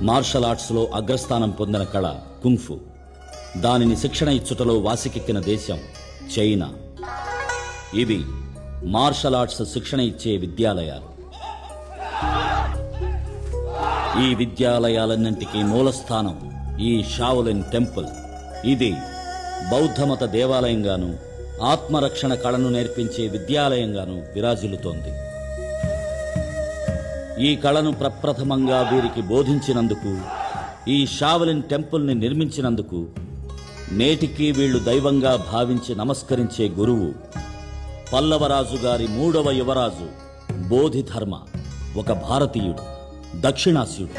Martial ఆర్ట్స్లో అగ్రస్థానం పొందిన కళ kung fu దానిని శిక్షణ ఇచ్చుటలో వాసికెక్కిన దేశం చైనా ఇవి మార్షల్ ఆర్ట్స్ శిక్షణ ఇచ్చే విద్యాలయాలు ఈ విద్యాలయాలన్నింటికీ మూలస్థానం ఈ షావులిన్ టెంపుల్ ఇది బౌద్ధమత దేవాలయంగాను ఆత్మరక్షణ కళను నేర్పించే విద్యాలయంగాను విరాజిల్లుతోంది ఈ కళను ప్రప్రథమంగా వీరికి బోధించినందుకు ఈ షావలిన్ టెంపుల్ని నిర్మించినందుకు నేటికి వీళ్ళు దైవంగా భావించి నమస్కరించే గురువు పల్లవరాజు గారి మూడవ యువరాజు బోధిధర్మ ఒక భారతీయుడు దక్షిణాస్యుడు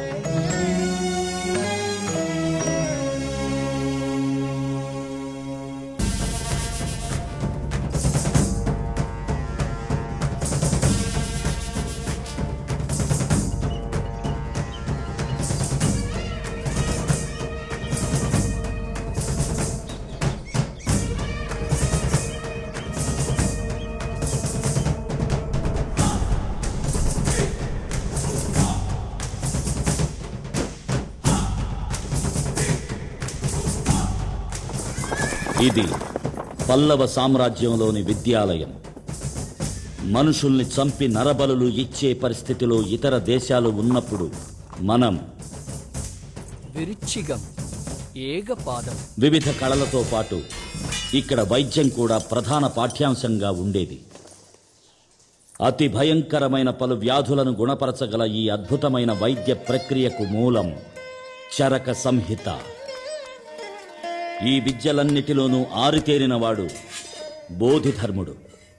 ఇది పల్లవ సామ్రాజ్యంలోని విద్యాలయం మనుషుల్ని చంపి నరబలులు ఇచ్చే పరిస్థితిలో ఇతర దేశాలు ఉన్నప్పుడు మనం విరుచిగం ఏగపాదం వివిధ కళలతో పాటు ఇక్కడ వైద్యం కూడా ప్రధాన పాఠ్యాంశంగా ఉండేది అతి భయంకరమైన పలు వ్యాధులను గుణపరచగల ఈ అద్భుతమైన వైద్య ప్రక్రియకు మూలం చరక సంహిత ఈ విద్యలన్నిటిలోనూ ఆరితేరినవాడు బోధిధర్ముడు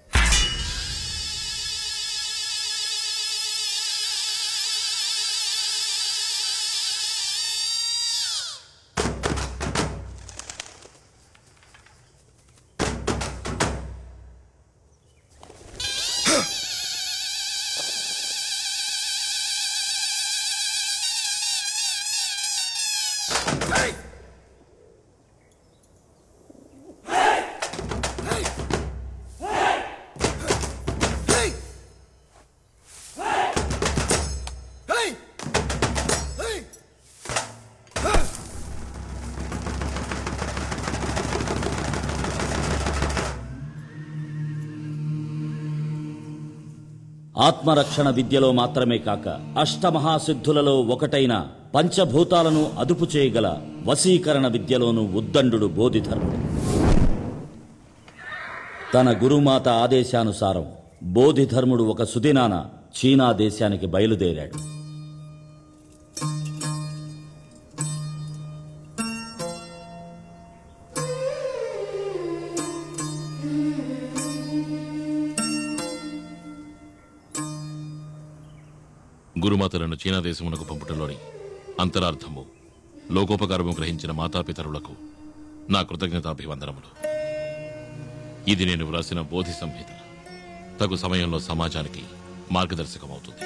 ఆత్మరక్షణ విద్యలో మాత్రమే కాక అష్టమహాసిద్ధులలో ఒకటైన పంచభూతాలను అదుపు చేయగల వశీకరణ విద్యలోనూ ఉద్దండు బోధిధర్ముడు తన గురుమాత ఆదేశానుసారం బోధిధర్ముడు ఒక సుదినాన చీనా దేశానికి బయలుదేరాడు గురుమాతలను చీనా దేశమునకు పంపుటలోని అంతరార్థము లోకోపకారము గ్రహించిన మాతాపితరులకు నా కృతజ్ఞతాభివందనములు ఇది నేను వ్రాసిన బోధి సంహిత తగు సమయంలో సమాజానికి మార్గదర్శకమవుతుంది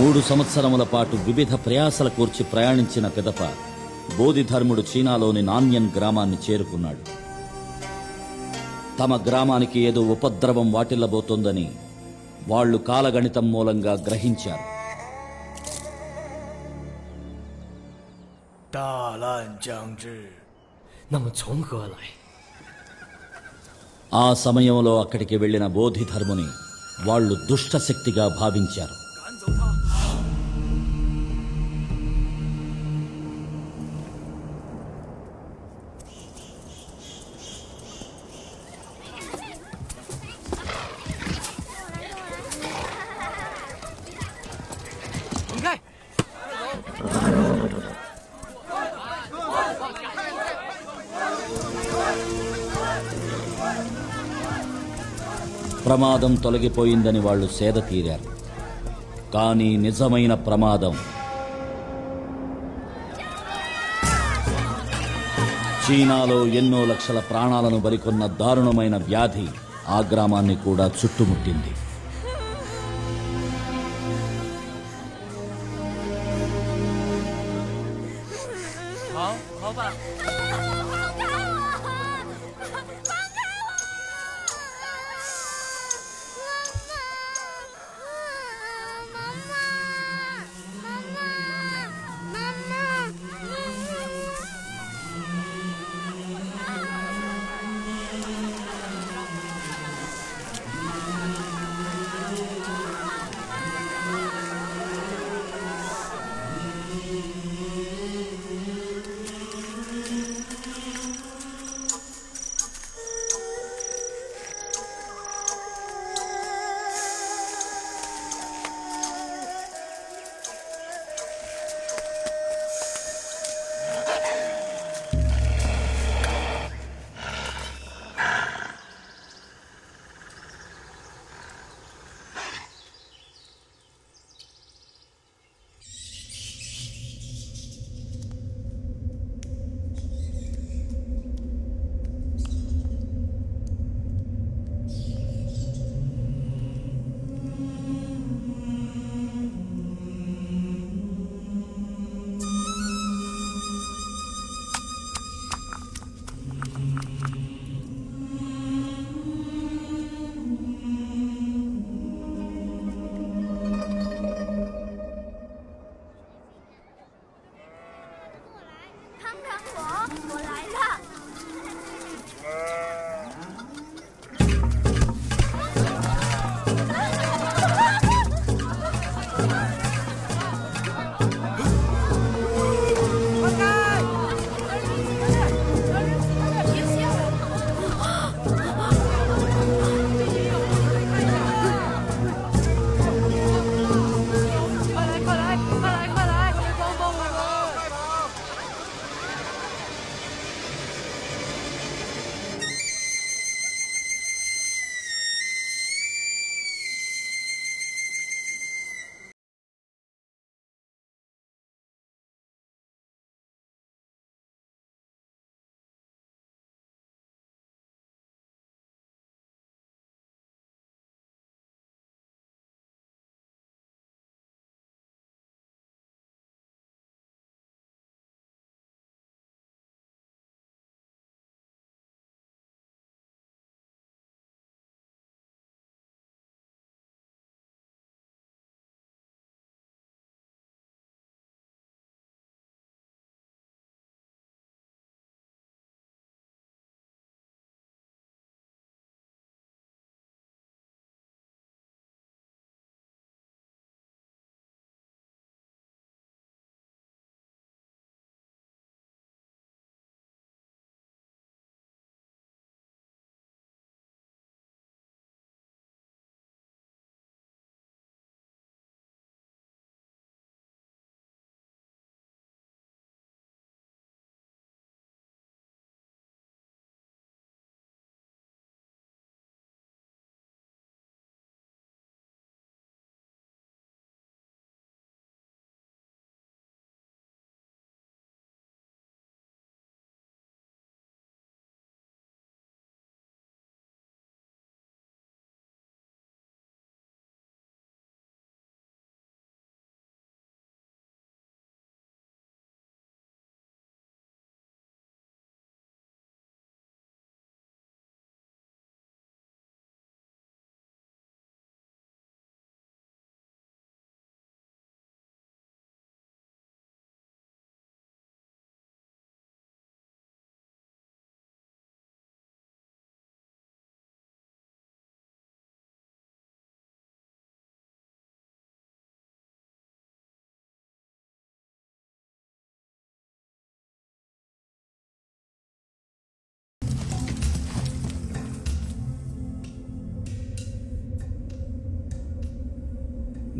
మూడు సంవత్సరముల పాటు వివిధ ప్రయాసల కూర్చి ప్రయాణించిన పిదప బోధిధర్ముడు చీనాలోని నాన్యన్ గ్రామాన్ని చేరుకున్నాడు తమ గ్రామానికి ఏదో ఉపద్రవం వాటిల్లబోతోందని వాళ్ళు కాలగణితం మూలంగా గ్రహించారు 大难将至，那么从何来？ ఆ సమయంలో అక్కడికి వెళ్లిన బోధిధర్ముని వాళ్ళు దుష్టశక్తిగా భావించారు 赶走他！ 滚开！ ప్రమాదం తొలగిపోయిందని వాళ్ళు సేద తీరారు కానీ నిజమైన ప్రమాదం చీనాలో ఎన్నో లక్షల ప్రాణాలను బలికొన్న దారుణమైన వ్యాధి ఆ గ్రామాన్ని కూడా చుట్టుముట్టింది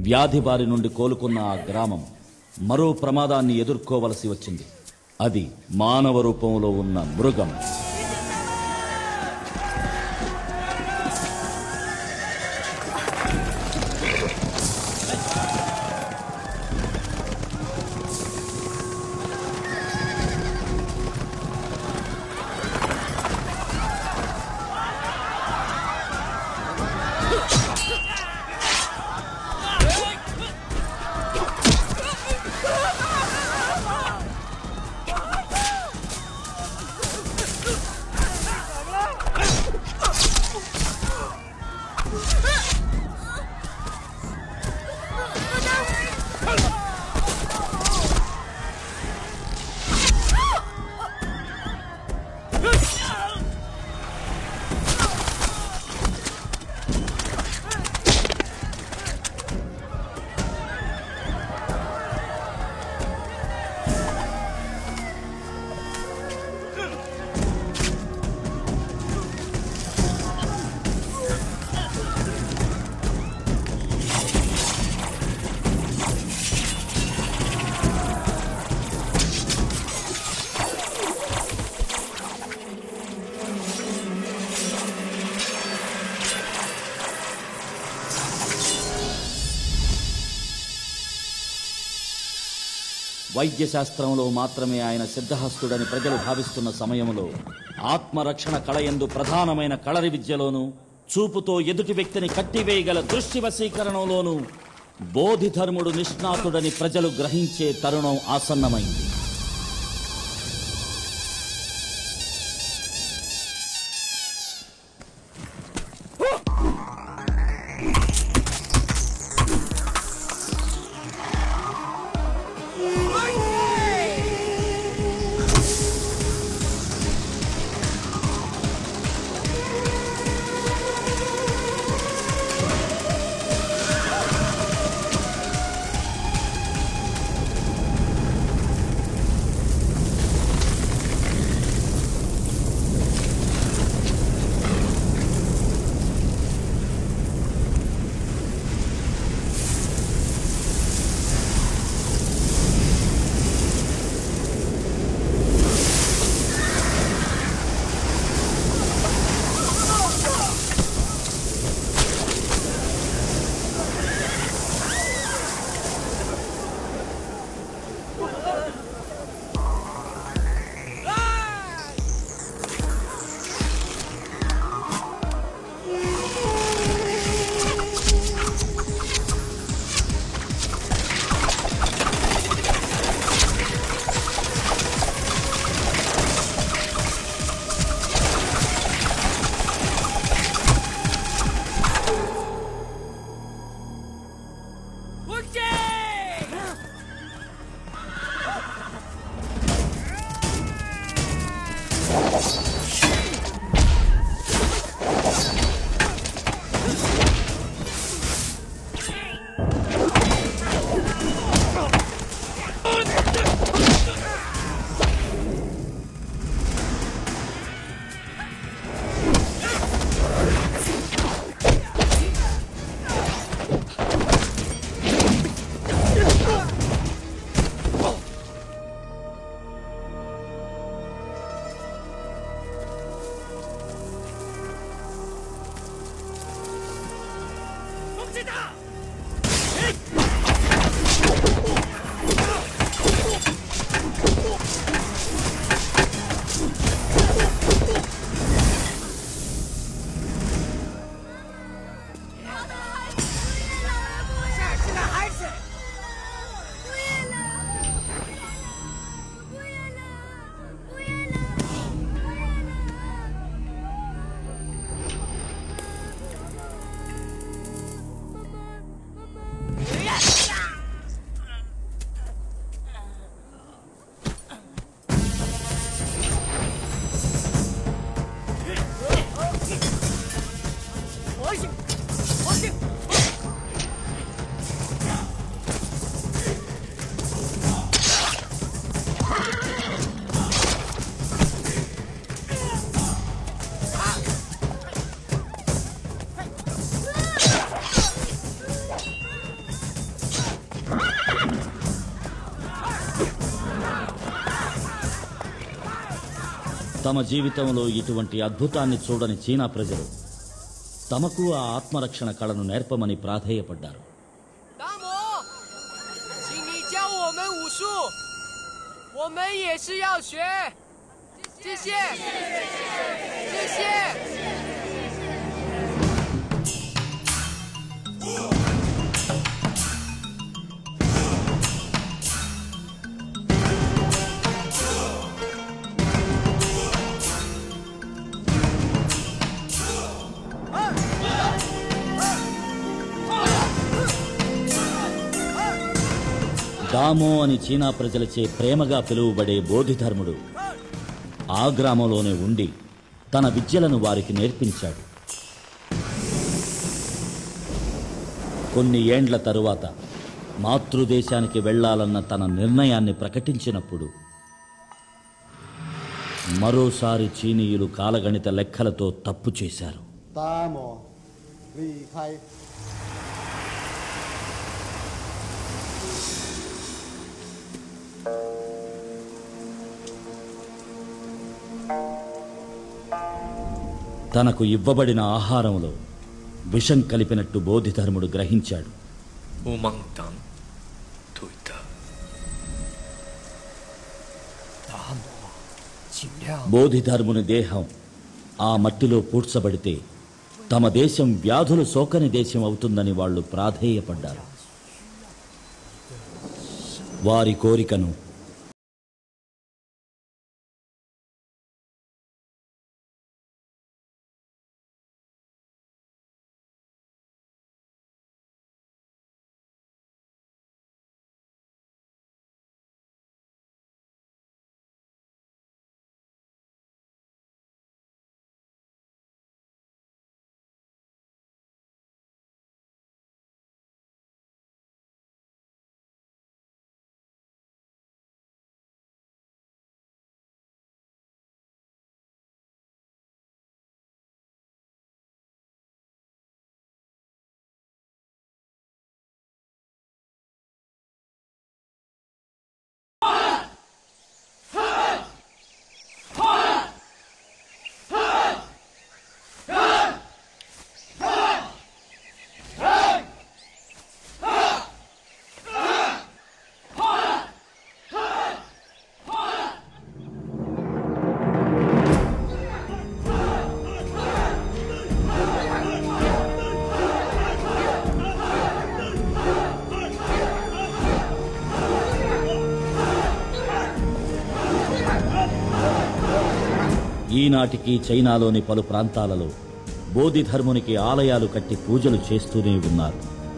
వ్యాధి బారి నుండి కోలుకున్న ఆ గ్రామం మరో ప్రమాదాన్ని ఎదుర్కోవలసి వచ్చింది అది మానవ రూపంలో ఉన్న మృగం వైద్య శాస్త్రంలో మాత్రమే ఆయన సిద్ధహస్తుడని ప్రజలు భావిస్తున్న సమయంలో ఆత్మరక్షణ కళయందు ప్రధానమైన కళరి విద్యలోనూ చూపుతో ఎదుటి వ్యక్తిని కట్టివేయగల దృష్టి వశీకరణలోనూ బోధిధర్ముడు నిష్ణాతుడని ప్రజలు గ్రహించే తరుణం ఆసన్నమైంది తమ జీవితంలో ఇటువంటి అద్భుతాన్ని చూడని చీనా ప్రజలు తమకు ఆ ఆత్మరక్షణ కళను నేర్పమని ప్రాధేయపడ్డారు 大魔，请你教我们武术，我们也是要学。谢谢，谢谢。 దామో అని చీనా ప్రజలచే ప్రేమగా పిలువబడే బోధిధర్ముడు ఆ గ్రామంలోనే ఉండి తన విద్యలను వారికి నేర్పించాడు కొన్ని ఏండ్ల తరువాత మాతృదేశానికి వెళ్ళాలన్న తన నిర్ణయాన్ని ప్రకటించినప్పుడు మరోసారి చీనీయులు కాలగణిత లెక్కలతో తప్పు చేశారు 大魔离开。 తనకు ఇవ్వబడిన ఆహారంలో విషం కలిపినట్టు బోధిధర్ముడు గ్రహించాడు 乌蒙当，对的。大魔，尽量。 బోధిధర్ముని దేహం ఆ మట్టిలో పూడ్చబడితే తమ దేశం వ్యాధులు సోకని దేశం అవుతుందని వాళ్ళు ప్రాధేయపడ్డారు వారి కోరికను ఈనాటికి చైనాలోని పలు ప్రాంతాలలో బోధిధర్మునికి ఆలయాలు కట్టి పూజలు చేస్తూనే ఉన్నారు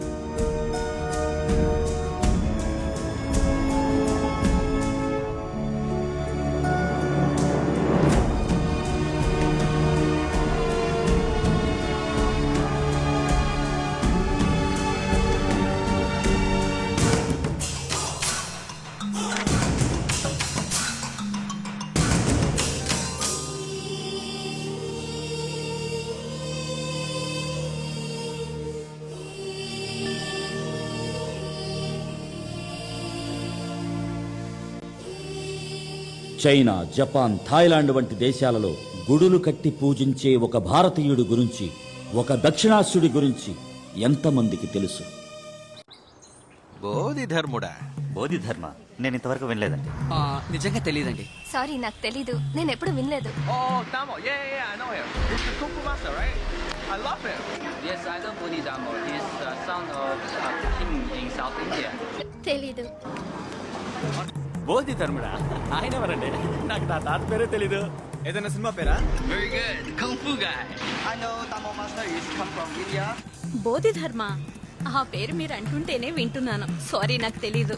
చైనా జపాన్ థాయిలాండ్ వంటి దేశాలలో గుడులు కట్టి పూజించే ఒక భారతీయుడి గురించి ఒక దక్షిణాస్యుడి గురించి ఎంతమందికి తెలుసు బోధిధర్ముడా బోధిధర్మ నేను ఇంతవరకు వినలేదండి ఆ, నిజంగా తెలియదండి సారీ నాకు తెలీదు నేను ఎప్పుడు వినలేదు Oh, Damo, yeah, yeah, yeah, I know him. He's the Kung Fu master, right? I love him. Yes, I know Bodhidharma. He's the son of a king in South India. తెలీదు బోధిధర్ముడా ఆయన ఎవరండి నాకు నా తాత పేరే తెలీదు ఏదైనా సినిమా పేరా Very good. Kung Fu guy. I know Damo master is come from India. Bodhidharma ఆ పేరు మీరు అంటుంటేనే వింటున్నాను సారీ నాకు తెలీదు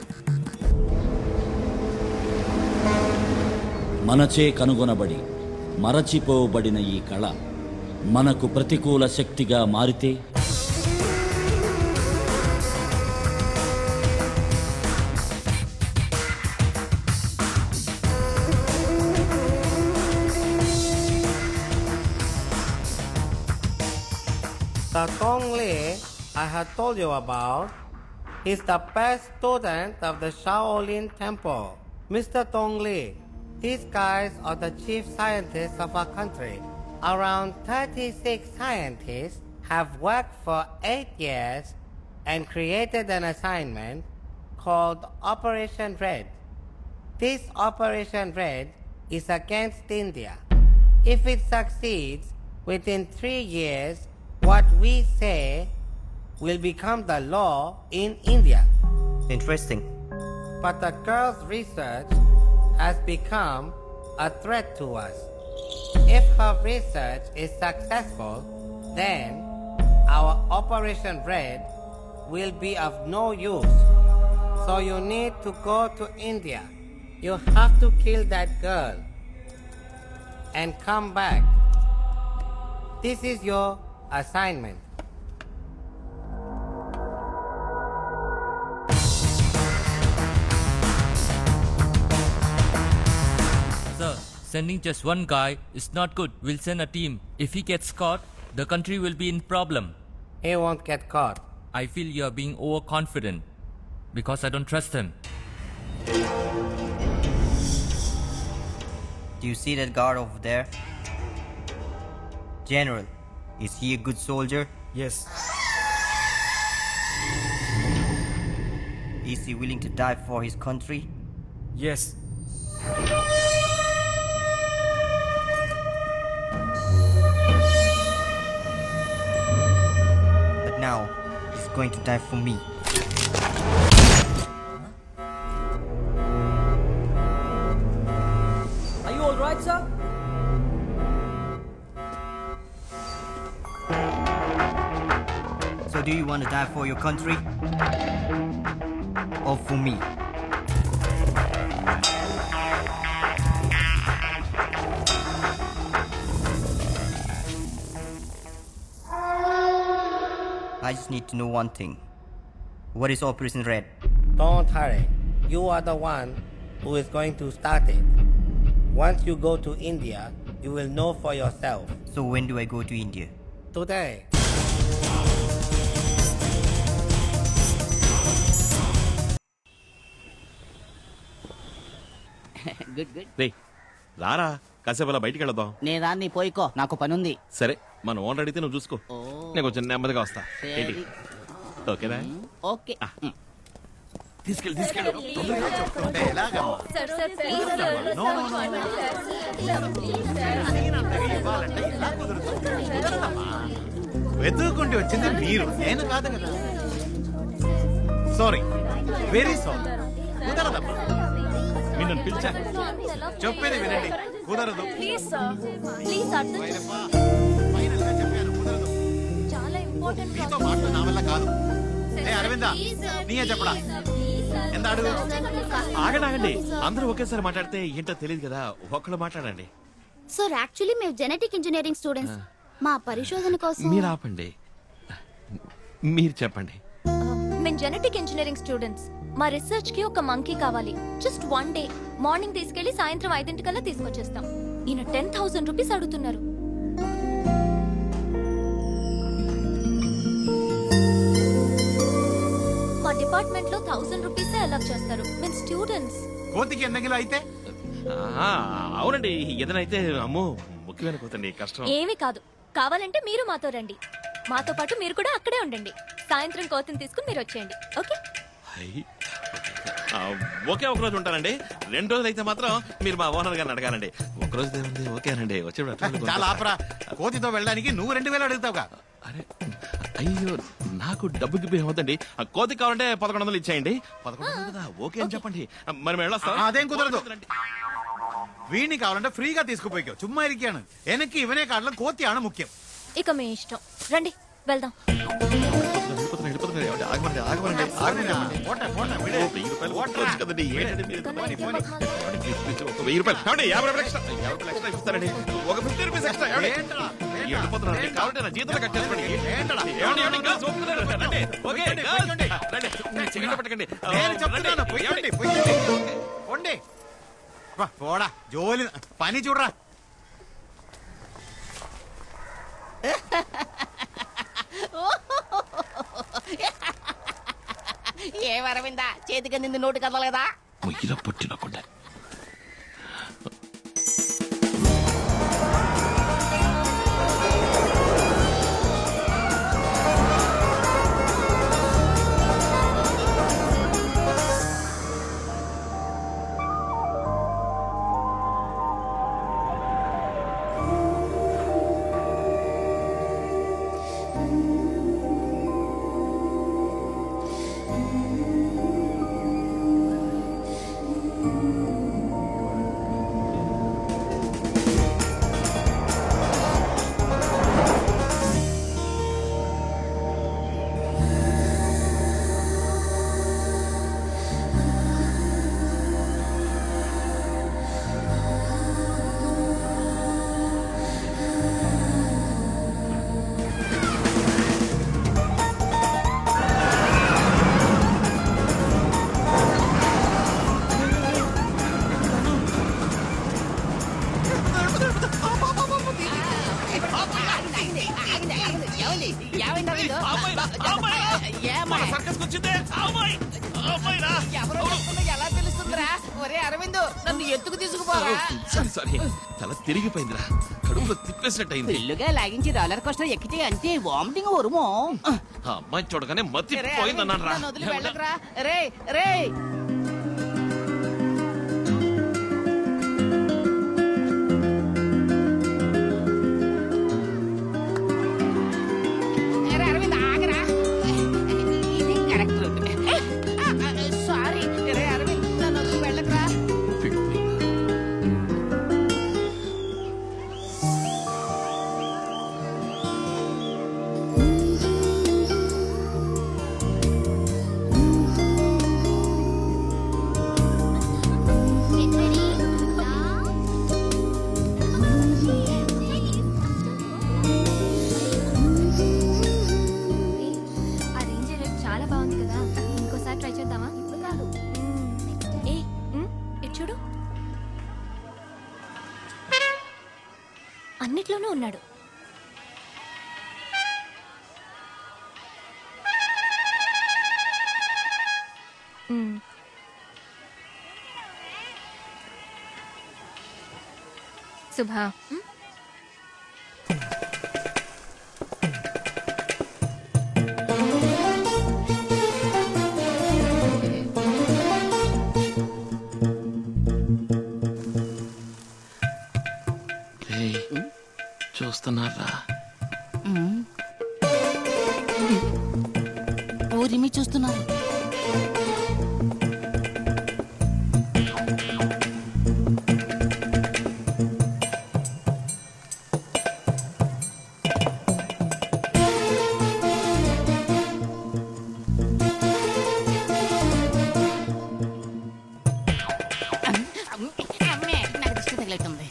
మనచే కనుగొనబడి మరచిపోబడిన ఈ కళ మనకు ప్రతికూల శక్తిగా మారితే The Gong Li I have told you about is the best student of the Shaolin Temple. Mr. Dong Li, These guys are the chief scientists of our country. Around 36 scientists have worked for eight years and created an assignment called Operation Red. This Operation Red is against India. If it succeeds, within three years, what we say will become the law in India. Interesting. But the girl's research has become a threat to us. If her research is successful, then our Operation Red will be of no use. So you need to go to India. You have to kill that girl and come back. This is your assignment. Sir, sending just one guy is not good. We'll send a team. If he gets caught, the country will be in problem. He won't get caught. I feel you are being overconfident because I don't trust him. Do you see that guard over there? General, is he a good soldier? Yes. Is he willing to die for his country? Yes. But now, he's going to die for me. Are you alright, sir? So do you want to die for your country? Or for me? I just need to know one thing. What is Operation Red? Don't hurry. You are the one who is going to start it. Once you go to India, you will know for yourself. So when do I go to India? Today. Good good రే రారా కాసేపు అలా బయటికి వెళదాం నేను రాన్ని పోయికో నాకు పనుంది సరే మన ఓనర్ అడిగితే నువ్వు చూసుకో నేను కొంచెం నెమ్మదిగా వస్తా సరే. ఏంటి ఓకేనా ఓకే తీసుకెళ్ళి తీసుకెళ్ళి సార్ సార్ ప్లీజ్ సార్ వెతుక్కుంటూ వచ్చింది మీరు నేను కాదు కదా సారీ వెరీ సారీ కుదరదమ్మా మీరు నన్ను పిలిచా చెప్పేది వినండి కుదరదు ప్లీజ్ సార్ ప్లీజ్ అర్థం చాలా ఇంపార్టెంట్ నీతో మాటలు నా వల్ల కాదు ఏ అరవిందా నీయే చెప్పడా ఎంత అడుగు ఆగండి ఆగండి అందరూ ఒకేసారి మాట్లాడితే ఏంటో తెలియదు కదా ఒక్కళ్ళు మాట్లాడండి సార్ యాక్చువల్లీ మేము జెనెటిక్ ఇంజనీరింగ్ స్టూడెంట్స్ మా పరిశోధన కోసం మీరు ఆపండి మీరు చెప్పండి మేము జెనెటిక్ ఇంజనీరింగ్ స్టూడెంట్స్ మా రీసెర్చ్ కి ఒక మంకీ కావాలి జస్ట్ వన్ డే మార్నింగ్ తీసుకెళ్లి సాయంత్రం ఐదింటికల్లా తీసుకొచ్చేస్తాం ఈయన టెన్ థౌసండ్ రూపీస్ అడుగుతున్నారు మా డిపార్ట్మెంట్ లో థౌసండ్ రూపీస్ అలాట్ చేస్తారు మేము స్టూడెంట్స్ కోతికి ఎందగిలో అయితే ఆ, అవునండి ఏదైనా అయితే అమ్మో ముఖ్యమైన పోతండి కష్టం ఏమీ కాదు కావాలంటే మీరు మాతో రండి మాతో పాటు మీరు కూడా అక్కడే ఉండండి సాయంత్రం కోతిని తీసుకుని మీరు వచ్చేయండి ఓకే హై. ఆ, ఒకే ఒక రోజు ఉంటానండి రెండు రోజులు అయితే మాత్రం మీరు మా ఓనర్ గారిని అడగాలండి ఒక రోజు ఏముంది ఓకేనండి వచ్చేప్పుడు అట్లా చాలా ఆపరా కోతితో వెళ్ళడానికి నువ్వు రెండు వేలు అడుగుతావుగా అయ్యో నాకు డబ్బు గిబ్బు ఏమవుతండి ఆ కోతి కావాలంటే పదకొండు వందలు ఇచ్చేయండి పదకొండు వందలు కదా ఓకే అని చెప్పండి ఆ, మరి మేము వెళ్ళొస్తాం ఆ, అదేం కుదరదు వీడిని కావాలంటే ఫ్రీగా తీసుకుపోయికో చుమ్మా ఇరికాను వెనక్కి ఇవనే కాడలో కోతి ఆడ ముఖ్యం ఇక మీ ఇష్టం రండి వెళ్దాం వెళ్ళిపోతున్నా, వెళ్ళిపోతున్నా. ఏమండి, ఆగమండి, ఆగమండి, ఆగమండి, ఆగమండి. పోటా, పోటా, విడే. ఓ, వెయ్యి రూపాయలు కొట్టుకోవచ్చు కదండి. ఏంటండి మీరు ఇంత పోనీ, పోనీ. ఏమండి, ప్లీజ్, ప్లీజ్, ఒక వెయ్యి రూపాయలు ఏమండి, యాభై రూపాయలు ఎక్స్ట్రా యాభై రూపాయలు ఎక్స్ట్రా ఇస్తారండి ఒక ఫిఫ్టీ రూపీస్ ఎక్స్ట్రా ఏమండి? ఏంట్రా? వెళ్ళిపోతున్నానండి. కావాలంటే నా జీతంలో కట్ చేసుకోండి ఏంటడా? ఏమండి, ఏమండి, girls ఒప్పుకున్నారు. రండి. Okay, girls. రండి. సిగరెట్ పట్టకండి. నేను చెప్తున్నాను రండి. పొయ్యండి ఏమండి? పొయ్యండి పొండి వా, పోడా జోలి పని చూడరా ఏ అరవిందా చేతికి నింది నోటి కదలేదా మొయ్యిలో పుట్టిన కొండ ఏమైంది ఏమైంది అరవింద్? ఏమ్మా? ఎవరో చెప్తున్నా ఎలా తెలుస్తుందిరా ఒరే అరవింద్ నన్ను ఎత్తుకు తీసుకుపోరా సారీ సారీ తల తిరిగిపోయిందిరా కడుపులో తిప్పేసినట్టయింది ఫుల్లుగా లాగించి రోలర్ కోస్టర్ ఎక్కితే అంతే వామిటింగ్ వరుమో ఆ అమ్మాయి చూడగానే మతి రే, పోయిందన్నాను అరవింద్, నన్ను వదిలి వెళ్ళకురా రే రే రే, అరవింద్, ఆగరా. ఇది correct route. ఆ, ఆ, సారీ రే అరవింద్ నన్ను వదిలి వెళ్ళకురా ఆ రేంజర్ చాలా బాగుంది కదా ఇంకోసారి ట్రై చేద్దామా ఇప్పుడు కాదు ఏ మ్, ఇటు చూడు అన్నిట్లోనూ ఉన్నాడు మ్. శుభా మ్? రేయ్, చూస్తున్నారా ఊరిమి చూస్తున్నారు అమ్మే నాకు దిష్టి తగిలేస్తుంది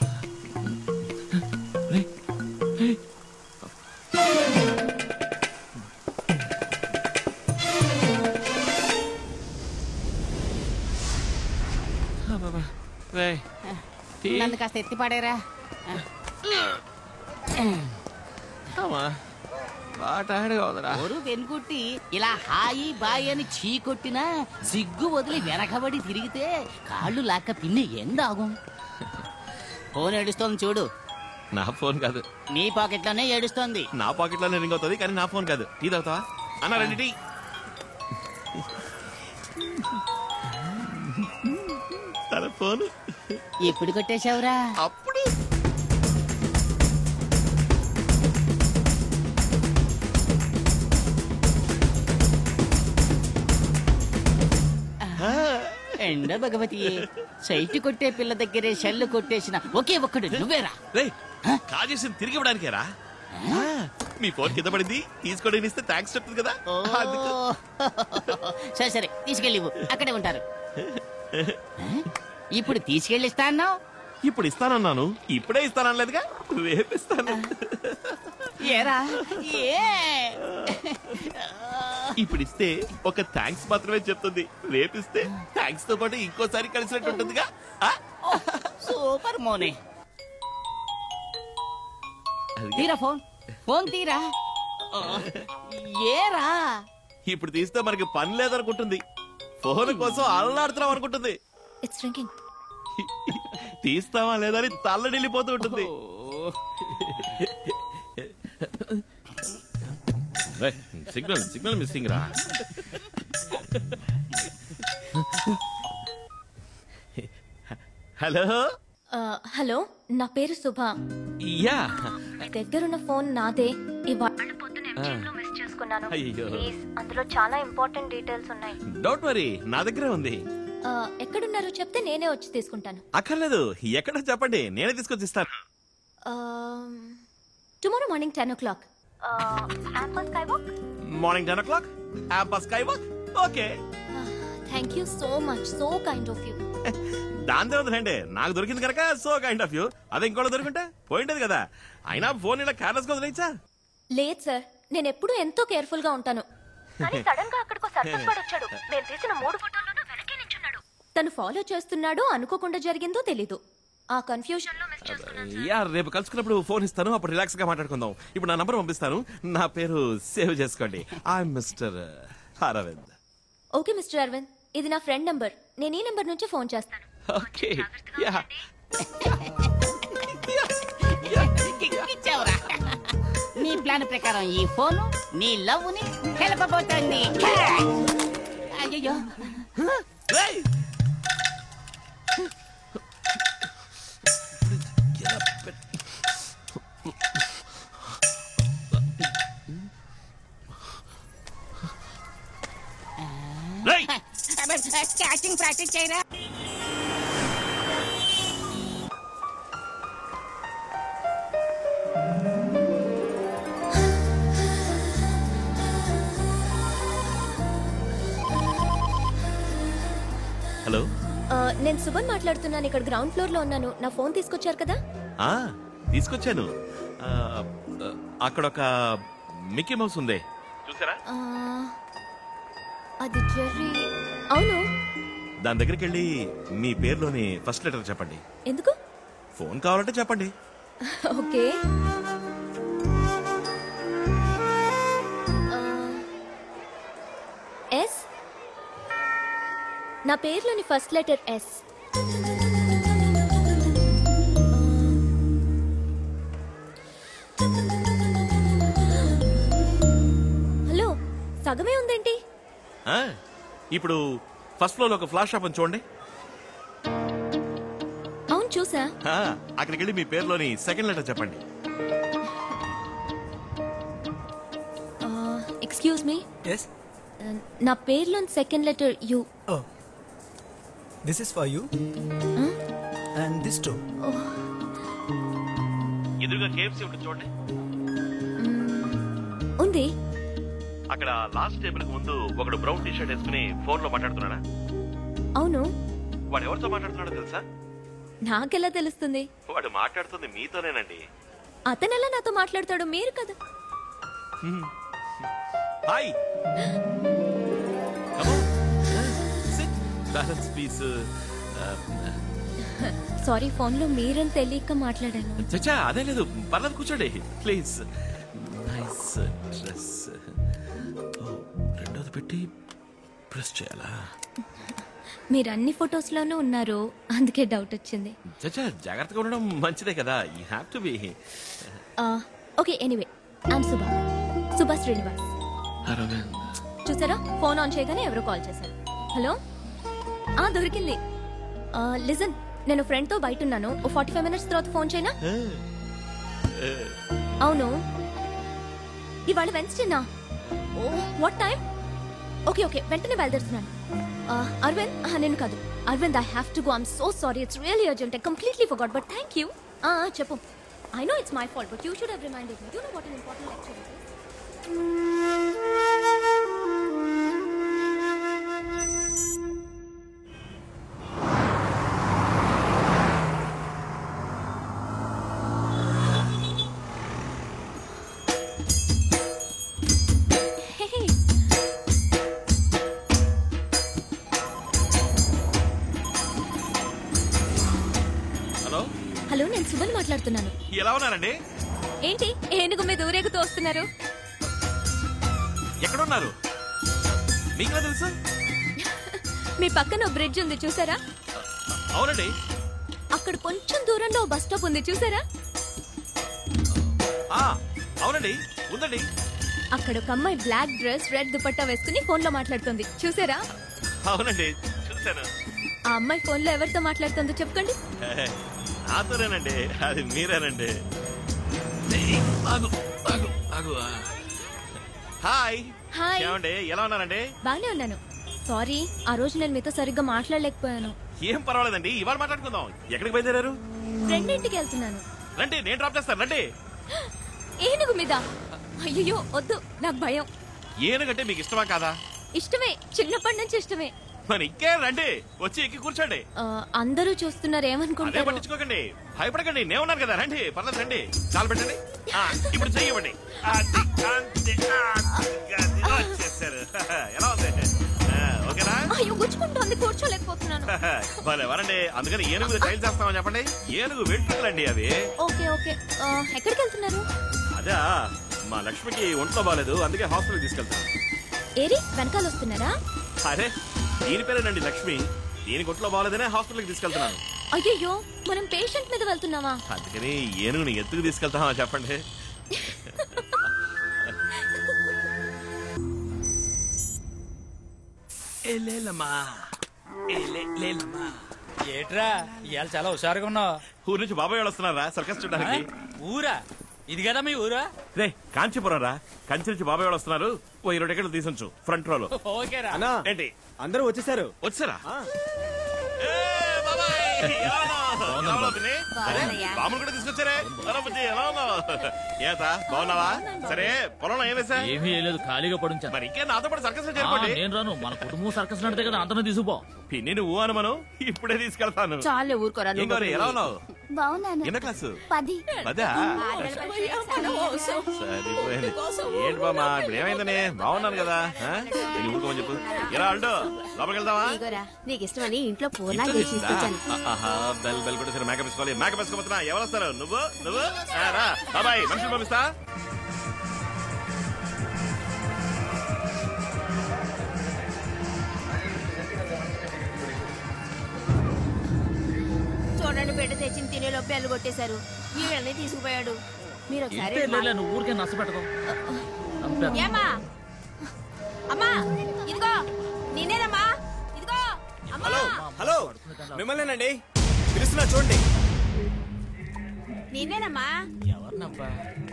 రేయ్, తీ. నన్ను కాస్త ఎత్తి పాడేరా అమ్మా, బాగా టైర్డ్గా ఉందిరా ఒరు వెనుకుట్టి ఇలా హాయి బాయి అని చీ కొట్టినా సిగ్గు వదిలి వెనకబడి తిరిగితే కాళ్ళు లాక్క పిన్ని ఎందాகும் ఫోన్ ఏడుస్తోంది చూడు నా ఫోన్ కాదు నీ పాకెట్లోనే ఏడుస్తోంది నా పాకెట్లోనే రింగ్ అవుతుంది కానీ నా ఫోన్ కాదు టీ తాగుతావా అన్న రండి టీ తన ఫోన్ ఎప్పుడు కొట్టేశావురా అప్పుడు ఎండ భగవతి సైట్ కొట్టే పిల్ల దగ్గరే షెల్లు కొట్టేసిన ఒకే ఒక్కడు నువ్వేరా రేయ్ కాల్ చేసి తిరిగి ఇవ్వడానికేరా ఆ, మీ ఫోన్ కింద పడింది తీసుకోవడానికి ఇస్తే థ్యాంక్స్ చెప్తుంది కదా అందుకు సరే సరే తీసుకెళ్ళివు అక్కడే ఉంటారు ఇప్పుడు తీసుకెళ్ళి ఇస్తా అన్నావు ఇప్పుడు ఇస్తానన్నాను ఇప్పుడే ఇస్తానలేదుగా రేపు ఇస్తాను ఏరా ఏ ఇప్పుడు ఇస్తే ఒక థ్యాంక్స్ మాత్రమే చెప్తుంది రేపు ఇస్తే థ్యాంక్స్ తో పాటు ఇంకోసారి కలిసినట్టు ఉంటుందిగా ఆ? సూపర్ మోనే తీరా ఫోన్ ఫోన్ తీరా ఓ, ఏరా ఇప్పుడు తీస్తే మనకి పని లేదనుకుంటుంది ఫోన్ కోసం అల్లాడుతున్నాం అనుకుంటుంది ఇట్స్ రింకింగ్ తీస్తావా లేదని తల్లడిల్లిపోతూ ఉంటుంది సిగ్నల్ సిగ్నల్ మిస్సింగ్ రా హలో హలో నా పేరు శుభ యా మీ దగ్గరున్న ఫోన్ నాదే ఇవాళ పొద్దున ఆ. MGM లో మిస్ చేసుకున్నాను అయ్యో. ప్లీజ్ అందులో చాలా ఇంపార్టెంట్ డీటెయిల్స్ ఉన్నాయి డోంట్ వరీ నా దగ్గరే ఉంది ఆ, ఎక్కడున్నారో చెప్తే నేనే వచ్చి తీసుకుంటాను అక్కర్లేదు ఎక్కడ చెప్పండి నేనే తీసుకొచ్చి ఇస్తాను tomorrow morning ten o'clock apple sky walk morning ten o'clock app sky walk okay thank you so much so kind of you దాని తర్వాత రండి నాకు దొరికింది కనుక సో కైండ్ ఆఫ్ యూ అదే ఇంకోటి దొరికింటే పోయింటది కదా అయినా ఫోన్ ఇలా కేర్లెస్ గా వదిలేచ్చా లేదు సార్ నేను ఎప్పుడూ ఎంతో కేర్ఫుల్ గా ఉంటాను కానీ సడన్ గా అక్కడికి సర్పస్ వాడు వచ్చాడు నేను తీసిన మూడు ఫోటోల్లోనూ వెనకే నించున్నాడు తను ఫాలో చేస్తున్నాడో అనుకోకుండా జరిగిందో తెలీదు ఆ కన్ఫ్యూజన్ లో మిస్టర్ యా రేపు కలుసుకున్నప్పుడు ఫోన్ ఇస్తాను అప్పుడు రిలాక్స్ గా మాట్లాడుకుందాం ఇప్పుడు నా నంబర్ పంపిస్తాను నా పేరు సేవ్ చేసుకోండి I Mr Aravind okay Mr Aravind ఇది నా ఫ్రెండ్ నంబర్ నేను ఈ నంబర్ నుంచి ఫోన్ చేస్తాను ఓకే యా ఇచ్చావురా నీ ప్లాన్ ప్రకారం ఈ ఫోన్ నీ లవ్ ని కలపబోతోంది అయ్యో క్యాచింగ్ ప్రాక్టీస్ చేయరా హలో ఆ, నేను సుమన్ మాట్లాడుతున్నాను ఇక్కడ గ్రౌండ్ ఫ్లోర్ లో ఉన్నాను నా ఫోన్ తీసుకొచ్చారు కదా ఆ తీసుకొచ్చాను ఆ, ఆ, అక్కడ ఒక మిక్కీ మౌస్ ఉంది చూసారా ఆ, అది జెర్రీ అవును దాని దగ్గరికి వెళ్ళి మీ పేరులోని ఫస్ట్ లెటర్ చెప్పండి ఎందుకు ఫోన్ కావాలంటే చెప్పండి ఓకే ఆ, ఎస్ నా పేరులోని ఫస్ట్ లెటర్ ఎస్ హలో సగమే ఉందేంటి ఆ, ఇప్పుడు ఫస్ట్ ఫ్లోర్ లో ఒక ఫ్లాష్ షాప్ ఉంది చూడండి అవును చూసా ఆ, అక్కడికి వెళ్ళి మీ పేరులోని సెకండ్ లెటర్ చెప్పండి ఎక్స్క్యూజ్ మీ ఎస్ నా పేరులోని second letter U Oh. This is for you. And this too. ఎదురుగా కేఎఫ్సీ ఉంటుంది చూడండి ఉంది అక్కడ లాస్ట్ టేబుల్ కి ముందు ఒకడు బ్రౌన్ టీ షర్ట్ వేసుకుని ఫోన్ లో మాట్లాడుతున్నాడా అవును వాడు ఎవరితో మాట్లాడుతున్నాడో తెలుసా నాకెలా తెలుస్తుంది వాడు మాట్లాడుతుంది మీతోనేనండి అతనెలా నాతో మాట్లాడతాడు మీరు కదా hi balance please sorry phone లో మీరని తెలియక మాట్లాడాను చచ్చా అదే లేదు పర్లేదు కూర్చోండి ప్లీజ్ నైస్ డ్రెస్ రెండోది పెట్టి ప్రెస్ చేయాలా మీరు అన్ని ఫొటోస్ లోనూ ఉన్నారు అందుకే డౌట్ వచ్చింది చచ్చా జాగ్రత్తగా ఉండడం మంచిదే కదా you have to be okay anyway I'm Subha Subha Srinivas చూసారా ఫోన్ ఆన్ చేయగానే ఎవరో కాల్ చేశారు హలో ఆ దొరికింది లిజన్ నేను ఫ్రెండ్ తో బయట ఉన్నాను ఓ ఫార్టీ ఫైవ్ మినిట్స్ తర్వాత ఫోన్ చేయనా అవును ఇవాళ వెన్స్డేనా oh what time okay okay వెంటనే బయలుదేరుతున్నాను ఆ, అరవింద్ ఆ, నేను కాదు Aravind I have to go I'm so sorry it's really urgent I completely forgot but thank you చెప్పు I know it's my fault but you should have reminded me you know what an important lecture Hey. Hello hello నేను సుమన్ మాట్లాడుతున్నాను ఎలా ఉన్నారండి ఏంటి ఏనుగు మీద ఊరేగుతూ వస్తున్నారు ఎక్కడున్నారు మీకెలా తెలుసు మీ పక్కన బ్రిడ్జ్ ఉంది చూసారా అవునండి అక్కడ కొంచెం దూరంలో ఓ బస్ స్టాప్ ఉంది చూసారా ఆ, అవునండి ఉందండి అక్కడ ఒక అమ్మాయి బ్లాక్ డ్రెస్ రెడ్ దుపట్టా వేసుకుని ఫోన్ లో మాట్లాడుతుంది చూసారా అవునండి చూశాను ఆ అమ్మాయి ఫోన్ లో ఎవరితో మాట్లాడుతుందో చెప్పండి హే, నాతోనేనండి అది మీరేనండి ఆగు, ఆగు, ఆగు. Hi hi. ఏమండి ఎలా ఉన్నారండి బానే ఉన్నాను సారీ ఆ రోజు నేను మీతో సరిగ్గా మాట్లాడలేకపోయాను ఏం పర్వాలేదండి ఇవాళ మాట్లాడుకుందాం ఎక్కడికి బయలుదేరారు ఫ్రెండ్ ఇంటికి వెళ్తున్నాను రండి నేను డ్రాప్ చేస్తాను రండి ఏనుగు మీద అయ్యో వద్దు నాకు భయం ఏనుగంటే మీకు ఇష్టమా కాదా ఇష్టమే చిన్నప్పటి నుంచి ఇష్టమే మరి ఇంకే రండి వచ్చి ఎక్కి కూర్చోండి ఆ, అందరూ చూస్తున్నారు అదే ఏమనుకుంటారు పట్టించుకోకండి భయపడకండి నేను ఉన్నాను కదా రండి పర్లేదు రండి కాలు పెట్టండి ఆ, ఇప్పుడు చెయ్యవండి అది, అంతే, ఆ, అది, వచ్చేసారు ఎలా ఉంది ఆ, ఓకేనా అయ్యో గుచ్చుకుంటోంది కూర్చోలేకపోతున్నాను భలే వరండి అందుకని ఏనుగు మీద టైల్ చేస్తామని చెప్పండి ఏనుగు వెంట్రుకలండి అవి ఓకే ఓకే ఆ, ఎక్కడికి వెళ్తున్నారు అదా మా లక్ష్మికి ఒంట్లో బాగాలేదు అందుకే హాస్పిటల్ తీసుకెళ్తాను ఏరి వెనకాల వస్తున్నారా అరే దీని పేరేనండి లక్ష్మి దీనికి ఒంట్లో బాగాలేదనే హాస్పిటల్కి తీసుకెళ్తున్నాను అయ్యయ్యో మనం పేషెంట్ మీద వెళ్తున్నావా అందుకని ఏనుగుని ఎత్తుకు తీసుకెళ్తామా చెప్పండి ఏట్రా ఇవాళ చాలా హుషారుగా ఉన్నావు ఊరు నుంచి బాబాయ్ వాళ్ళు వస్తున్నారా సర్కస్ చూడడానికి ఊరా ఇది కదా మీ ఊరా రే కాంచీపురం రా కంచి నుంచి బాబాయ్ వాళ్ళు వస్తున్నారు ఓ ఇరవై టికెట్లు తీసుంచు ఫ్రంట్ రోలో ఓకేరా అన్నా ఏంటి అందరూ వచ్చేసారు వచ్చారా బాములు కూడా తీసుకొచ్చారే ఎలా బుజ్జి, ఎలా ఉన్నావు ఏత బాగున్నావా సరే పొలంలో ఏం వేసా ఏమీ లేదు ఖాళీగా పడుంచా మరి ఇంకే నాతో పాటు సర్కస్ లో చేరుకోండి నేను రాను మన కుటుంబం సర్కస్ నడితే కదా అంతనే తీసుకుపో పిన్ని నువ్వు అనుమను ఇప్పుడే తీసుకెళ్తాను చాలే ఊరుకోరా ఏం గౌరీ, ఎలా ఉన్నావు బాగున్నాను ఎన్న క్లాసు పది పదా సరిపోయింది ఏంటి బామ్మా ఇప్పుడు ఏమైందని బాగున్నాను కదా ఆ? నేను ఊరుకోమని చెప్పు ఎలా అల్టో లోపలికి వెళ్దామా ఇగోరా నీకు ఇష్టమని ఇంట్లో పూర్ణ ఇంట్లో చేసి చేసిందా? తీసుకొచ్చాను ఆహా, బెల్ బెల్ కూడా సరే మేకప్ వేసుకోవాలి మేకప్ వేసుకోబోతున్నా ఎవరు వస్తారు నువ్వు నువ్వు ఆ, రా బాబాయ్ మనుషులు పంపిస్తా చూడండి బిడ్డ తెచ్చిన తినేలో బెల్లు కొట్టేశారు వీళ్ళని తీసుకుపోయాడు మీరు ఒకసారి ఇంతే లేలే, నువ్వు ఊరికే నష్టపెట్టకు ఏమా అమ్మా ఇదిగో నేనేనమ్మా ఇదిగో అమ్మా హలో హలో మిమ్మల్నేనండి పిలుస్తున్నా చూడండి నేనేనమ్మా ఎవరినబ్బా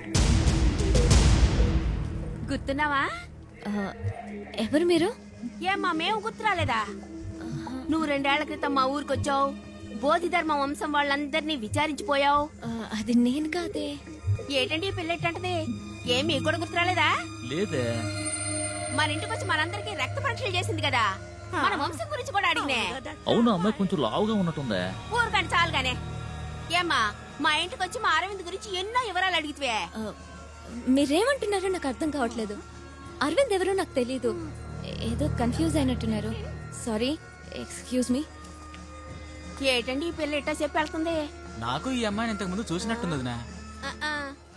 గుర్తున్నావా ఎవరు మీరు ఏమ్మా మేము గుర్తురాలేదా నువ్వు రెండేళ్ల క్రితం మా ఊరికొచ్చావు బోధిధర్మ వంశం వాళ్ళందరినీ విచారించిపోయావు అది నేను కాదే ఏటండి ఈ పిల్లెట్టంటది ఏం మీకు కూడా గుర్తురాలేదా లేదే మన ఇంటికి వచ్చి మనందరికీ రక్త పరీక్షలు చేసింది కదా మన వంశం గురించి కూడా అడిగినే అవును అమ్మాయి కొంచెం లావుగా ఉన్నట్టుందే ఊరుకండి చాలుగానే ఏమ్మా మా ఇంటికి వచ్చి మా అరవింద్ గురించి ఎన్నో వివరాలు అడిగితే మీరేమంటున్నారో నాకు అర్థం కావట్లేదు అరవింద్ ఎవరో నాకు తెలీదు ఏదో కన్ఫ్యూజ్ అయినట్టున్నారు సారీ ఎక్స్క్యూజ్ మీ ఏటండి ఈ పిల్ల ఇట్టా చెప్పి వెళ్తుంది నాకు ఈ అమ్మాయిని ఇంతకు ముందు చూసినట్టున్నది నా ఆ, ఆ.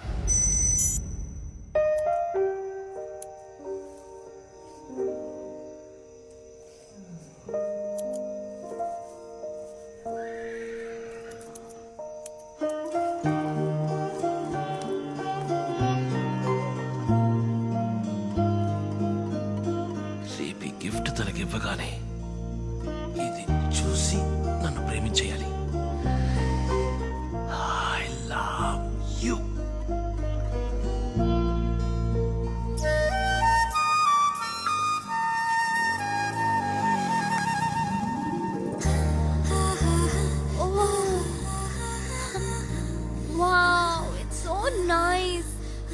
రేపు ఈ గిఫ్ట్ తనకి ఇవ్వగానే ఇది చూసి నన్ను ప్రేమించేయాలి I love you wow it's so nice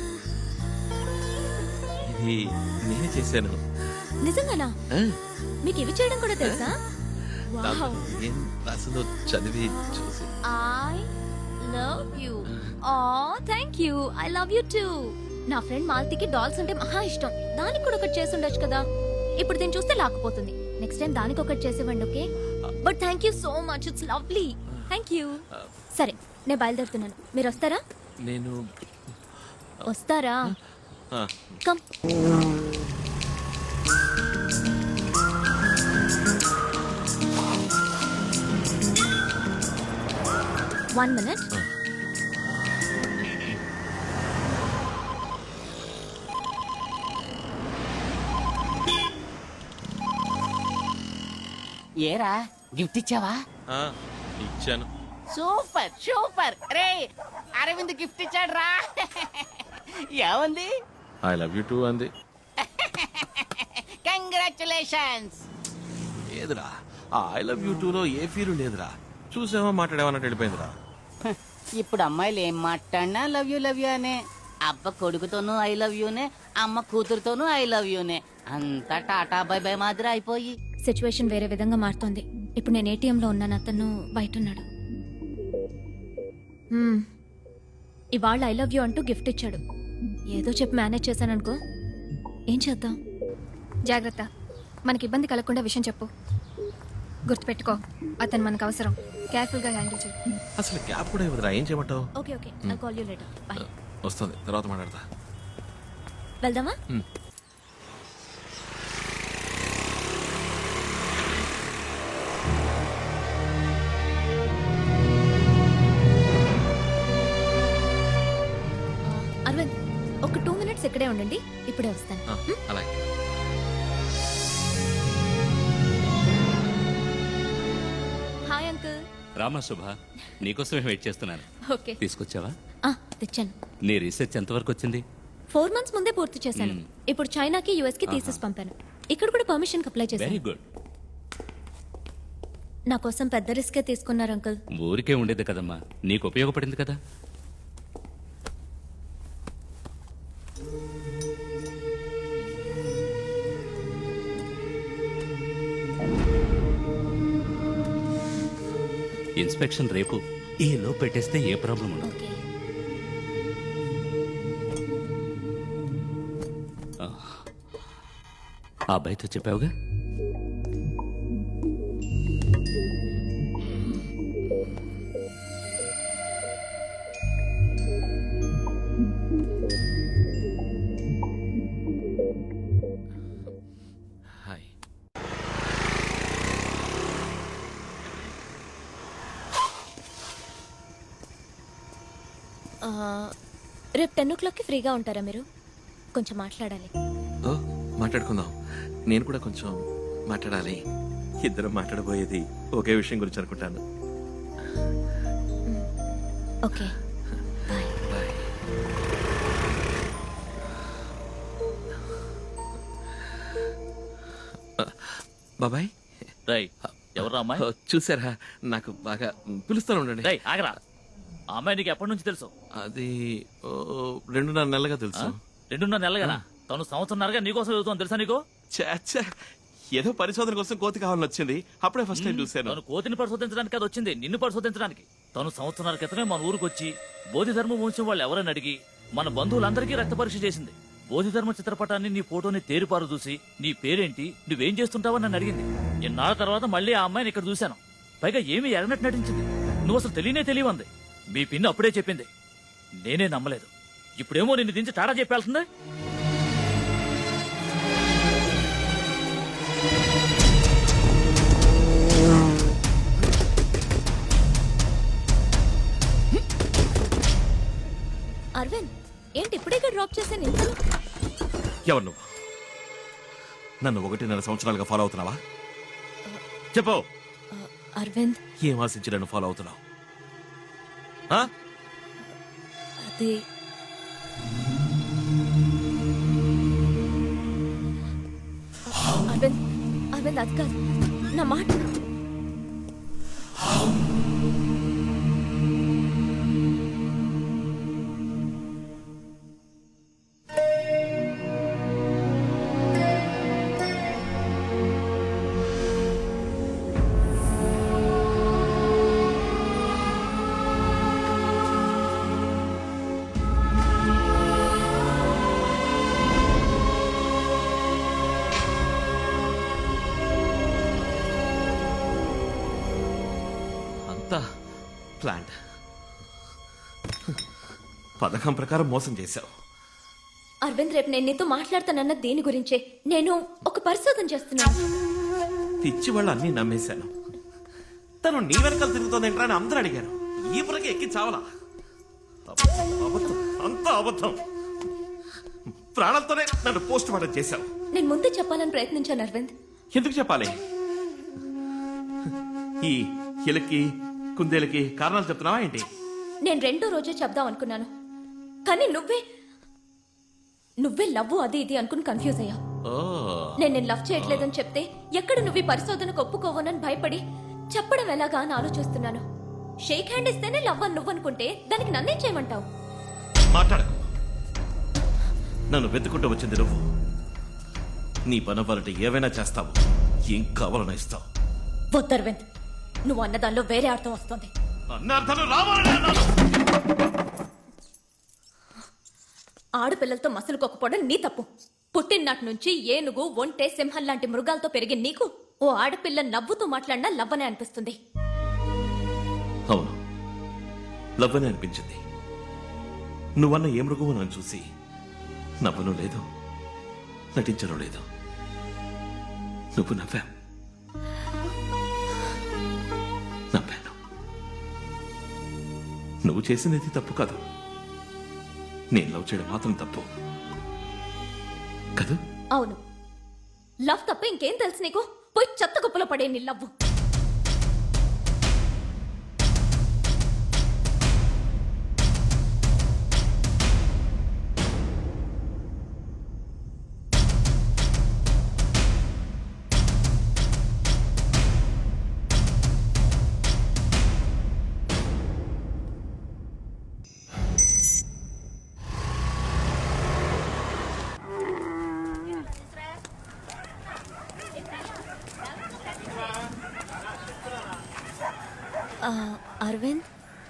ఇది నేనే చేశాను నిజంగానా మీకు ఇవి చేయడం కూడా తెలుసా వావ్ ఏం రాసిందో చదివి చూసి ఐ లవ్ యూ ఆ thank you I love you too నా ఫ్రెండ్ మాలతికి డాల్స్ అంటే మహా ఇష్టం దానికి కూడా ఒకటి చేసి ఉండొచ్చు కదా ఇప్పుడు దీన్ని చూస్తే లాక్కుపోతుంది నెక్స్ట్ టైం దానికి ఒకటి చేసేవ్వండి okay but thank you so much it's lovely thank you సరే నేను బయలుదేరుతున్నాను మీరు వస్తారా నేను వస్తారా ఆ, కమ్ వన్ మినిట్ ఏరా గిఫ్ట్ ఇచ్చావా ఆ, ఇచ్చాను సూపర్ సూపర్ రే అరవింద్ గిఫ్ట్ ఇచ్చాడు రా ఏముంది ఐ లవ్ యూ టూ అంది కంగ్రాచులేషన్స్ లేదురా ఆ ఐ లవ్ యూ టూలో ఏ ఫీలు లేదురా చూసామో మాట్లాడేమన్నట్టు వెళ్ళిపోయిందిరా ఇప్పుడు అమ్మాయిలు ఏం మాట్లాడినా లవ్ యూ లవ్ యూ అనే అబ్బ కొడుకుతోనూ ఐ లవ్ యూనే అమ్మ కూతురుతోనూ ఐ లవ్ యూనే అంతా టాటా బై బై మాదిరి అయిపోయి సిచ్యువేషన్ వేరే విధంగా మారుతోంది ఇప్పుడు నేను ATM లో ఉన్నాను అతను బయట ఉన్నాడు మ్మ్. ఇవాళ ఐ లవ్ యూ అంటూ గిఫ్ట్ ఇచ్చాడు ఏదో చెప్పి మేనేజ్ చేశాను అనుకో ఏం చేద్దాం జాగ్రత్త మనకి ఇబ్బంది కలగకుండా విషయం చెప్పు గుర్తుపెట్టుకో అతను మనకు అవసరం కేర్ఫుల్గా హ్యాండిల్ చేయి అసలు క్యాబ్ కూడా ఇవ్వదురా ఏం చేయమంటావు okay okay I call you later bye వస్తుంది తర్వాత మాట్లాడతా వెళ్దామా Hmm. అరవింద్ ఒక టూ మినిట్స్ ఇక్కడే ఉండండి ఇప్పుడే వస్తాను ఆ, అలాగే హాయ్ అంకుల్ రామా శుభ నీకోసమే వెయిట్ చేస్తున్నాను ఓకే తీసుకొచ్చావా ఆ, తెచ్చాను నీ రీసెర్చ్ ఎంతవరకు వచ్చింది ఫోర్ మంత్స్ ముందే పూర్తి చేశాను Hmm. ఇప్పుడు చైనాకి యుఎస్ కి తీసేసి పంపాను ఇక్కడ కూడా పర్మిషన్ అప్లై వెరీ చేశాను గుడ్ నా కోసం పెద్ద రిస్కే తీసుకున్నారు అంకుల్ ఊరికే ఉండేది కదమ్మా నీకు ఉపయోగపడింది కదా ఇన్స్పెక్షన్ రేపు ఈ లో పెట్టేస్తే ఏ ప్రాబ్లం ఉండదు ఆ. ఆ అబ్బాయితో చెప్పావుగా హాయ్ ఆ, రేపు టెన్ ఓ క్లాక్కి ఫ్రీగా ఉంటారా మీరు కొంచెం మాట్లాడాలి ఓ మాట్లాడుకుందాం నేను కూడా కొంచెం మాట్లాడాలి ఇద్దరం మాట్లాడబోయేది ఒకే విషయం గురించి అనుకుంటాను ఓకే బాబాయ్ రై ఎవరు అమ్మాయి ఓ, చూసారా నాకు బాగా పిలుస్తాను ఉండండి రై ఆగరా ఆ అమ్మాయి నీకు ఎప్పటి నుంచి తెలుసు అది ఓ, రెండున్నర నెలలుగా తెలుసు రెండున్నర నెలలుగా తను సంవత్సరంన్నరగా నీకోసం చదువుతాను తెలుసా నీకు చాచా ఏదో పరిశోధన కోసం కోతి కావాలని వచ్చింది అప్పుడే ఫస్ట్ టైం చూశాను తను కోతిని పరిశోధించడానికి అది వచ్చింది నిన్ను పరిశోధించడానికి తను సంవత్సరాల క్రితమే మన ఊరికి వచ్చి బోధిధర్మ వంశం వాళ్ళు ఎవరని అడిగి మన బంధువులందరికీ రక్త పరీక్ష చేసింది బోధిధర్మ చిత్రపటాన్ని నీ ఫోటోని తేరిపారు చూసి నీ పేరేంటి నువ్వేం చేస్తుంటావని నన్ను అడిగింది ఇన్నాళ్ళ తర్వాత మళ్ళీ ఆ అమ్మాయిని ఇక్కడ చూశాను పైగా ఏమీ ఎరగనట్టు నటించింది నువ్వు అసలు తెలియనే తెలియవంది మీ పిన్ని అప్పుడే చెప్పింది నేనే నమ్మలేదు ఇప్పుడేమో నిన్ను దించి టాటా చెప్పాల్సిందే అరవింద్ ఏంటి ఇప్పుడే డ్రాప్ చేశాను ఇంతలో ఎవరు నువ్వు నన్ను ఒకటిన్నర సంవత్సరాలుగా ఫాలో అవుతున్నావా చెప్పు అరవింద్ ఏం ఆశించి నన్ను ఫాలో అవుతున్నావు ఆ? అది అరవింద్ అరవింద్ అది కాదు నా మాట అంతా ప్లాంట్ పథకం ప్రకారం మోసం చేశావు అరవింద్ రేపు నేను నీతో మాట్లాడతానన్న దేని గురించే నేను ఒక పరిశోధన చేస్తున్నాను పిచ్చి వాళ్ళు అన్నీ నమ్మేశాను తను నీ వెనకాల తిరుగుతోందేంట్రా అని అందరూ అడిగారు ఈ పురకి ఎక్కి చావలా అబద్ధం, అబద్ధం అంతా అబద్ధం ప్రాణాలతోనే నన్ను పోస్ట్ మార్టం చేశావు నేను ముందే చెప్పాలని ప్రయత్నించాను అరవింద్ ఎందుకు చెప్పాలి ఈ ఎలకి కుందేలకి కారణాలు చెప్తున్నావా ఏంటి నేను రెండో రోజే చెప్దాం అనుకున్నాను కానీ నువ్వే నువ్వే లవ్ అది ఇది అనుకుని కన్ఫ్యూజ్ అయ్యా ఓ నేను నేను లవ్ చేయట్లేదని చెప్తే ఎక్కడ నువ్వు ఈ పరిశోధనకు ఒప్పుకోవనని భయపడి చెప్పడం ఎలాగా అని ఆలోచిస్తున్నాను షేక్ హ్యాండ్ ఇస్తేనే లవ్ అని నువ్వు అనుకుంటే దానికి నన్నేం చేయమంటావు మాట్లాడకు నన్ను వెతుకుంటూ వచ్చింది నువ్వు నీ పనవ్వాలంటే ఏవైనా చేస్తావు ఏం కావాలన్నా ఇస్తావు వద్దు అరవింద్ నువ్వు అన్న దానిలో వేరే అర్థం వస్తుంది అన్న అర్థాలు రావాలని అన్నాను ఆడపిల్లలతో మసలుకోకపోవడం నీ తప్పు పుట్టినటి నుంచి ఏనుగు ఒంటె సింహం లాంటి మృగాలతో పెరిగిన నీకు ఓ ఆడపిల్ల నవ్వుతూ మాట్లాడినా లవ్వనే అనిపిస్తుంది అవును లవ్ అని అనిపించింది నువ్వన్న ఏ మృగము నన్ను చూసి నవ్వను లేదు నటించను లేదు నువ్వు నవ్వా నవ్వాను నువ్వు చేసినది తప్పు కాదు నేను లవ్ చేయడం మాత్రం తప్పు కదా అవును లవ్ తప్ప ఇంకేం తెలుసు నీకు పోయి చెత్త కుప్పలో పడే నీ లవ్వు ఆ, అరవింద్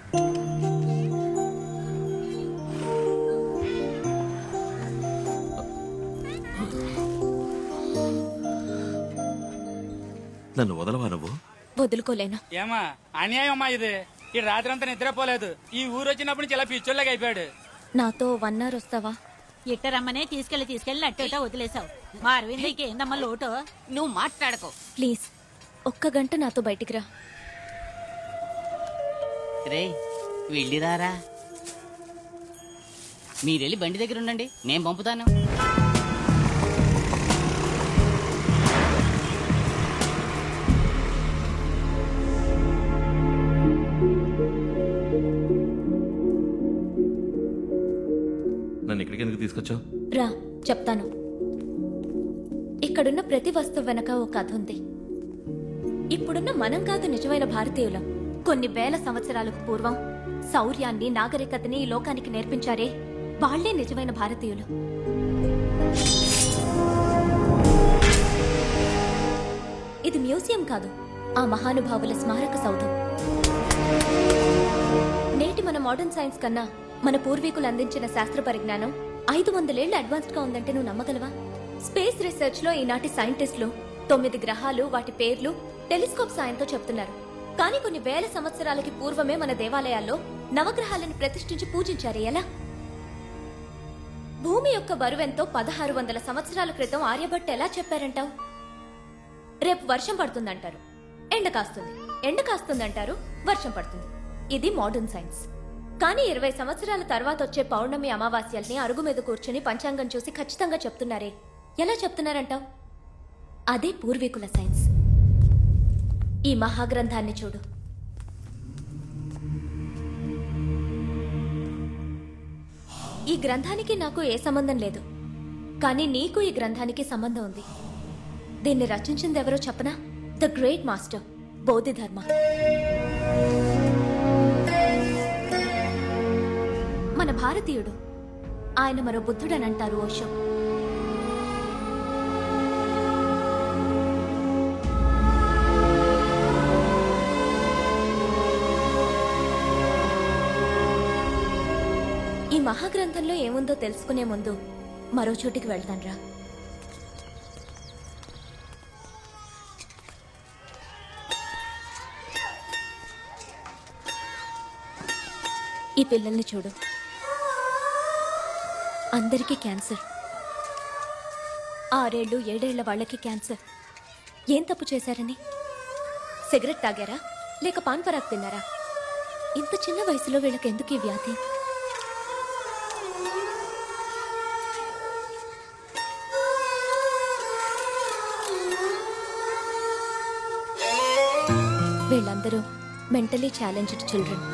నన్ను వదలవా నువ్వు వదులుకోలేను ఏమా అన్యాయం అమ్మా ఇది ఈ రాత్రి అంతా నిద్రపోలేదు ఈ ఊరు వచ్చినప్పటి నుంచి ఇలా పిచ్చోళ్ళగా అయిపోయాడు నాతో వన్ అవర్ వస్తావా ఇట్టరమ్మనే తీసుకెళ్లి తీసుకెళ్లి అట్టేటా వదిలేసావు మా అరవింద్కి ఏందమ్మా లోటు నువ్వు మాట్లాడకు ప్లీజ్ ఒక్క గంట నాతో బయటికి రా రే వెళ్ళిరారా మీరెళ్ళి బండి దగ్గర ఉండండి నేను పంపుతాను నన్ను ఇక్కడికి ఎందుకు తీసుకొచ్చావు రా చెప్తాను ఇక్కడున్న ప్రతి వస్తువు వెనక ఒక కథ ఉంది ఇప్పుడున్న మనం కాదు నిజమైన భారతీయులం కొన్ని వేల సంవత్సరాలకు పూర్వం శౌర్యాన్ని నాగరికతని ఈ లోకానికి నేర్పించారే వాళ్లే నిజమైన భారతీయులు ఇది మ్యూజియం కాదు ఆ మహానుభావుల స్మారక సౌధం నేటి మన మోడర్న్ సైన్స్ కన్నా మన పూర్వీకులు అందించిన శాస్త్ర పరిజ్ఞానం ఐదు వందలేళ్లు అడ్వాన్స్డ్ గా ఉందంటే నువ్వు నమ్మగలవా స్పేస్ రీసెర్చ్ లో ఈనాటి సైంటిస్టులు తొమ్మిది గ్రహాలు వాటి పేర్లు టెలిస్కోప్ సాయంతో చెప్తున్నారు కానీ కొన్ని వేల సంవత్సరాలకి పూర్వమే మన దేవాలయాల్లో నవగ్రహాలను ప్రతిష్ఠించి పూజించారు ఎలా భూమి యొక్క బరువెంతో పదహారు వందల సంవత్సరాల క్రితం ఆర్యభట్ ఎలా చెప్పారంటావు రేపు వర్షం పడుతుందంటారు ఎండ కాస్తుంది ఎండ కాస్తుందంటారు వర్షం పడుతుంది ఇది మోడర్న్ సైన్స్ కానీ ఇరవై సంవత్సరాల తర్వాత వచ్చే పౌర్ణమి అమావాస్యల్ని అరుగు మీద కూర్చుని పంచాంగం చూసి ఖచ్చితంగా చెప్తున్నారే ఎలా చెప్తున్నారంటావు అదే పూర్వీకుల సైన్స్ ఈ మహాగ్రంథాన్ని చూడు ఈ గ్రంథానికి నాకు ఏ సంబంధం లేదు కానీ నీకు ఈ గ్రంథానికి సంబంధం ఉంది దీన్ని రచించింది ఎవరో చెప్పనా ద గ్రేట్ మాస్టర్ బోధిధర్మ మన భారతీయుడు ఆయన మరో బుద్ధుడని అంటారు ఓషో ఈ మహాగ్రంథంలో ఏముందో తెలుసుకునే ముందు మరో చోటికి వెళ్తాన్రా ఈ పిల్లల్ని చూడు అందరికీ క్యాన్సర్ ఆరేళ్ళు ఏడేళ్ల వాళ్ళకి క్యాన్సర్ ఏం తప్పు చేశారని సిగరెట్ తాగారా లేక పాన్ పరాక్ తిన్నారా ఇంత చిన్న వయసులో వీళ్ళకి ఎందుకు ఈ వ్యాధి వీళ్ళందరూ మెంటలీ ఛాలెంజ్డ్ చిల్డ్రన్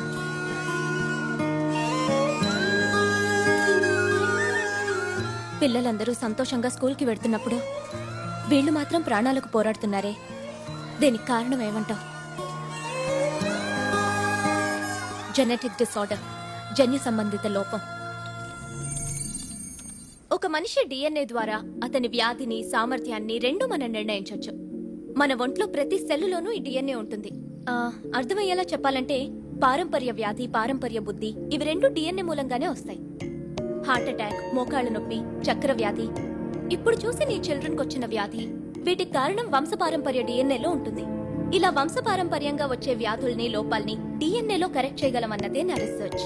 పిల్లలందరూ సంతోషంగా స్కూల్కి వెళ్తున్నప్పుడు వీళ్ళు మాత్రం ప్రాణాలకు పోరాడుతున్నారే దీనికి కారణం ఏమంటావు జెనెటిక్ డిసార్డర్ జన్యు సంబంధిత లోపం ఒక మనిషి డిఎన్ఏ ద్వారా అతని వ్యాధిని సామర్థ్యాన్ని రెండు మనం నిర్ణయించవచ్చు మన ఒంట్లో ప్రతి సెల్లులోనూ ఈ డిఎన్ఏ ఉంటుంది ఆ, అర్థమయ్యేలా చెప్పాలంటే పారంపర్య వ్యాధి పారంపర్య బుద్ధి ఇవి రెండు డిఎన్ఏ మూలంగానే వస్తాయి హార్ట్ అటాక్ మోకాళ్ళ నొప్పి చక్కెర వ్యాధి ఇప్పుడు చూసి నీ చిల్డ్రన్కి వచ్చిన వ్యాధి వీటికి కారణం వంశపారంపర్య డిఎన్ఏలో ఉంటుంది ఇలా వంశపారంపర్యంగా వచ్చే వ్యాధుల్ని లోపాల్ని డిఎన్ఏలో కరెక్ట్ చేయగలమన్నదే నా రీసెర్చ్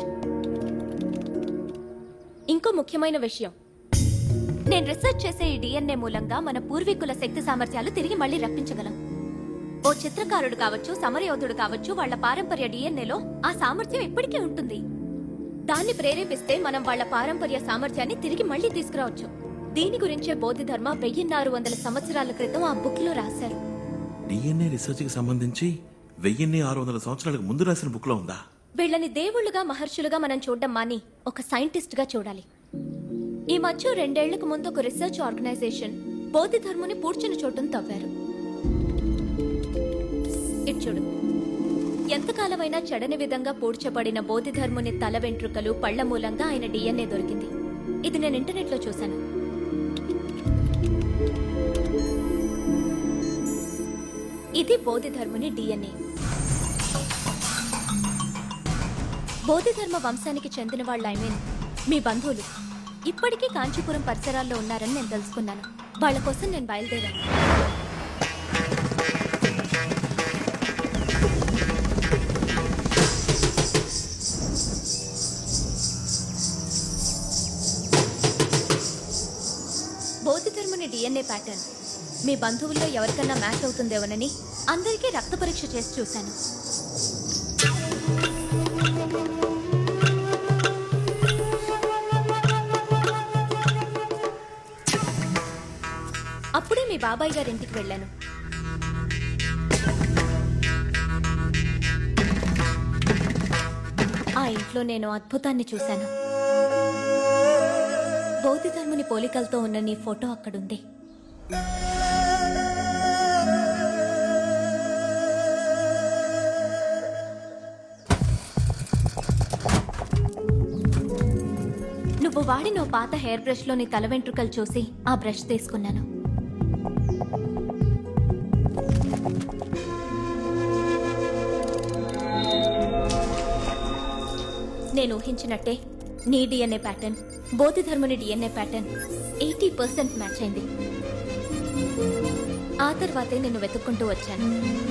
ఇంకో ముఖ్యమైన విషయం నేను రీసెర్చ్ చేసే ఈ డిఎన్ఏ మూలంగా మన పూర్వీకుల శక్తి సామర్థ్యాలు తిరిగి మళ్ళీ రప్పించగలం ఓ చిత్రకారుడు కావచ్చు సమరయోధుడు కావచ్చు వాళ్ళ పారంపర్య డిఎన్ఏలో ఆ సామర్థ్యం ఇప్పటికీ ఉంటుంది దాన్ని ప్రేరేపిస్తే మనం వాళ్ళ పారంపర్య సామర్థ్యాన్ని తిరిగి మళ్ళీ తీసుకురావచ్చు దీని గురించే బోధిధర్మ వెయ్యిన్నారు వందల సంవత్సరాల క్రితం ఆ బుక్ లో రాశారు డిఎన్ఏ రీసెర్చ్ కి సంబంధించి వెయ్యిన్ని ఆరు వందల సంవత్సరాలకు ముందు రాసిన బుక్ లో ఉందా వీళ్ళని దేవుళ్ళుగా మహర్షులుగా మనం చూడడం మాని ఒక సైంటిస్ట్ గా చూడాలి ఈ మధ్య రెండేళ్లకు ముందు ఒక రీసెర్చ్ ఆర్గనైజేషన్ బోధిధర్ముని పూడ్చిన చోటును తవ్వారు ఇటు చూడు ఎంతకాలమైనా చెడని విధంగా పూడ్చబడిన బోధిధర్ముని తల వెంట్రుకలు పళ్ల మూలంగా ఆయన డిఎన్ఏ దొరికింది ఇది నేను ఇంటర్నెట్ లో చూశాను ఇది బోధిధర్ముని డిఎన్ఏ బోధిధర్మ వంశానికి చెందిన వాళ్ళ ఐ మీన్ మీ బంధువులు ఇప్పటికీ కాంచీపురం పరిసరాల్లో ఉన్నారని నేను తెలుసుకున్నాను వాళ్ళ కోసం నేను బయలుదేరాను బౌద్ధధర్ముని డిఎన్ఏ ప్యాటర్న్ మీ బంధువుల్లో ఎవరికన్నా మ్యాచ్ అవుతుందేమోనని అందరికీ రక్త పరీక్ష చేసి చూశాను అప్పుడే మీ బాబాయ్ గారి ఇంటికి వెళ్ళాను ఆ ఇంట్లో నేను అద్భుతాన్ని చూశాను బౌద్ధ ధర్ముని పోలికలతో ఉన్న నీ ఫోటో అక్కడుంది నువ్వు వాడిన ఓ పాత హెయిర్ బ్రష్ లో నీ తల వెంట్రుకలు చూసి ఆ బ్రష్ తీసుకున్నాను నేను ఊహించినట్టే నీ డిఎన్ఏ ప్యాటర్న్ బోధిధర్ముని DNA pattern eighty percent match అయింది ఆ తర్వాతే నేను వెతుక్కుంటూ వచ్చాను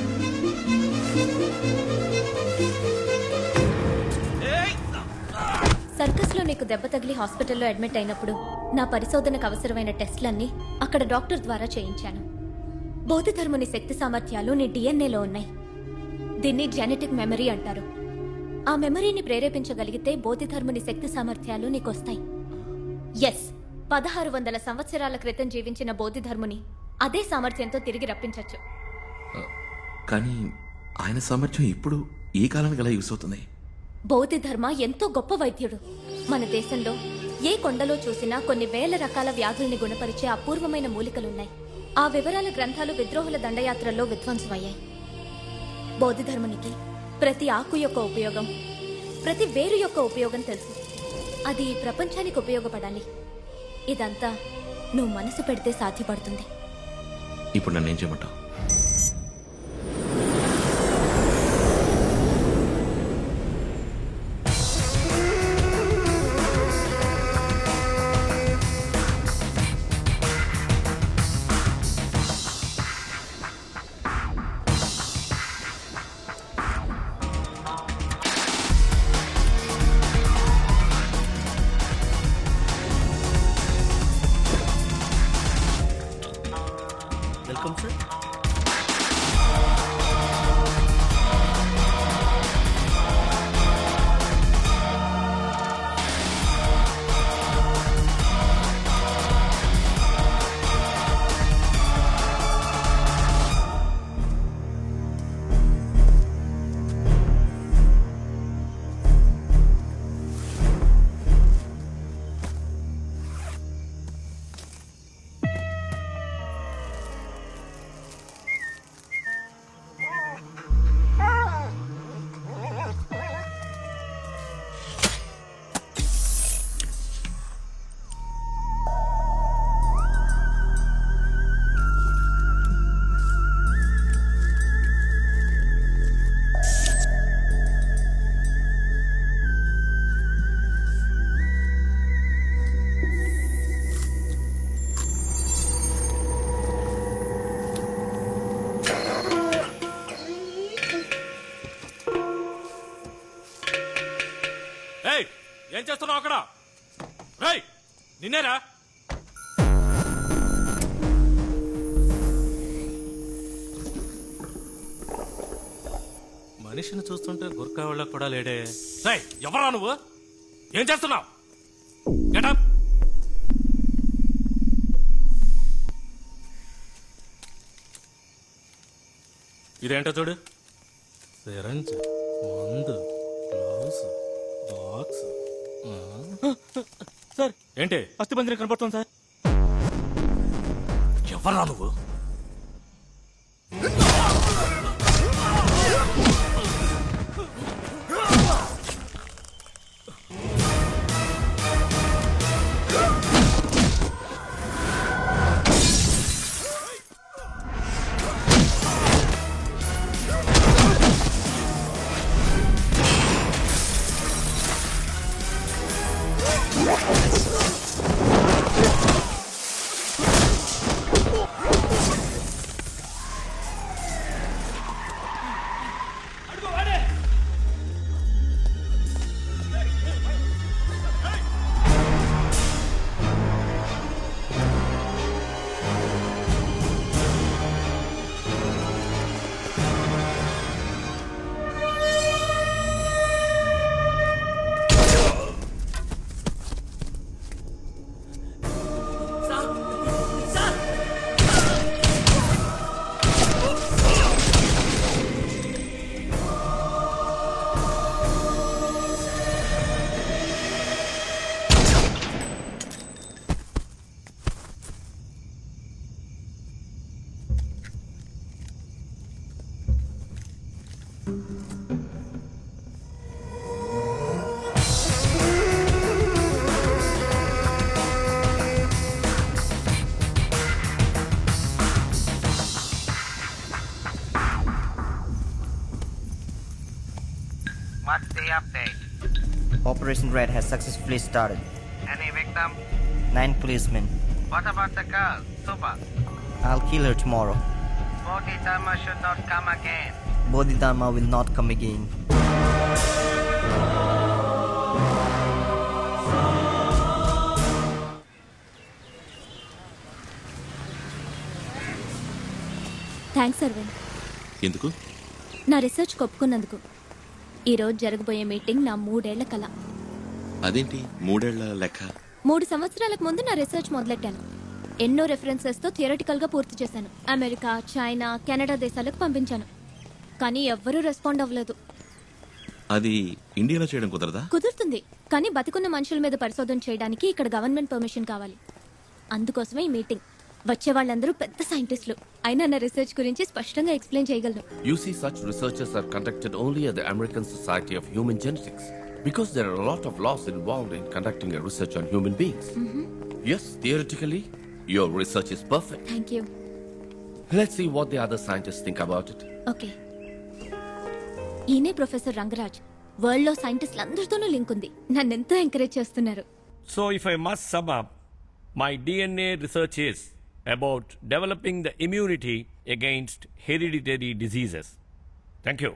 సర్కస్ లో నీకు దెబ్బ తగిలి హాస్పిటల్లో అడ్మిట్ అయినప్పుడు నా పరిశోధనకు అవసరమైన టెస్ట్లన్నీ అక్కడ డాక్టర్ ద్వారా చేయించాను బౌద్ధధర్ముని శక్తి సామర్థ్యాలు నీ డిఎన్ఏలో ఉన్నాయి దీన్ని జెనెటిక్ మెమరీ అంటారు ఆ మెమరీని ప్రేరేపించగలిగితే బోధిధర్ముని శక్తి సామర్థ్యాలు నీకొస్తాయి ఎస్ పదహారు వందల సంవత్సరాల క్రితం జీవించిన బోధిధర్ముని అదే సామర్థ్యంతో తిరిగి రప్పించవచ్చు కానీ ఆయన సామర్థ్యం ఇప్పుడు ఈ కాలానికి ఎలా యూస్ అవుతుంది బౌద్ధధర్మ ఎంతో గొప్ప వైద్యుడు మన దేశంలో ఏ కొండలో చూసినా కొన్ని వేల రకాల వ్యాధుల్ని గుణపరిచే అపూర్వమైన మూలికలున్నాయి ఆ వివరాల గ్రంథాలు విద్రోహుల దండయాత్రల్లో విధ్వంసమయ్యాయి బౌద్ధధర్మునికి ప్రతి ఆకు యొక్క ఉపయోగం ప్రతి వేరు యొక్క ఉపయోగం తెలుసు అది ఈ ప్రపంచానికి ఉపయోగపడాలి ఇదంతా నువ్వు మనసు పెడితే సాధ్యపడుతుంది ఇప్పుడు నన్ను ఏం చేయమంటావు వెల్కమ్ సార్ ఏం చేస్తున్నావు అక్కడ రేయ్ నిన్నేరా మనిషిని చూస్తుంటే గుర్కా వాళ్ళకు కూడా లేడే రేయ్ ఎవరా నువ్వు ఏం చేస్తున్నావు గెటప్ ఇదేంటో చూడు సిరంజ్ మందు గ్లౌస్ బాక్స్ సార్ ఏంటి అస్థిపంజరం కనపడుతుంది సార్ ఎవరా నువ్వు What's the update? Operation Red has successfully started. Any victim? Nine policemen. What about the girl, Suba? I'll kill her tomorrow. Bodhidharma should not come again. Bodhidharma will not come again. Thanks Aravind ఎందుకు నా research ఒప్పుకున్నందుకు ఈరోజు జరగబోయే meeting నా మూడేళ్ల కల అదేంటి మూడేళ్ల లెక్క మూడు సంవత్సరాలకు ముందు నా రీసెర్చ్ మొదలెట్టాను ఎన్నో రెఫరెన్సెస్తో థియరటికల్గా పూర్తి చేశాను అమెరికా చైనా కెనడా దేశాలకు పంపించాను కానీ ఎవ్వరూ రెస్పాండ్ అవ్వలేదు అది ఇండియాలో చేయడం కుదరదా కుదురుతుంది కానీ బతికున్న మనుషుల మీద పరిశోధన చేయడానికి ఇక్కడ గవర్నమెంట్ పర్మిషన్ కావాలి అందుకోసమే ఈ మీటింగ్ వచ్చే వాళ్ళందరూ పెద్ద సైంటిస్టులు అయినా నా రీసెర్చ్ గురించి స్పష్టంగా ఎక్స్ప్లెయిన్ చేయగలను You see, such researches are conducted only at the American Society of Human Genetics because there are a lot of laws involved in conducting a research on human beings. Yes, theoretically, your research is perfect. Thank you Let's see what the other scientists think about it. Okay ఈయనే professor Rangaraj world లో సైంటిస్టులు అందరితోనూ link ఉంది నన్ను ఎంతో encourage చేస్తున్నారు So, if I must sum up, my DNA research is about developing the immunity against hereditary diseases. Thank you.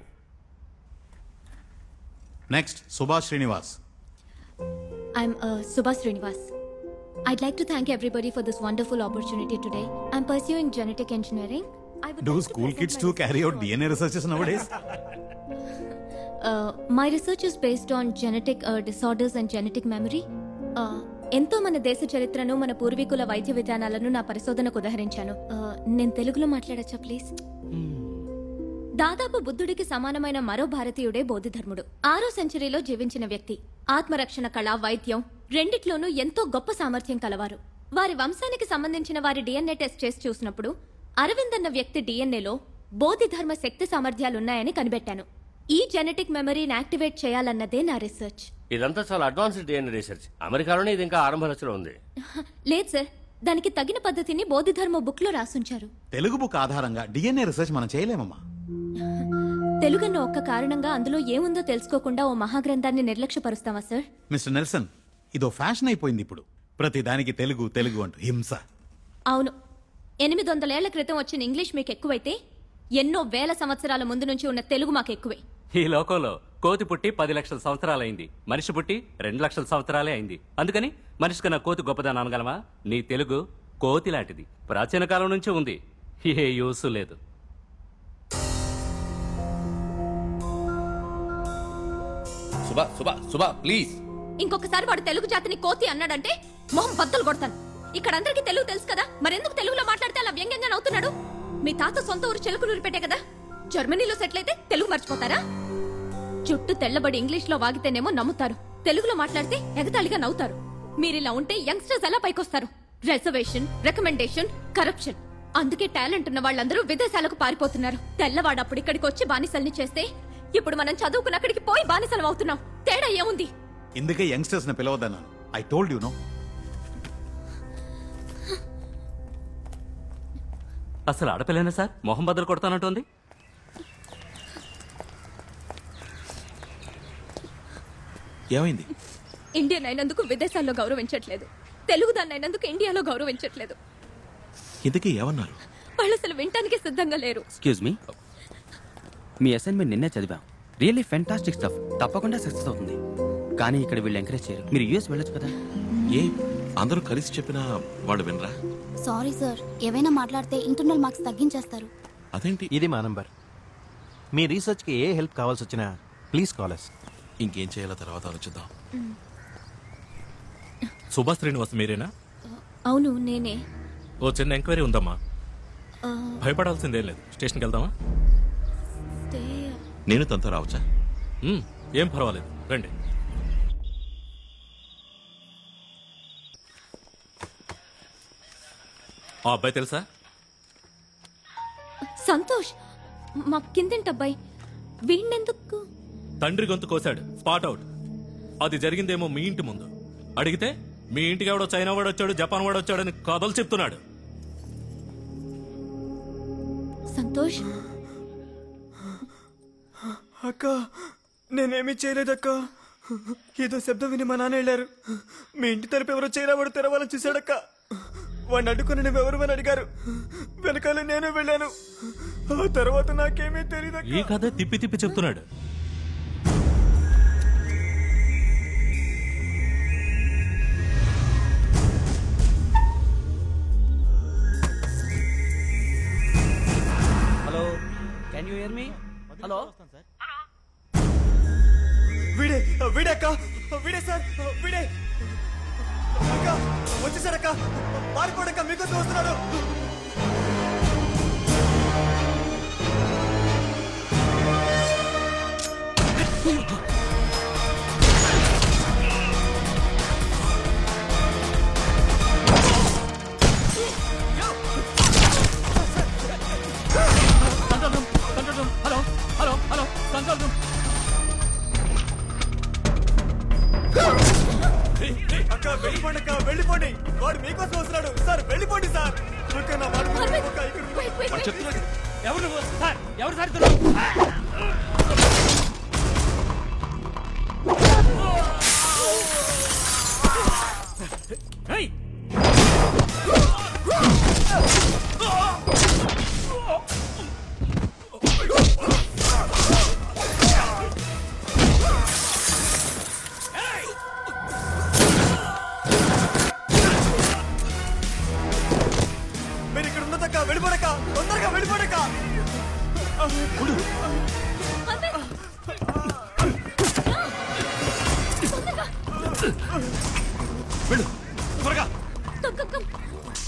Next Subhash Srinivas I'm uh, Subha Srinivas. I'd like to thank everybody for this wonderful opportunity today. I'm pursuing genetic engineering. I would do like to school present kids my to research carry out on- DNA researches nowadays Uh, my research is based on genetic uh, disorders and genetic memory. Uh, ఎంతో మన దేశ చరిత్రను మన పూర్వీకుల వైద్య విధానాలను నా పరిశోధనకు ఉదహరించాను Uh, నేను తెలుగులో మాట్లాడచ్చా ప్లీజ్ దాదాపు బుద్ధుడికి సమానమైన మరో భారతీయుడే బోధిధర్ముడు ఆరో సెంచరీలో జీవించిన వ్యక్తి ఆత్మరక్షణ కళ వైద్యం రెండిట్లోనూ ఎంతో గొప్ప సామర్థ్యం కలవారు వారి వంశానికి సంబంధించిన వారి డిఎన్ఏ టెస్ట్ చేసి చూసినప్పుడు అరవింద్ అన్న వ్యక్తి డిఎన్ఏలో బోధిధర్మ శక్తి సామర్థ్యాలున్నాయని కనిపెట్టాను ఈ జెనెటిక్ మెమరీని యాక్టివేట్ చేయాలన్నదే నా రీసెర్చ్ ఇదంతా చాలా అడ్వాన్స్డ్ డిఎన్ఏ రీసెర్చ్ అమెరికాలోనే ఇది ఇంకా ఆరంభ దశలో ఉంది లేదు సార్ దానికి తగిన పద్ధతిని బోధిధర్మ బుక్ లో రాసుంచారు తెలుగు బుక్ ఆధారంగా డిఎన్ఏ రీసెర్చ్ మనం చేయలేమమ్మా తెలుగన్న ఒక్క కారణంగా అందులో ఏముందో తెలుసుకోకుండా ఓ మహాగ్రంథాన్ని నిర్లక్ష్యపరుస్తావా సార్ మిస్టర్ నెల్సన్ ఇదో ఫ్యాషన్ అయిపోయింది ఇప్పుడు ప్రతి దానికి తెలుగు తెలుగు అంటూ హింస అవును ఎనిమిది వందలేళ్ల క్రితం వచ్చిన ఇంగ్లీష్ మీకు ఎక్కువైతే ఎన్నో వేల సంవత్సరాల ముందు నుంచి ఉన్న తెలుగు మాకు ఎక్కువే ఈ లోకంలో కోతి పుట్టి పది లక్షల సంవత్సరాలైంది మనిషి పుట్టి రెండు లక్షల సంవత్సరాలే అయింది అందుకని మనిషి కన్నా కోతి గొప్పదని అనగలమా నీ తెలుగు కోతి లాంటిది ప్రాచీన కాలం నుంచి ఉంది ఏ యూసు లేదు సుబా సుబా సుబా ప్లీజ్ ఇంకొకసారి వాడు తెలుగు జాతిని కోతి అన్నాడంటే మొహం బద్దలు కొడతాను ఇక్కడ అందరికీ తెలుగు తెలుసు కదా మరెందుకు తెలుగులో మాట్లాడితే అలా వ్యంగ్యంగా నవ్వుతున్నాడు మీ తాత సొంత ఊరు చెలుకునూరు పెట్టే కదా జర్మనీలో సెటిల్ అయితే తెలుగు మర్చిపోతారా చుట్టూ తెల్లబడి ఇంగ్లీష్ లో వాగితేనేమో నమ్ముతారు తెలుగులో మాట్లాడితే ఎగతాళిగా నవ్వుతారు మీరిలా ఉంటే యంగ్స్టర్స్ ఎలా పైకొస్తారు రిజర్వేషన్ రికమెండేషన్ కరప్షన్ అందుకే టాలెంట్ ఉన్న వాళ్ళందరూ విదేశాలకు పారిపోతున్నారు తెల్లవాడు అప్పుడు ఇక్కడికి వచ్చి బానిసల్ని చేస్తే ఇప్పుడు మనం చదువుకుని అక్కడికి పోయి బానిసలం అవుతున్నాం తేడా ఏముంది ఇందుకే యంగ్స్టర్స్ ని పిలవద్దన్నాను ఐ టోల్డ్ యు నో అసలు ఆడపిల్లనే సార్ మొహం బద్దలు కొడతానంటుంది ఏమైంది ఇండియన్ అయినందుకు విదేశాల్లో గౌరవించట్లేదు తెలుగు దాన్ని అయినందుకు ఇండియాలో గౌరవించట్లేదు ఇంతకీ ఏమన్నారు వాళ్ళు అసలు వినటానికి సిద్ధంగా లేరు ఎక్స్క్యూజ్ మీ మీ అసైన్మెంట్ నిన్నే చదివాం రియల్లీ ఫెంటాస్టిక్ స్టఫ్ తప్పకుండా సక్సెస్ అవుతుంది కానీ ఇక్కడ వీళ్ళు ఎంకరేజ్ చేయరు మీరు యూఎస్ వెళ్ళొచ్చు కదా ఏ అందరూ కలిసి చెప్పినా వాళ్ళు వినరా సారీ సార్ ఏవైనా మాట్లాడితే ఇంటర్నల్ మార్క్స్ తగ్గించేస్తారు అదేంటి ఇది మా నంబర్ మీ రీసెర్చ్కి ఏ హెల్ప్ కావాల్సి వచ్చినా ప్లీజ్ కాల్ అస్ ఇంకేం చేయాలో తర్వాత ఆలోచిద్దాం సుభాష్ శ్రీనివాస్ మీరేనా అవును నేనే ఓ చిన్న ఎంక్వైరీ ఉందమ్మా ఆ, భయపడాల్సిందేం లేదు స్టేషన్కి వెళ్దామా తే- నేను తనతో రావచ్చా మ్మ్, ఏం పర్వాలేదు రండి ఆ అబ్బాయి తెలుసా సంతోష్ మా కిందింటి అబ్బాయి వీణెందుకు తండ్రి గొంతు కోశాడు స్పాట్ అవుట్ అది జరిగిందేమో మీ ఇంటి ముందు అడిగితే మీ ఇంటికి ఎవడో చైనా వాడు వచ్చాడు జపాన్ వాడు వచ్చాడని కథలు చెప్తున్నాడు సంతోష్ అక్క నేనేమీ చేయలేదక్క ఏదో శబ్దం విని మా నాన్న వెళ్ళారు మీ ఇంటి తలుపు ఎవరో చైనా వాడు తెరవాలని చూశాడక్క వాడిని అడ్డుకుని నువ్వు ఎవరు అని అడిగారు వెనకాల నేను వెళ్ళాను ఆ తర్వాత నాకేమీ తెలియదు ఈ కథ తిప్పి తిప్పి చెప్తున్నాడు hello can you hear me hello వీడే వీడే అక్క వీడే సార్ వీడే అక్క వచ్చేసాడక్క పారిపోడక్క మీకోసం వస్తున్నాడు control room control room hello hello hello control room అక్క వెళ్ళిపోండి అక్క వెళ్ళిపోండి వాడు మీకోసం వస్తున్నాడు సార్ వెళ్ళిపోండి సార్ అక్క నా మాట వినండి. అక్క, ఇక్కడ వాడు చెప్తున్నాడు ఎవరు నువ్వు సార్ ఎవరు సార్ ఇతను? ఏయ్! మీరు ఇక్కడ ఉన్నదక్క వెళ్ళిపోడక్క తొందరగా వెళ్ళిపోడక్క వెళ్ళు త్వరగా come come come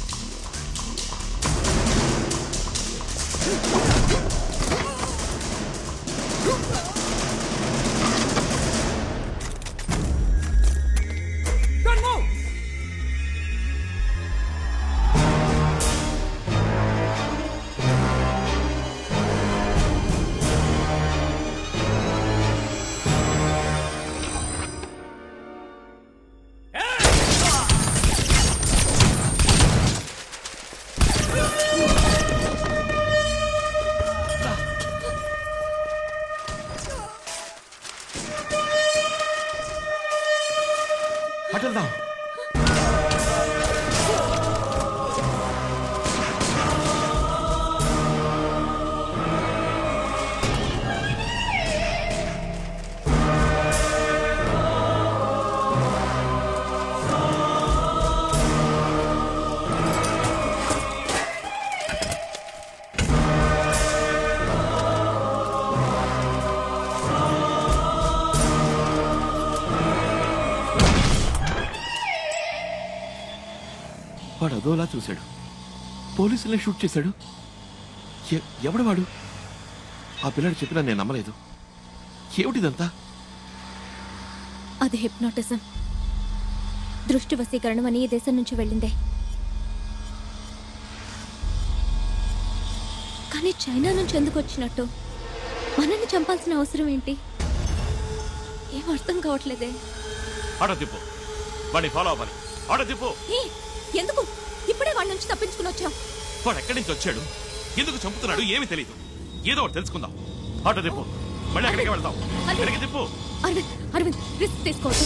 Don't move! వాడు అదోలా చూశాడు పోలీసులే షూట్ చేశాడు ఎ- ఎవడు వాడు ఆ పిల్లాడు చెప్పినా నేను నమ్మలేదు ఏమిటిదంతా అది హిప్నోటిజం దృష్టి వశీకరణం అని ఈ దేశం నుంచి వెళ్ళిందే కానీ చైనా నుంచి ఎందుకు వచ్చినట్టు మనల్ని చంపాల్సిన అవసరం ఏంటి ఏం అర్థం కావట్లేదే ఆటో తిప్పు వాడిని ఫాలో అవ్వాలి ఆటో తిప్పు ఏ, ఎందుకు ఇప్పుడే వాళ్ళ నుంచి తప్పించుకుని వచ్చాం వాడు ఎక్కడి నుంచి వచ్చాడు ఎందుకు చంపుతున్నాడు ఏమీ తెలియదు ఏదో ఒకటి తెలుసుకుందాం ఆటో తిప్పు మళ్ళీ అక్కడికి వెళ్దాం అక్కడికి తిప్పు అరవింద్ అరవింద్ రిస్క్ తీసుకోవద్దు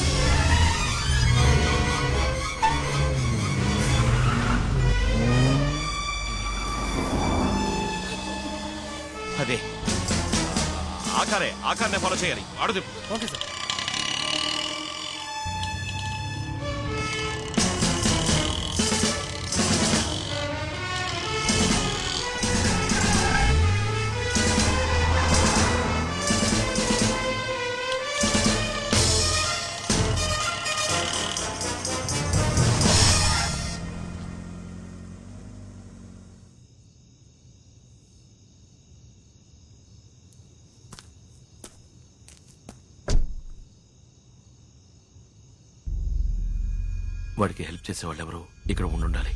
అదే ఆకారే ఆకారనే ఫాలో చేయాలి ఆటో తిప్పు ఓకే సార్ వాడికి హెల్ప్ చేసే వాళ్ళు ఎవరు ఇక్కడ ఉండుండాలి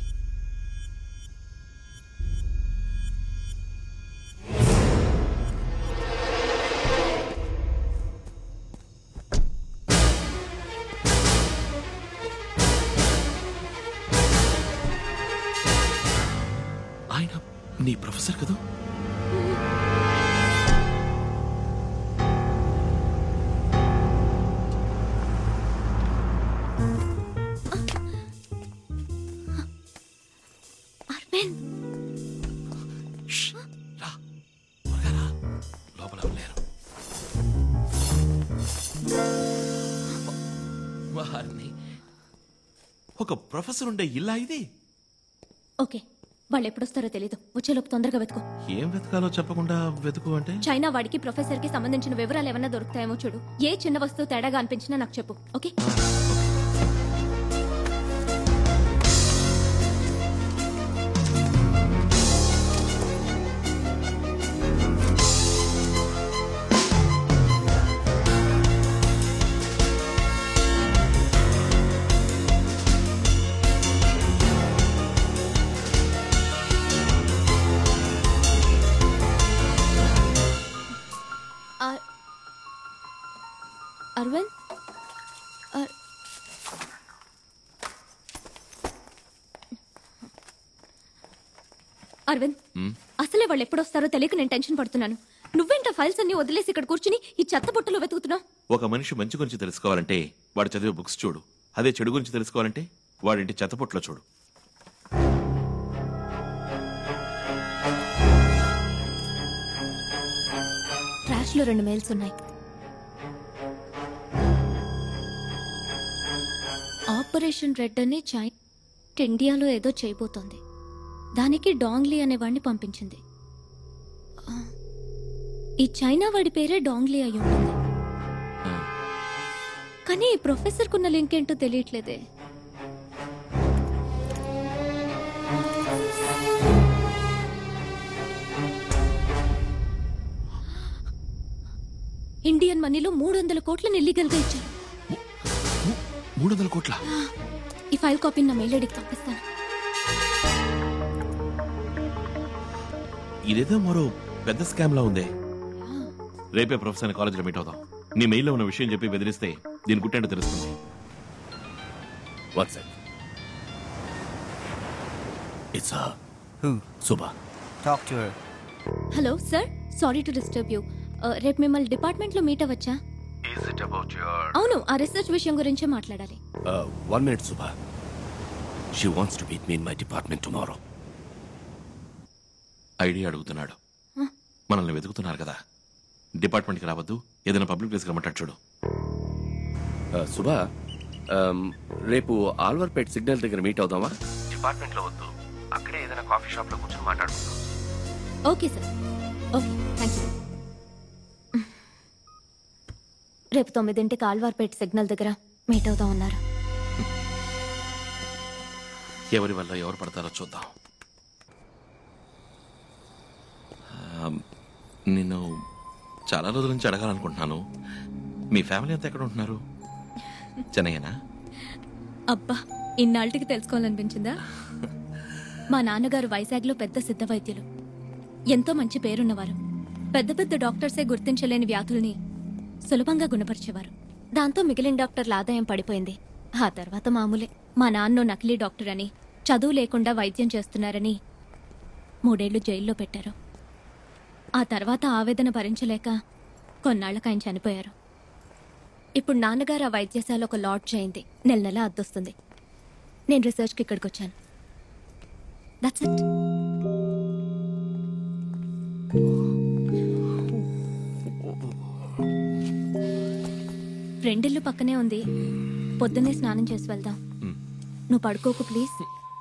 ఆయన నీ ప్రొఫెసర్ కదా అరవింద్ లోపల లేరు వారిని ఒక ప్రొఫెసర్ ఉండే ఇల్లా ఇది ఓకే వాళ్ళు ఎప్పుడొస్తారో తెలీదు వచ్చేలోపు తొందరగా వెతుకు ఏం వెతకాలో చెప్పకుండా వెతుకు అంటే చైనా వాడికి ప్రొఫెసర్ కి సంబంధించిన వివరాలు ఏమన్నా దొరుకుతాయేమో చూడు ఏ చిన్న వస్తువు తేడాగా అనిపించినా నాకు చెప్పు ఓకే అ- అరవింద్ అర్- అరవింద్ అసలే వాళ్ళు ఎప్పుడొస్తారో తెలియక నేను టెన్షన్ పడుతున్నాను నువ్వేంట ఫైల్స్ అన్ని వదిలేసి ఇక్కడ కూర్చుని ఈ చెత్త బుట్టలో వెతుకుతున్నావు ఒక మనిషి మంచి గురించి తెలుసుకోవాలంటే వాడు చదివే బుక్స్ చూడు అదే చెడు గురించి తెలుసుకోవాలంటే వాడింటి చెత్తపొట్లో చూడు ట్రాష్ లో రెండు మెయిల్స్ ఉన్నాయి ఆపరేషన్ రెడ్ అని చైనా ఇండియాలో ఏదో చేయబోతోంది దానికి డాంగ్లీ అనే వాడిని పంపించింది ఆ, ఈ చైనా వాడి పేరే డాంగ్లీ అయి ఉంటుంది కానీ ఈ ప్రొఫెసర్ కున్న లింక్ ఏంటో తెలియట్లేదే ఇండియన్ మనీలో మూడు వందల కోట్లను ఇల్లీగల్ గా ఇచ్చారు మూడు వందల కోట్ల ఈ ఫైల్ కాపీని నా మెయిల్ ఐడికి పంపిస్తాను ఇదేదో మరో పెద్ద స్కామ్ లా ఉందే రేపే ప్రొఫెసర్ కాలేజీలో మీట్ అవుదాం నీ మెయిల్లో ఉన్న విషయం చెప్పి బెదిరిస్తే దీని గుట్టేంటో తెలుస్తుంది One sec. It's her. Who? Subha. Talk to her. Hello sir sorry to disturb you రేపు మిమ్మల్ని డిపార్ట్మెంట్లో మీట్ అవ్వచ్చా Is it about your... అవును ఆ రీసెర్చ్ విషయం గురించే మాట్లాడాలి Uh, one minute, Subha. She wants to meet me in my department tomorrow. Idea అడుగుతున్నాడు మనల్ని వెతుకుతున్నారు కదా డిపార్ట్మెంట్కి రావద్దు ఏదైనా పబ్లిక్ ప్లేస్కి రమ్మంటాడు చూడు Uh, సుభా um, రేపు ఆల్వర్పేట్ సిగ్నల్ దగ్గర మీట్ అవుదామా డిపార్ట్మెంట్లో వద్దు అక్కడే ఏదైనా కాఫీ షాప్లో కూర్చొని మాట్లాడుకుందాం okay sir okay thank you రేపు తొమ్మిదింటికి ఆల్వార్పేట్ సిగ్నల్ దగ్గర మీట్ అవుదాం అన్నారు ఎవరి వల్ల ఎవరు పడతారో చూద్దాం ఆ, నిన్ను చాలా రోజుల నుంచి అడగాలనుకుంటున్నాను మీ ఫ్యామిలీ అంతా ఎక్కడ ఉంటున్నారు చెన్నయ్యనా అబ్బా ఇన్నాళ్ళకి తెలుసుకోవాలనిపించిందా మా నాన్నగారు వైజాగ్లో పెద్ద సిద్ధ వైద్యులు ఎంతో మంచి పేరున్నవారు పెద్ద పెద్ద డాక్టర్సే గుర్తించలేని వ్యాధుల్ని సులభంగా గుణపరిచేవారు దాంతో మిగిలిన డాక్టర్ల ఆదాయం పడిపోయింది ఆ తర్వాత మామూలే మా నాన్న నకిలీ డాక్టర్ అని చదువు లేకుండా వైద్యం చేస్తున్నారని మూడేళ్లు జైల్లో పెట్టారు ఆ తర్వాత ఆవేదన భరించలేక కొన్నాళ్ళకి ఆయన చనిపోయారు ఇప్పుడు నాన్నగారు ఆ వైద్యశాల ఒక లాడ్జ్ అయింది నెల నెల అద్దొస్తుంది నేను రీసెర్చ్కి ఇక్కడికి వచ్చాను దట్స్ ఇట్ ఫ్రెండిల్లు పక్కనే ఉంది పొద్దున్నే స్నానం చేసి వెళ్దాం నువ్వు పడుకోకు ప్లీజ్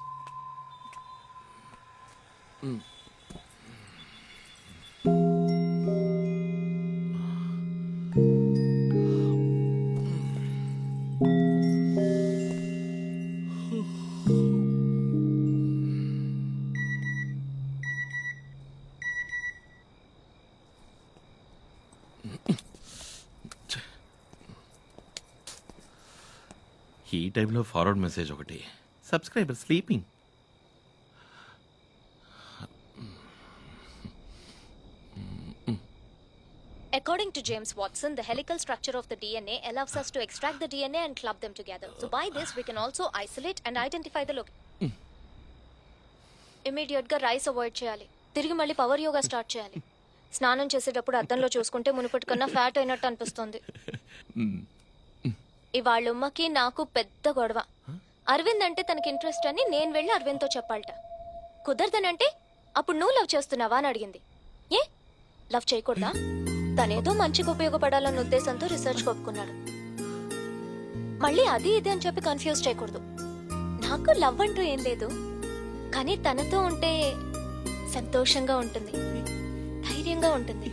ఈ టైంలో ఫార్వర్డ్ మెసేజ్ ఒకటి subscriber sleeping According to James Watson, the helical structure of the DNA allows us to extract the DNA and club them together. So by this, we can also isolate and identify the location. Immediate గా rice avoid చేయాలి తిరిగి మళ్ళీ power yoga start చేయాలి స్నానం చేసేటప్పుడు అద్దంలో చూసుకుంటే మునుపటి కన్నా ఫ్యాట్ అయినట్టు అనిపిస్తుంది ఇవాళ ఉమ్మకి నాకు పెద్ద గొడవ అరవింద్ అంటే తనకి ఇంట్రెస్ట్ అని నేను వెళ్ళి అరవింద్తో చెప్పాలట కుదరదనంటే అప్పుడు నువ్వు లవ్ చేస్తున్నావా అని అడిగింది ఏ లవ్ చేయకూడదా తనేదో మంచిగా ఉపయోగపడాలన్న ఉద్దేశంతో రీసెర్చ్ ఒప్పుకున్నాడు మళ్ళీ అది ఇది అని చెప్పి కన్ఫ్యూజ్ చేయకూడదు నాకు లవ్ అంటూ ఏం లేదు కానీ తనతో ఉంటే సంతోషంగా ఉంటుంది ధైర్యంగా ఉంటుంది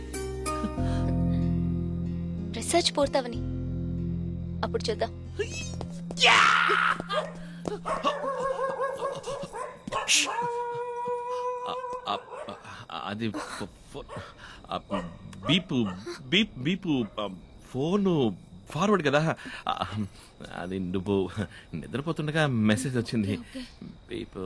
రీసెర్చ్ పూర్తవని అప్పుడు చూద్దాం ఆ, ఆ, అది ఫో- ఫో- ఆ, బీపు బీప్ బీపు ఆ, ఫోను ఫార్వర్డ్ కదా ఆ, అది నువ్వు నిద్రపోతుండగా మెసేజ్ వచ్చింది బీపు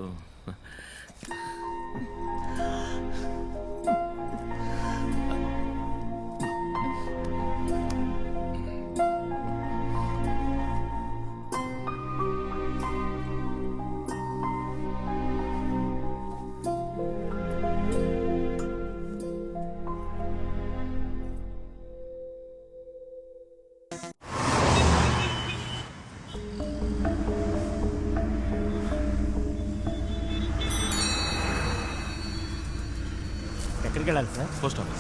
ఎక్కడికి వెళ్ళాలి సార్ పోస్ట్ ఆఫీస్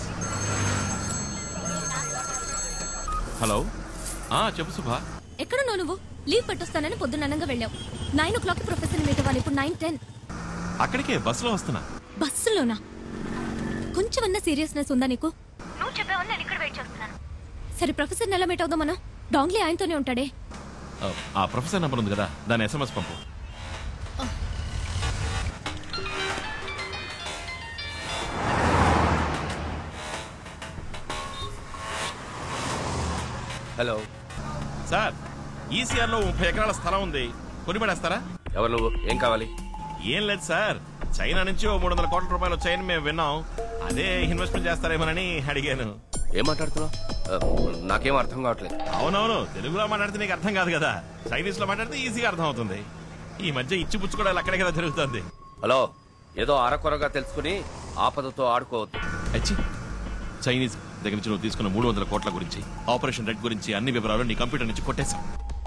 హలో ఆ చెప్పు సుభా ఎక్కడున్నావు నువ్వు లీవ్ పెట్టొస్తానని పొద్దున్ననంగా వెళ్ళావు nine o'clock professor meet అవ్వాలి ఇప్పుడు నైన్ టెన్ అక్కడికే బస్సులో వస్తున్నా బస్సులోనా కొంచెమన్నా సీరియస్నెస్ ఉందా నీకు నువ్వు చెప్పావని నేను ఇక్కడ వెయిట్ చేస్తున్నాను సరే ప్రొఫెసర్ ఎలా మీట్ అవుదాం మనం డాంగ్లీ ఆయనతోనే ఉంటాడే ఆ, ఆ ప్రొఫెసర్ నెంబర్ ఉంది కదా దాని ఎస్ఎంఎస్ పంపు హలో సార్ ఈసీఆర్ లో ముప్పై ఎకరాల స్థలం ఉంది కొని పడేస్తారా ఎవరు నువ్వు ఏం కావాలి ఏం లేదు సార్ చైనా నుంచి ఓ మూడు వందల కోట్ల రూపాయలు వచ్చాయని మేము విన్నాం అదే ఇన్వెస్ట్మెంట్ చేస్తారేమోనని అడిగాను ఏం మాట్లాడుతున్నావు ఆ, నాకేం అర్థం కావట్లేదు అవునవును తెలుగులో మాట్లాడితే నీకు అర్థం కాదు కదా చైనీస్ లో మాట్లాడితే ఈజీగా అర్థం అవుతుంది ఈ మధ్య ఇచ్చి పుచ్చుకోవడాలు అక్కడే కదా జరుగుతుంది హలో ఏదో అరకొరగా తెలుసుకుని ఆపదతో ఆడుకోవద్దు అచ్చి చైనీస్ దగ్గర నుంచి నువ్వు తీసుకున్న మూడు వందల కోట్ల గురించి ఆపరేషన్ రెడ్ గురించి అన్ని వివరాలు నీ కంప్యూటర్ నుంచి కొట్టేశాం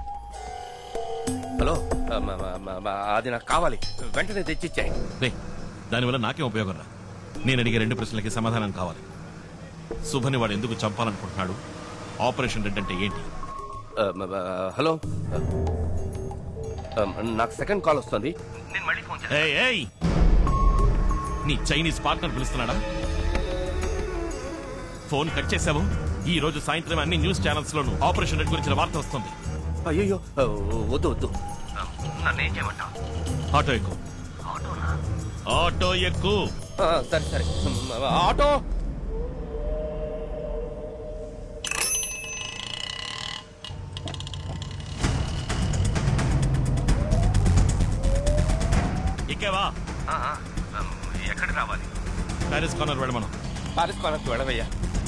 హలో ఆ, మ- మ- మ- మ- అది నాకు కావాలి వెంటనే తెచ్చిచ్చాయి రే దానివల్ల నాకేం ఉపయోగం రా నేను అడిగే రెండు ప్రశ్నలకి సమాధానం కావాలి శుభని వాడు ఎందుకు చంపాలనుకుంటున్నాడు ఆపరేషన్ రెడ్ అంటే ఏంటి ఆ, మ- మ- హలో ఆ, నాకు సెకండ్ కాల్ వస్తుంది నేను మళ్ళీ ఫోన్ ఏయ్, ఏయ్! నీ చైనీస్ పార్ట్నర్ పిలుస్తున్నాడా ఫోన్ కట్ చేసావు ఈ రోజు సాయంత్రం అన్ని న్యూస్ ఛానల్స్ లోను ఆపరేషన్ రెడ్ గురించిన వార్త వస్తుంది అయ్యో వద్దు వద్దు నన్ను ఏం చేయమంటావు ఆటో ఎక్కు ఆటో ఎక్కు సరే సరే ఆటో ఎక్కేవా ఎక్కడికి రావాలి ప్యారిస్ కార్నర్ వెళ్ళమను పారిస్ పాలకు వెళ్ళవయ్యా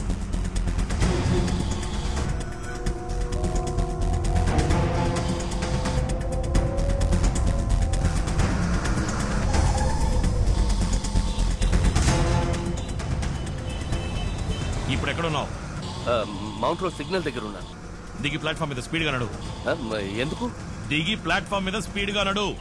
ఇప్పుడు ఎక్కడున్నావు మౌంట్ రోడ్ సిగ్నల్ దగ్గర ఉన్నాను దిగి ప్లాట్ఫామ్ మీద స్పీడ్ గా నడు ఎందుకు దిగి ప్లాట్ఫామ్ మీద స్పీడ్ గా నడు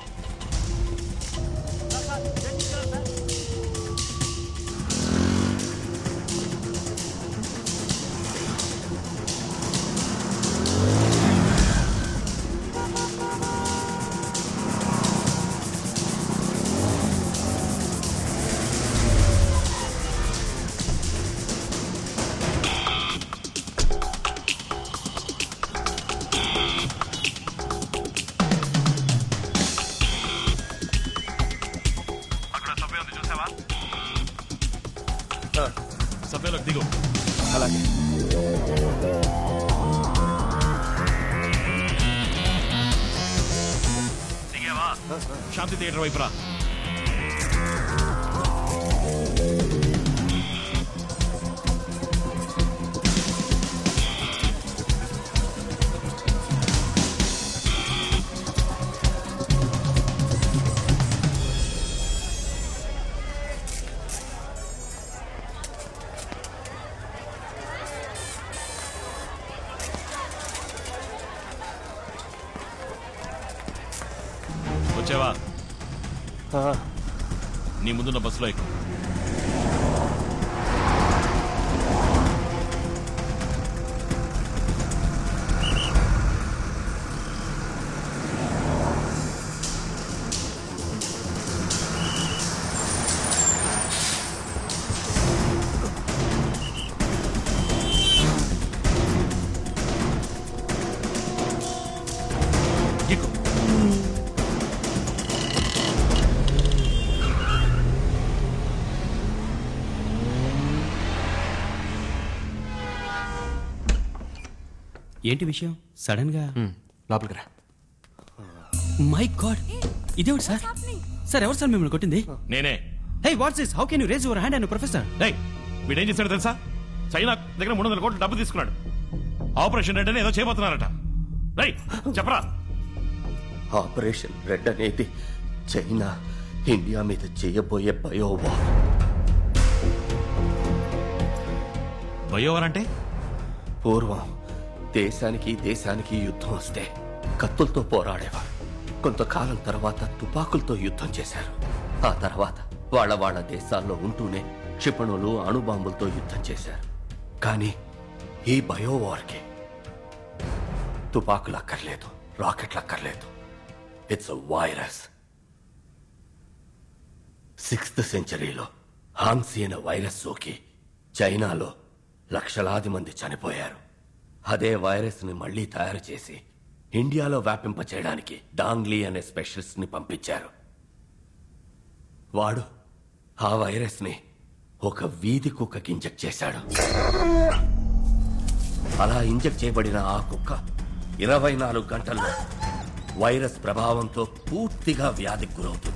అక్కడ సభ్య ఉంది చూసావా సభ్యలోకి దిగు అలాగే దిగేవా శాంతి థియేటర్ వైపు రా వచ్చావా నీ ముందున్న బస్సులో ఎక్కు ఏంటి విషయం సడన్ గా లోపలికి రా మై గాడ్ ఇదేమిటి సార్ సార్ ఎవరు సార్ మిమ్మల్ని కొట్టింది నేనే hey what's this how can you raise your hand and professor డేయ్ వీడేం చేశాడో తెలుసా చైనా దగ్గర మూడు వందల కోట్లు డబ్బు తీసుకున్నాడు ఆపరేషన్ రెడ్ అని ఏదో చేయబోతున్నారట రై చెప్పరా ఆపరేషన్ రెడ్ అనేది చైనా ఇండియా మీద చేయబోయే బయోవా బయోవర్ అంటే పూర్వం దేశానికి దేశానికి యుద్ధం వస్తే కత్తులతో పోరాడేవారు కొంతకాలం తర్వాత తుపాకులతో యుద్ధం చేశారు ఆ తర్వాత వాళ్ళ వాళ్ళ దేశాల్లో ఉంటూనే క్షిపణులు అణుబాంబులతో యుద్ధం చేశారు కానీ ఈ బయోవార్కి తుపాకులు అక్కర్లేదు రాకెట్లు అక్కర్లేదు ఇట్స్ వైరస్ సిక్స్త్ సెంచరీలో హాన్సీ అనే వైరస్ సోకి చైనాలో లక్షలాది మంది చనిపోయారు అదే వైరస్ని మళ్ళీ తయారు చేసి ఇండియాలో వ్యాపింపచేయడానికి డాంగ్లీ అనే స్పెషలిస్ట్ ని పంపించారు వాడు ఆ వైరస్ని ఒక వీధి కుక్కకి ఇంజెక్ట్ చేశాడు అలా ఇంజెక్ట్ చేయబడిన ఆ కుక్క ఇరవై నాలుగు గంటల్లో వైరస్ ప్రభావంతో పూర్తిగా వ్యాధికి గురవుతుంది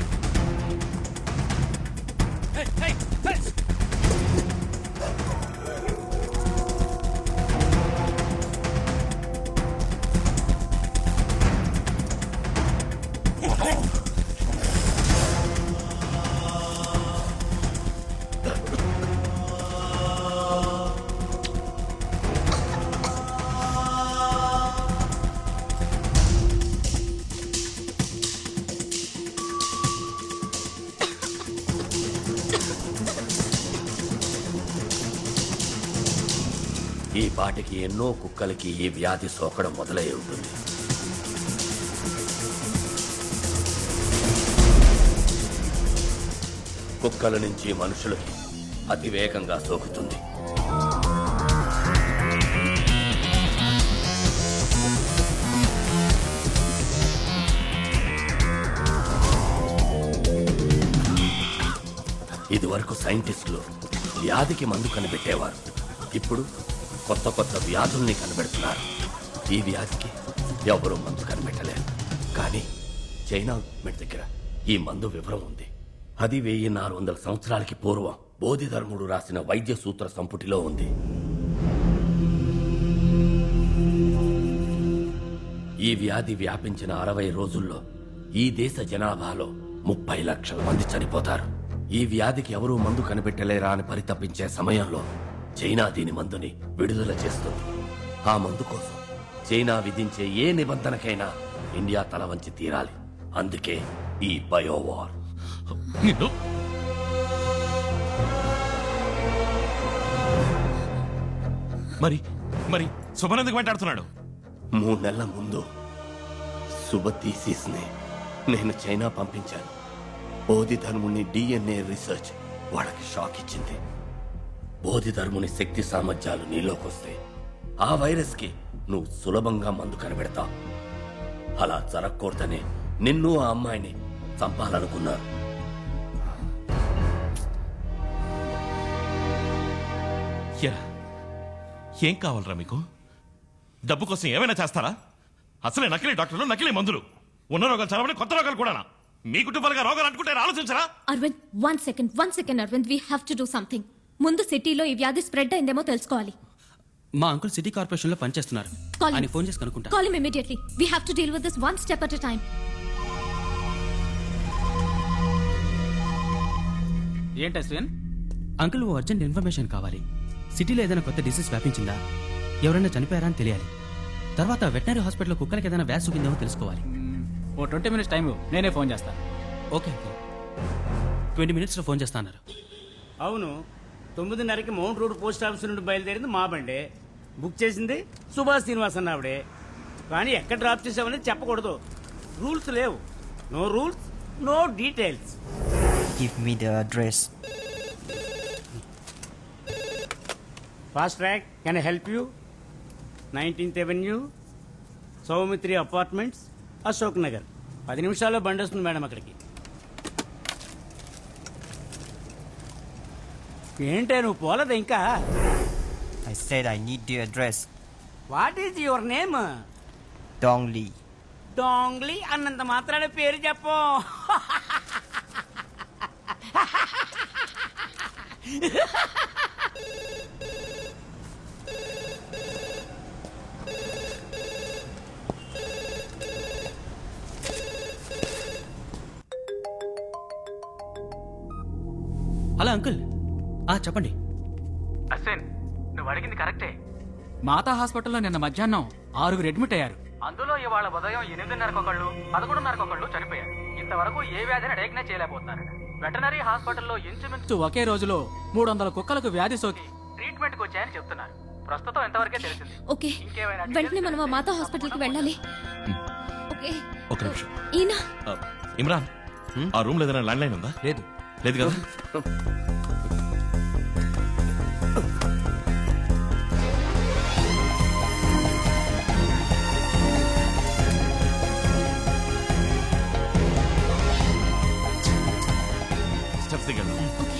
ఈ పాటికి ఎన్నో కుక్కలకి ఈ వ్యాధి సోకడం మొదలై ఉంటుంది కుక్కల నుంచి మనుషులకి అతివేగంగా సోకుతుంది ఇదివరకు సైంటిస్టులు వ్యాధికి మందు కనిపెట్టేవారు ఇప్పుడు కొత్త కొత్త వ్యాధుల్ని కనిపెడుతున్నారు ఈ వ్యాధికి ఎవరు మందు కనిపెట్టలేరు కానీ చైనా గవర్నమెంట్ దగ్గర ఈ మందు వివరం ఉంది అది వెయ్యి నాలుగు వందల సంవత్సరాలకి పూర్వం బోధిధర్ముడు రాసిన వైద్య సూత్ర సంపుటిలో ఉంది ఈ వ్యాధి వ్యాపించిన అరవై రోజుల్లో ఈ దేశ జనాభాలో ముప్పై లక్షల మంది చనిపోతారు ఈ వ్యాధికి ఎవరూ మందు కనిపెట్టలేరా అని పరితపించే సమయంలో చైనా దీని మందుని విడుదల చేస్తుంది ఆ మందు కోసం చైనా విధించే ఏ నిబంధనకైనా ఇండియా తల వంచి తీరాలి అందుకే ఈ బయోవార్ నిన్ను మరి మరి సుమన్ ఎందుకు వెంటాడుతున్నాడు మూడు నెలల ముందు శుభ థీసిస్ ని నేను చైనా పంపించాను బోధి ధర్ముని డిఎన్ఏ రీసెర్చ్ వాళ్ళకి షాక్ ఇచ్చింది బోధి ధర్ముని శక్తి సామర్థ్యాలు నీలోకొస్తే ఆ వైరస్ కి నువ్వు సులభంగా మందు కనిపెడతావు అలా జరగకూడదని నిన్ను ఆ అమ్మాయిని చంపాలనుకున్నారు ఎరా ఏం కావాలరా మీకు డబ్బు కోసం ఏమైనా చేస్తారా అసలే నకిలీ డాక్టర్లు నకిలీ మందులు ఉన్న రోగాలు చదవని కొత్త రోగాలు కూడానా మీ కుటుంబాలుగా రోగాలు అంటుకుంటే ఆలోచించరా Aravind one second one second Aravind we have to do something ముందు సిటీలో ఈ వ్యాధి స్ప్రెడ్ అయిందేమో తెలుసుకోవాలి మా అంకుల్ సిటీ కార్పొరేషన్ లో పనిచేస్తున్నారు Call him. ఆయన ఫోన్ చేసి కనుక్కుంటా call him immediately we have to deal with this one step at a time ఏంటి అశ్విన్ అంకుల్ ఓ అర్జెంట్ ఇన్ఫర్మేషన్ కావాలి సిటీలో ఏదైనా కొత్త డిసీజ్ వ్యాపించిందా ఎవరైనా చనిపోయారా అని తెలియాలి తర్వాత వెటనరీ హాస్పిటల్లో కుక్కలకి ఏదైనా వ్యాస్ చూపిందేమో తెలుసుకోవాలి ఓ ట్వంటీ మినిట్స్ టైం నేనే ఫోన్ చేస్తాను ఓకే అంకుల్ ట్వంటీ మినిట్స్లో ఫోన్ చేస్తా అన్నారు అవును తొమ్మిదిన్నరకి మౌంట్ రోడ్ పోస్ట్ ఆఫీస్ నుండి బయలుదేరింది మా బండే బుక్ చేసింది సుభాష్ శ్రీనివాస్ అన్న ఆవిడే కానీ ఎక్కడ డ్రాప్ చేసామని చెప్పకూడదు రూల్స్ లేవు no rules no details Give me the address. Fast track can help you nineteenth avenue Saumitri apartments Ashok Nagar పది నిమిషాల్లో బండి వస్తుంది మేడం అక్కడికి ఏంటే నువ్వు పోలేదు ఇంకా I said I need the address. What is your name Dong Li. Dong Li అన్నంత మాత్రాన పేరు చెప్పు హలో అంకుల్ ఆ చెప్పండి అశ్విన్ నువ్వు అడిగింది కరెక్టే మాతా హాస్పిటల్లో నిన్న మధ్యాహ్నం ఆరుగురు అడ్మిట్ అయ్యారు అందులో ఇవాళ ఉదయం ఎనిమిదిన్నరకు ఒకళ్ళు పదకొండున్నరకు ఒకళ్ళు చనిపోయారు ఇంతవరకు ఏ వ్యాధిని డయాగ్నైజ్ చేయలేకపోతున్నారు వెటనరీ హాస్పిటల్లో ఇంచుమించు ఒకే రోజులో మూడు వందల కుక్కలకు వ్యాధి సోకి ట్రీట్మెంట్కి వచ్చాయని చెప్తున్నారు ప్రస్తుతం ఎంతవరకే తెలిసింది ఓకే వెంటనే మనం ఆ మాతా హాస్పిటల్కి వెళ్ళాలి ఓకే ఒక నిమిషం ఈయన ఆ, ఇమ్రాన్ ఆ రూమ్ లో ఏదైనా ల్యాండ్ లైన్ ఉందా లేదు లేదు కదా స్టెప్స్ దిగండి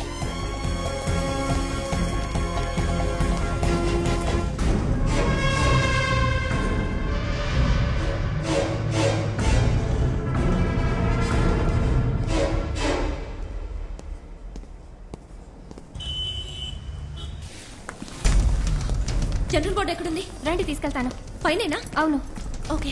జనరల్ బోర్డు ఎక్కడుంది రండి తీసుకెళ్తాను పైనేనా అవును ఓకే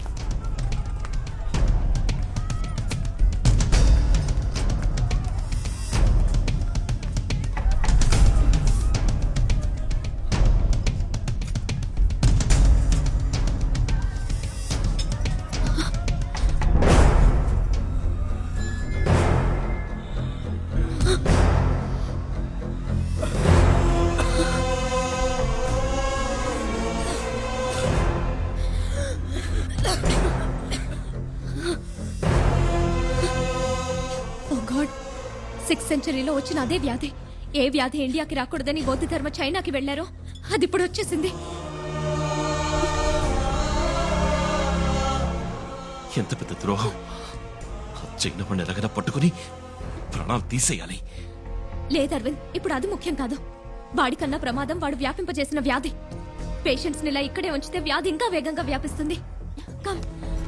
ఓ గాడ్ సిక్స్ సెంచరీలో వచ్చిన అదే వ్యాధి ఏ వ్యాధి ఇండియాకి రాకూడదని బౌద్ధ ధర్మ చైనాకి వెళ్లారో అది ఇప్పుడు వచ్చేసింది ఎంత పెద్ద ద్రోహం ఆ చిన్న పండు ఎలాగైనా పట్టుకుని ప్రాణాలు తీసేయాలి లేదు అరవింద్ ఇప్పుడు అది ముఖ్యం కాదు వాడికన్నా ప్రమాదం వాడు వ్యాపింపజేసిన వ్యాధి పేషెంట్స్ ని ఇలా ఇక్కడే ఉంచితే వ్యాధి ఇంకా వేగంగా వ్యాపిస్తుంది కమ్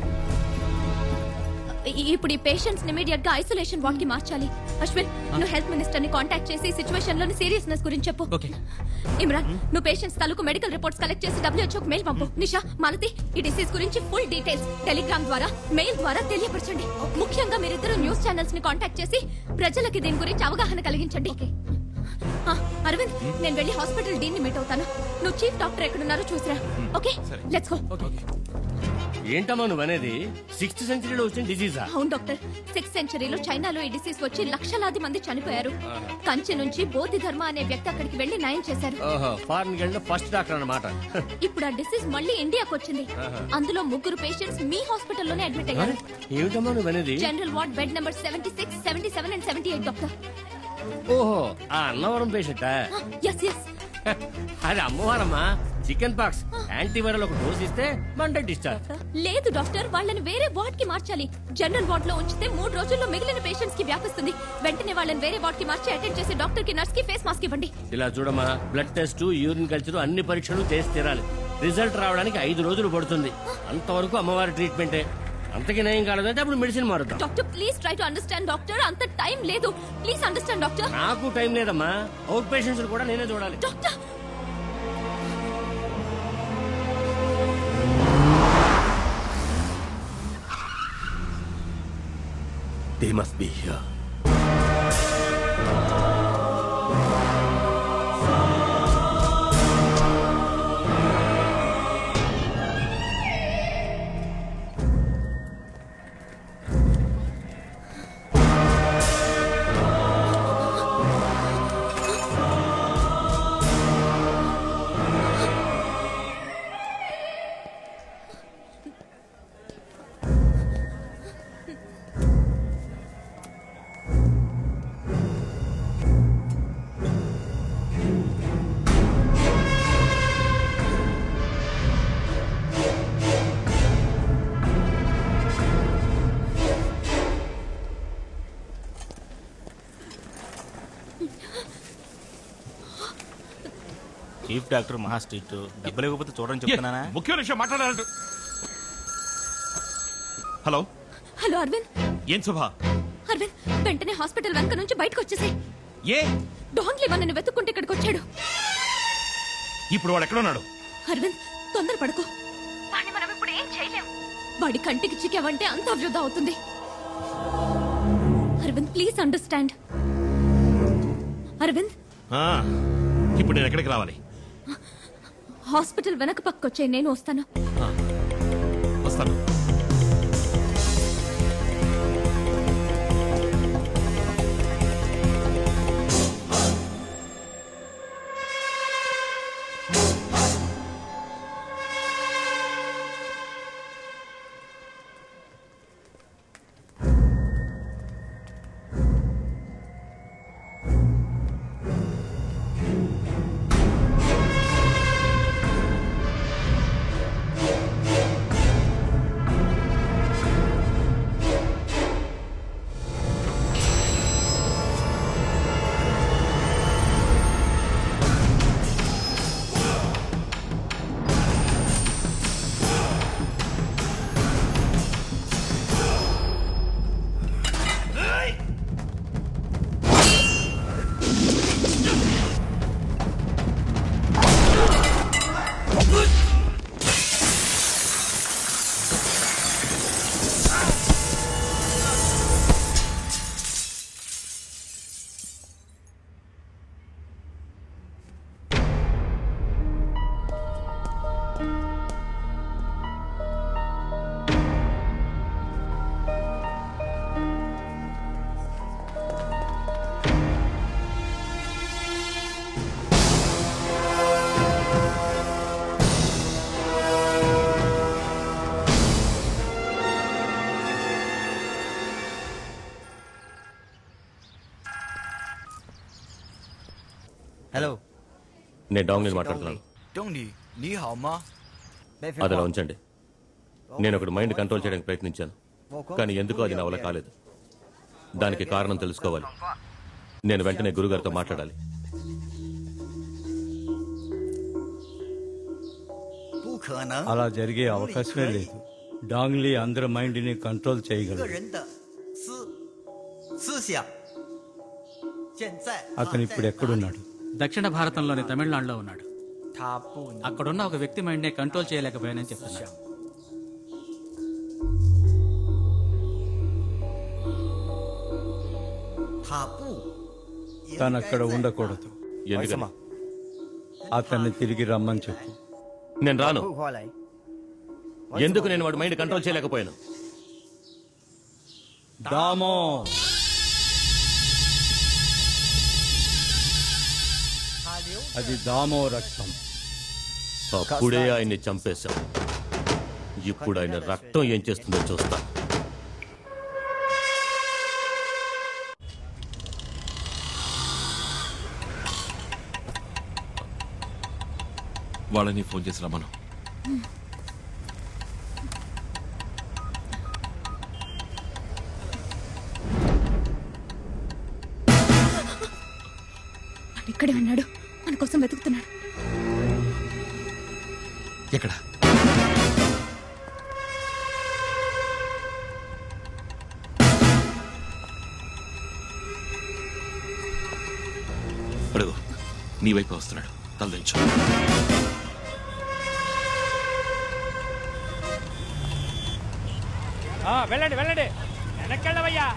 ఇ- ఇప్పుడు ఈ పేషెంట్స్ ని ఇమీడియట్ గా ఐసోలేషన్ వార్డ్ కి మార్చాలి అశ్విన్ నువ్వు హెల్త్ మినిస్టర్ ని కాంటాక్ట్ చేసి సిచువేషన్ లోని సీరియస్నెస్ గురించి చెప్పు ఇమ్రాన్ నువ్వు పేషెంట్స్ తాలూకు మెడికల్ రిపోర్ట్స్ కలెక్ట్ చేసి డబ్ల్యూహెచ్ఓ మెయిల్ పంపు నిషా మాలతి ఈ డిసీజ్ గురించి ఫుల్ డీటెయిల్స్ టెలిగ్రామ్ ద్వారా మెయిల్ ద్వారా తెలియపరచండి ముఖ్యంగా మీరిద్దరు న్యూస్ ఛానల్స్ ని కాంటాక్ట్ చేసి ప్రజలకి దీని గురించి అవగాహన కలిగించండి ఆ, అరవింద్ నేను వెళ్ళి హాస్పిటల్ డీన్ ని మీట్ అవుతాను నువ్వు చీఫ్ డాక్టర్ ఎక్కడున్నారో చూసిరా ఓకే లెట్స్ గో ఏంటమ్మా నువ్వు అనేది సిక్స్త్ సెంచరీలో వచ్చిన డిసీజా అవును డాక్టర్ సిక్స్ సెంచరీలో చైనాలో ఈ డిసీజ్ వచ్చి లక్షలాది మంది చనిపోయారు కంచె నుంచి బోధి ధర్మ అనే వ్యక్తి అక్కడికి వెళ్లి నయం చేశారు ఓహో ఫారెన్ వెళ్ళిన ఫస్ట్ డాక్టర్ అన్నమాట ఇప్పుడు ఆ డిసీజ్ మళ్ళీ ఇండియాకి వచ్చింది ఆహా. అందులో ముగ్గురు పేషెంట్స్ మీ హాస్పిటల్లోనే అడ్మిట్ అయ్యారు ఏమిటమ్మా నువ్వు అనేది general ward bed number seventy six seventy seven and seventy eight doctor ఓహో ఆ అన్నవరం పేషెంటా ఎస్ ఎస్ అది అమ్మవారమ్మా చికెన్ పాక్స్ యాంటీవైరల్ ఒక డోస్ ఇస్తే మండే డిశ్చార్జ్ లేదు డాక్టర్ వాళ్ళని వేరే వార్డ్ కి మార్చాలి జనరల్ వార్డ్ లో ఉంచితే మూడు రోజుల్లో మిగిలిన పేషెంట్స్ కి వ్యాపిస్తుంది వెంటనే వాళ్ళని వేరే వార్డ్ కి మార్చి అటెండ్ చేసే డాక్టర్ కి నర్స్ కి ఫేస్ మాస్క్ ఇవ్వండి ఇలా చూడమ్మా బ్లడ్ టెస్ట్ యూరిన్ కల్చర్ అన్ని పరీక్షలు చేసి తీరాలి రిజల్ట్ రావడానికి ఐదు రోజులు పడుతుంది అంతవరకు అమ్మవారి ట్రీట్మెంటే అంతకి నయం కాలేదంటే అప్పుడు మెడిసిన్ మారుద్దాం doctor please try to understand doctor అంత టైం లేదు ప్లీజ్ అండర్స్టాండ్ డాక్టర్ నాకు టైం లేదమ్మా అవుట్ పేషెంట్స్ కూడా నేనే చూడాలి doctor They must be here. Chief doctor మహా స్ట్రిక్ట్ డబ్బులు ఇవ్వకపోతే చూడని చెప్తున్నానా ముఖ్యమైన విషయం మాట్లాడాలంట హలో హలో అరవింద్ ఏం శుభ అరవింద్ వెంటనే హాస్పిటల్ వెనక నుంచి బయటకు వచ్చేసాయి ఏ డాన్ లివన్ నన్ను వెతుక్కుంటే ఇక్కడికి వచ్చాడు ఇప్పుడు వాడు ఎక్కడున్నాడు అరవింద్ తొందరపడకు వాడిని మనం ఇప్పుడు ఏం చేయలేం వాడి కంటికి చిక్కావంటే అంతా వృధా అవుతుంది అరవింద్ ప్లీజ్ అండర్స్టాండ్ అరవింద్ ఆ, ఇప్పుడు నేను ఎక్కడికి రావాలి హాస్పిటల్ వెనక పక్క నేను వస్తాను ఆ, వస్తాను హలో నేను డాంగ్ని మాట్లాడుతున్నాను 东尼，你好吗？ అది అలా ఉంచండి నేను ఒకటి మైండ్ కంట్రోల్ చేయడానికి ప్రయత్నించాను కానీ ఎందుకో అది నా వల్ల కాలేదు దానికి కారణం తెలుసుకోవాలి నేను వెంటనే గురుగారితో మాట్లాడాలి అలా జరిగే అవకాశమే లేదు డాంగ్లీ అందరి మైండ్ని కంట్రోల్ 个 చేయగలరు 人的思思想，现在 అతను ఇప్పుడు ఎక్కడున్నాడు దక్షిణ భారతంలోని తమిళనాడులో ఉన్నాడు అక్కడున్న ఒక వ్యక్తి మైండ్నే కంట్రోల్ చేయలేకపోయానని చెప్తున్నాడు తను అక్కడ ఉండకూడదు ఎందుకని అతన్ని తిరిగి రమ్మని చెప్పు నేను రాను 不过来。 ఎందుకు నేను వాడి మైండ్ కంట్రోల్ చేయలేకపోయాను దామో అది దామో రక్తం అప్పుడే ఆయన్ని చంపేశాం ఇప్పుడు ఆయన రక్తం ఏం చేస్తుందో చూస్తా వాళ్ళని ఫోన్ చేసి రమ్మను వాడు ఇక్కడే ఉన్నాడు మన కోసం వెతుకుతున్నాడు ఎక్కడ అడుగు నీ వైపు వస్తున్నాడు తలదించు ఆ, వెళ్ళండి వెళ్ళండి వెనక్కెళ్ళవయ్యా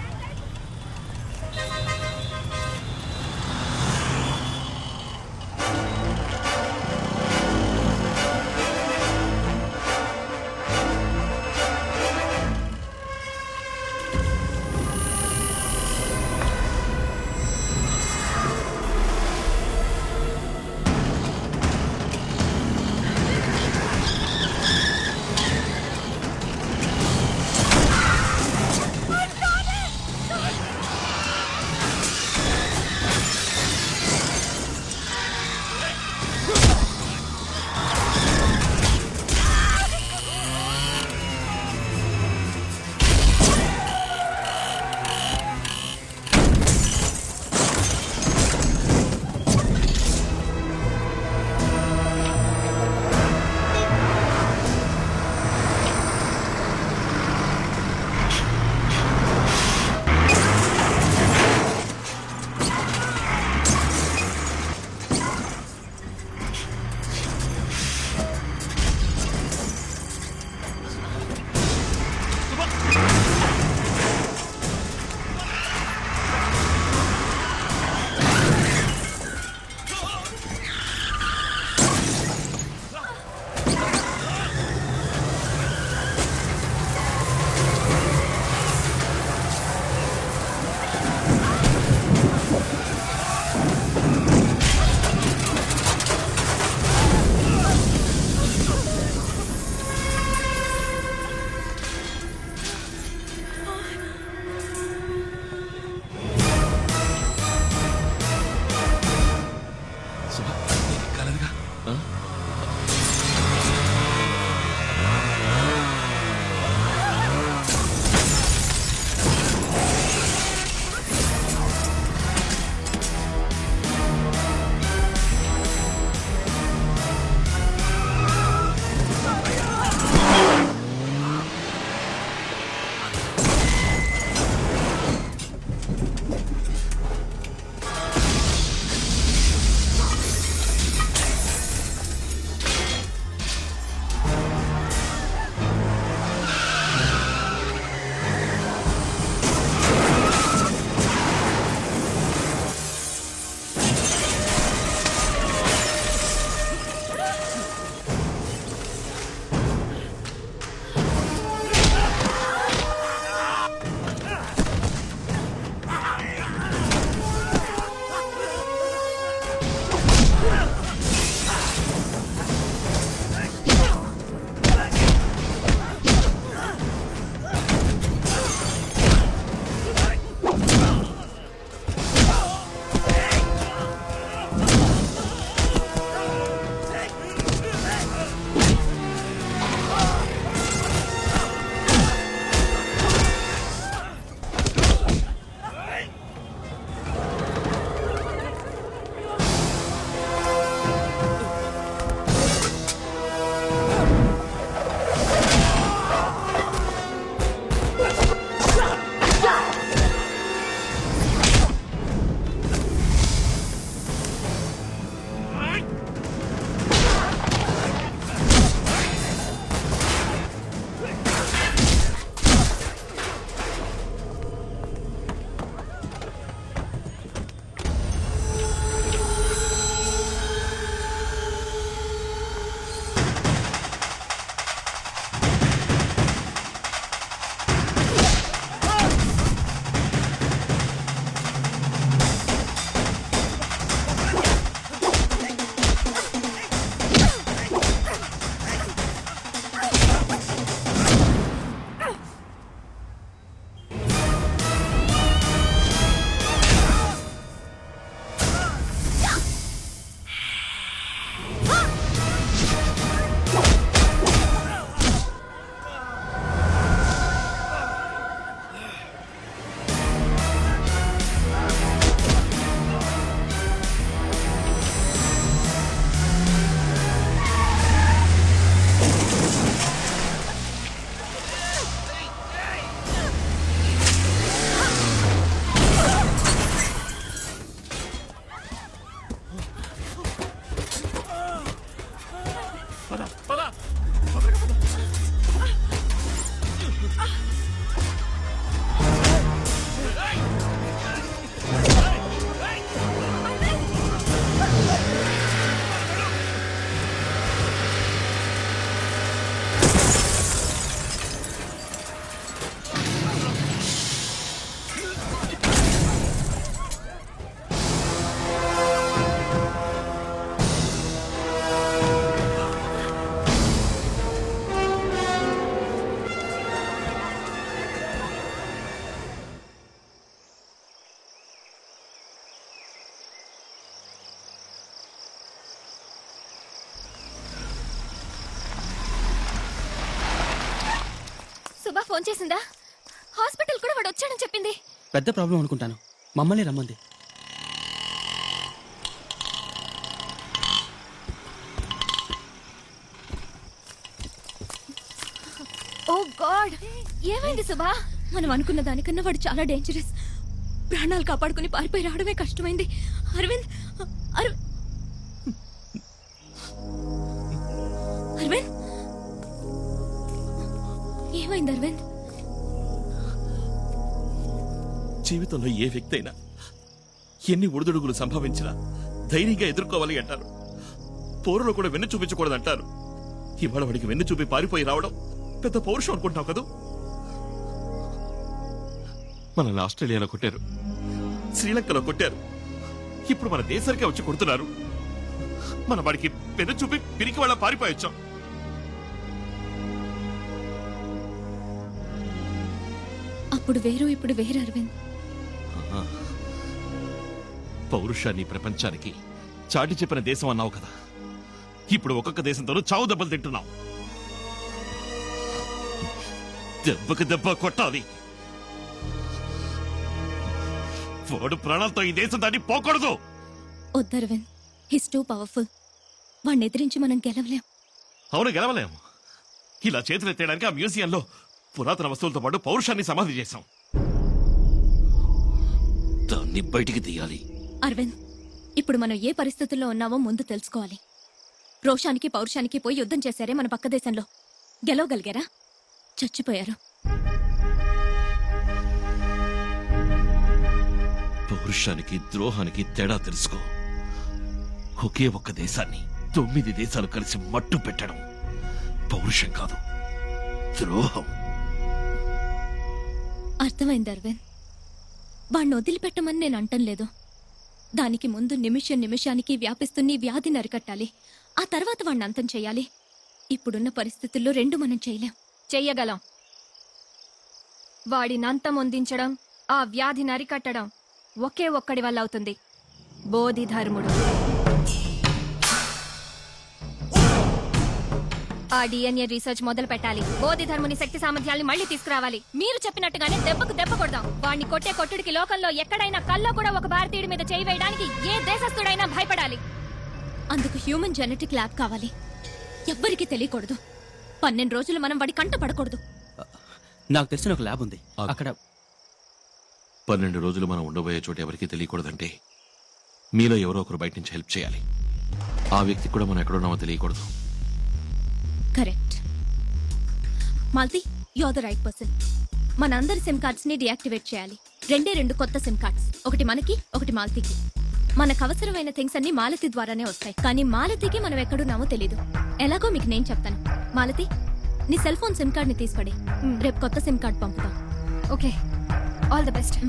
ఫోన్ చేసిందా హాస్పిటల్ కూడా వాడు వచ్చాడని చెప్పింది పెద్ద ప్రాబ్లం అనుకుంటాను మమ్మల్ని రమ్మంది ఓ గాడ్ ఏమైంది సుభా మనం అనుకున్న దానికన్నా వాడు చాలా డేంజరస్ ప్రాణాలు కాపాడుకుని పారిపోయి రావడమే కష్టమైంది అరవింద్ అరవింద్ అరవింద్ ఏమైంది అరవింద్ జీవితంలో ఏ వ్యక్తి అయినా ఎన్ని ఒడిదుడుగులు సంభవించినా ధైర్యంగా ఎదుర్కోవాలి అంటారు పోరులో కూడా వెన్ను చూపించకూడదు అంటారు ఇవాళ వాడికి వెన్ను చూపి పారిపోయి రావడం పెద్ద పౌరుషం అనుకుంటున్నావు కదూ మనల్ని ఆస్ట్రేలియాలో కొట్టారు శ్రీలంకలో కొట్టారు ఇప్పుడు మన దేశానికే వచ్చి కొడుతున్నారు మన వాడికి వెన్ను చూపి పిరికి వాళ్ళ పారిపోయొచ్చాం అప్పుడు వేరు ఇప్పుడు వేరు అరవింద్ ఆహా. పౌరుషాన్ని ప్రపంచానికి చాటి చెప్పిన దేశం అన్నావు కదా ఇప్పుడు ఒక్కొక్క దేశంతోనూ చావు దెబ్బలు తింటున్నాం దెబ్బకి దెబ్బ కొట్టాలి వాడు ప్రాణాలతో ఈ దేశం దాన్ని పోకూడదు వద్దు అరవింద్ హిస్ టూ పవర్ఫుల్ వాడిని ఎదిరించి మనం గెలవలేం అవును గెలవలేం ఇలా చేతులు ఎత్తేయడానికి ఆ మ్యూజియంలో పురాతన వస్తువులతో పాటు పౌరుషాన్ని సమాధి చేశాం దాన్ని బయటికి తీయాలి అరవింద్ ఇప్పుడు మనం ఏ పరిస్థితుల్లో ఉన్నామో ముందు తెలుసుకోవాలి రోషానికి పౌరుషానికి పోయి యుద్ధం చేశారే మన పక్క దేశంలో గెలవగలిగారా చచ్చిపోయారు పౌరుషానికి ద్రోహానికి తేడా తెలుసుకో ఒకే ఒక్క దేశాన్ని తొమ్మిది దేశాలు కలిసి మట్టు పెట్టడం పౌరుషం కాదు ద్రోహం అర్థమైంది అరవింద్ వాణ్ణి వదిలిపెట్టమని నేను అంటం లేదు దానికి ముందు నిమిషం నిమిషానికి వ్యాపిస్తున్న ఈ వ్యాధిని అరికట్టాలి ఆ తర్వాత వాణ్ణి అంతం చేయాలి ఇప్పుడున్న పరిస్థితుల్లో రెండు మనం చేయలేం చెయ్యగలం వాడిని అంతం అందించడం ఆ వ్యాధిని అరికట్టడం ఒకే ఒక్కడి వల్ల అవుతుంది బోధిధర్ముడు ఆ డిఎన్ఏ రీసెర్చ్ మొదలు పెట్టాలి బోధి ధర్ముని శక్తి సామర్థ్యాల్ని మళ్ళీ తీసుకురావాలి మీరు చెప్పినట్టుగానే దెబ్బకు దెబ్బ కొడదాం వాడిని కొట్టే కొట్టుడికి లోకంలో ఎక్కడైనా కల్లో కూడా ఒక భారతీయుడి మీద చేయి వేయడానికి ఏ దేశస్థుడైనా భయపడాలి అందుకు హ్యూమన్ జెనెటిక్ ల్యాబ్ కావాలి ఎవ్వరికీ తెలియకూడదు పన్నెండు రోజులు మనం వాడి కంట పడకూడదు నాకు తెలిసిన ఒక ల్యాబ్ ఉంది అక్కడ పన్నెండు రోజులు మనం ఉండబోయే చోటు ఎవరికీ తెలియకూడదంటే మీలో ఎవరో ఒకరు బయట నుంచి హెల్ప్ చేయాలి ఆ వ్యక్తి కూడా మనం ఎక్కడున్నామో తెలియకూడదు correct Malathi you are the right person మనందరి సిమ్ కార్డ్స్ ని డియాక్టివేట్ చేయాలి రెండే రెండు కొత్త సిమ్ కార్డ్స్ ఒకటి మనకి ఒకటి మాలతికి మనకు అవసరమైన థింగ్స్ అన్ని మాలతి ద్వారానే వస్తాయి కానీ మాలతికి మనం ఎక్కడున్నామో తెలీదు ఎలాగో మీకు నేను చెప్తాను మాలతి నీ సెల్ ఫోన్ సిమ్ కార్డ్ ని తీసుకోండి రేపు కొత్త సిమ్ కార్డ్ పంపుతాం ఓకే ఆల్ ద బెస్ట్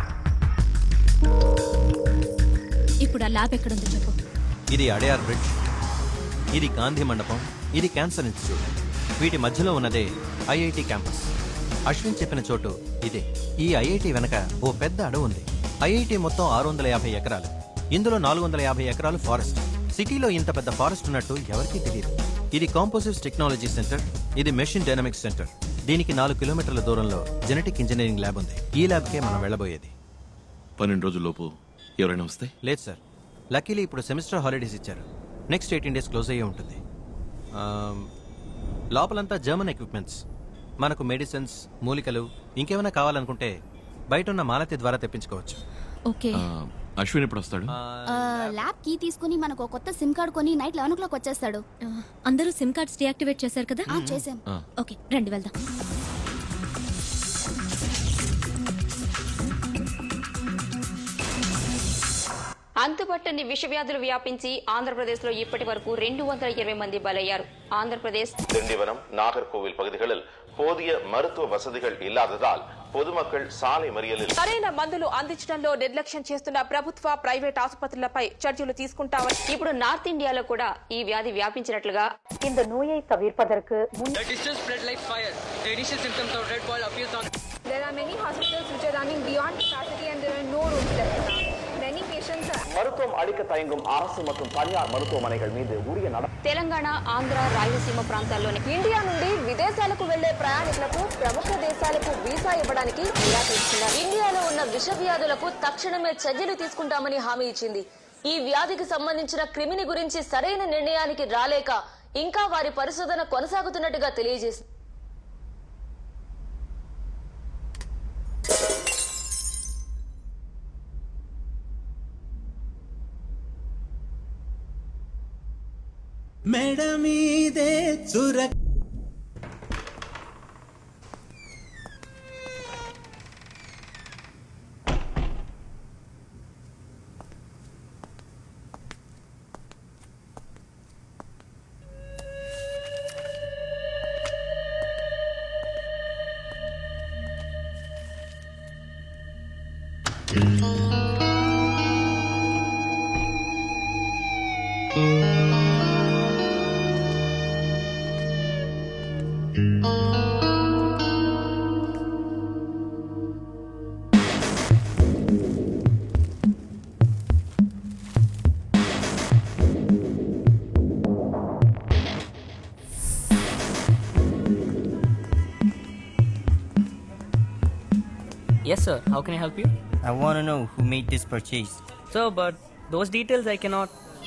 ఇప్పుడు ఆ ల్యాబ్ ఎక్కడుందో చెప్పు ఇది అడయార్ బ్రిడ్జ్ ఇది గాంధీ మండపం ఇది క్యాన్సర్ ఇన్స్టిట్యూట్ వీటి మధ్యలో ఉన్నదే ఐఐటి క్యాంపస్ అశ్విన్ చెప్పిన చోటు ఇదే ఈ ఐఐటి వెనక ఓ పెద్ద అడవి ఉంది ఐఐటి మొత్తం ఆరు వందల యాభై ఎకరాలు ఇందులో నాలుగు వందల యాభై ఎకరాలు ఫారెస్ట్ సిటీలో ఇంత పెద్ద ఫారెస్ట్ ఉన్నట్టు ఎవరికీ తెలియదు ఇది కాంపోజిట్స్ టెక్నాలజీ సెంటర్ ఇది మెషిన్ డైనమిక్స్ సెంటర్ దీనికి నాలుగు కిలోమీటర్ల దూరంలో జెనెటిక్ ఇంజనీరింగ్ ల్యాబ్ ఉంది ఈ ల్యాబ్కే మనం వెళ్ళబోయేది పన్నెండు రోజుల్లోపు ఎవరైనా వస్తే లేదు సార్ లక్కీలీ ఇప్పుడు సెమిస్టర్ హాలిడేస్ ఇచ్చారు నెక్స్ట్ ఎయిటీన్ డేస్ క్లోజ్ అయ్యే ఉంటుంది ఆమ్, లోపలంతా జర్మన్ ఎక్విప్మెంట్స్ మనకు మెడిసిన్స్ మూలికలు ఇంకేమైనా కావాలనుకుంటే బయట ఉన్న మాలతి ద్వారా తెప్పించుకోవచ్చు ఓకే ఆ, అశ్విన్ ఎప్పుడు వస్తాడు ల్యాబ్ కీ తీసుకుని మనకు ఒక కొత్త సిమ్ కార్డ్ కొని నైట్ లెవెన్ ఓ క్లాక్ వచ్చేస్తాడు అందరూ సిమ్ కార్డ్స్ డియాక్టివేట్ చేశారు కదా ఆ, చేశాం. ఆ. ఓకే రండి వెళ్దాం అంతుపట్టని విషవ్యాధులు వ్యాపించి ఆంధ్రప్రదేశ్లో ఇప్పటి వరకు రెండు వందల ఇరవై మంది బలయ్యారు ఆంధ్రప్రదేశ్ திண்டிவனம் நாகர்கோவில் பகுதிகளில் போதிய மருத்துவ வசதிகள் இல்லாததால் பொதுமக்கள் சாலை மறியலில் సరైన మందులు అందించడంలో నిర్లక్ష్యం చేస్తున్న ప్రభుత్వ ప్రైవేట్ ఆసుపత్రులపై చర్యలు తీసుకుంటామని ఇప్పుడు నార్త్ ఇండియాలో కూడా ఈ వ్యాధి వ్యాపించినట్లుగా இந்த நோயை தவிர்ப்பதற்கு The disease spread like fire. The initial symptoms of red boil appears on. There are many hospitals which are running beyond capacity and there are no rooms left. Many patients are மருத்துவம் அளிக்க தயங்கும் அரசு மற்றும் தனியார் மருத்துவமனைகள் மீது உரிய நட తెలంగాణ ఆంధ్ర రాయలసీమ ప్రాంతాల్లోని ఇండియా నుండి విదేశాలకు వెళ్లే ప్రయాణికులకు ప్రముఖ దేశాలకు వీసా ఇవ్వడానికి నిరాకరిస్తున్నారు ఇండియాలో ఉన్న విషవ్యాధులకు తక్షణమే చర్యలు తీసుకుంటామని హామీ ఇచ్చింది ఈ వ్యాధికి సంబంధించిన క్రిమిని గురించి సరైన నిర్ణయానికి రాలేక ఇంకా వారి పరిశోధన కొనసాగుతున్నట్టుగా తెలియజేసింది మెడ మీదే చుర Yes, sir. How can I help you? I want to know who made this purchase. Sir, but those details I cannot.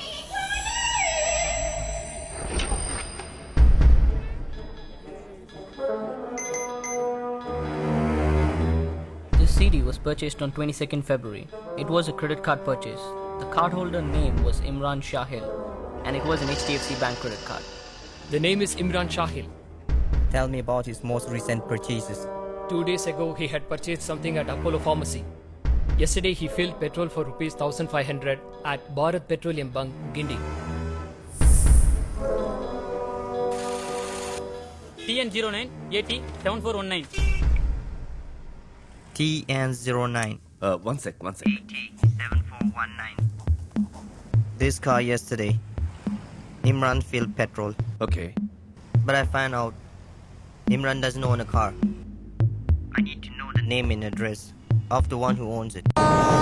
This CD was purchased on 22nd February. It was a credit card purchase. The cardholder name was Imran Shahil, and it was an HDFC Bank credit card. The name is Imran Shahil. Tell me about his most recent purchases. Two days ago, he had purchased something at Apollo Pharmacy. Yesterday, he filled petrol for rupees 1500 at Bharat Petroleum Bunk, Gindi. TN09 AT 7419. TN09. Uh, one sec, one sec. 7419. This car yesterday. Imran filled petrol. Okay. But I found out Imran doesn't own a car. I need to know the name and address of the one who owns it.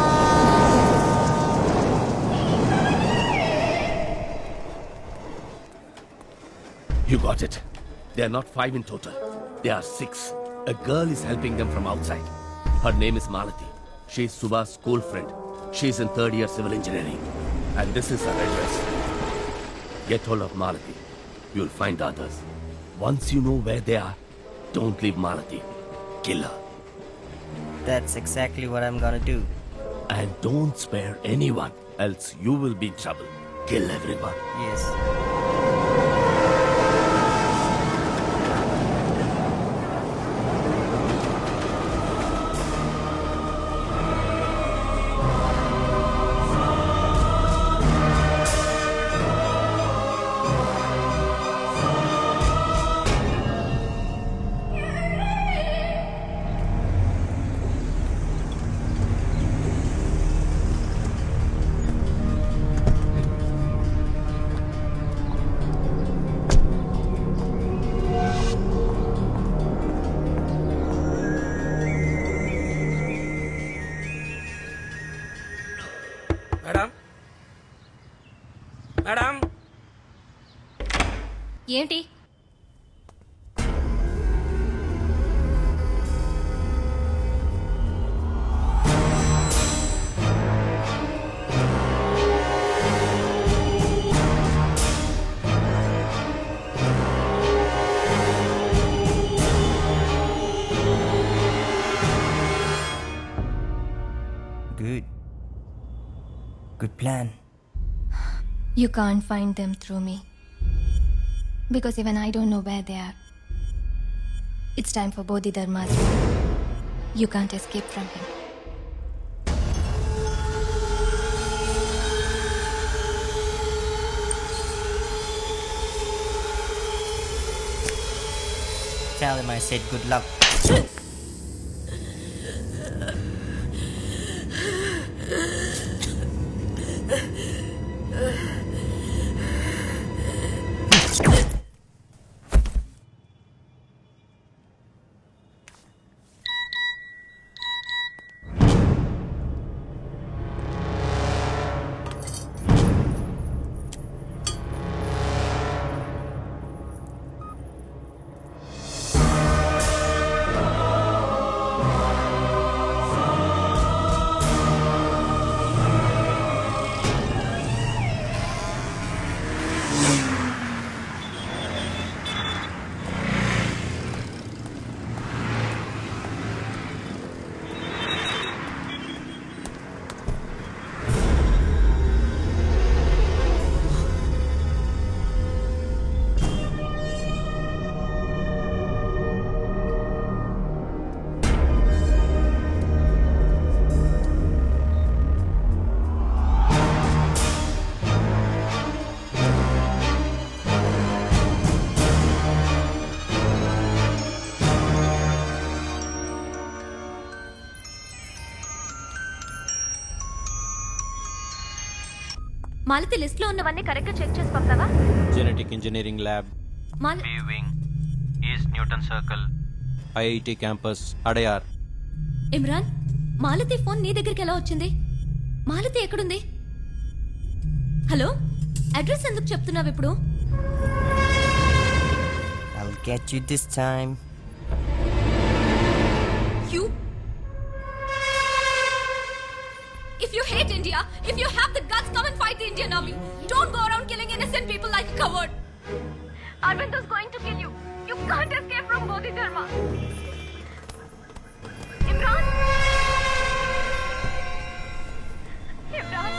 You got it. They are not five in total. They are six. A girl is helping them from outside. Her name is Malati. She is Subha's school friend. She is in third year civil engineering. And this is her address. Get hold of Malati. You'll find the others. Once you know where they are, don't leave Malati. Kill her. That's exactly what I'm gonna do. And don't spare anyone, else you will be in trouble. Kill everyone. Yes. Madam madam ఏంటి Good. Good plan. You can't find them through me. Because even I don't know where they are. It's time for Bodhidharma's. You can't escape from him. Tell him I said good luck. Malathi list లో ఉన్నవన్నీ correct గా check చేసి పంపావా genetic engineering lab మాల wing east Newton circle IIT campus Adyar Imran Malathi phone నీ దగ్గరికి ఎలా వచ్చింది మాలతి ఎక్కడుంది హలో అడ్రస్ ఎందుకు చెప్తున్నావు ఇప్పుడు I'll get you this time. You. If you hate India, if you have the guts, come and fight the Indian army. Don't go around killing innocent people like a coward. Arvind is going to kill you. You can't escape from Bodhi Dharma. Imran. Imran.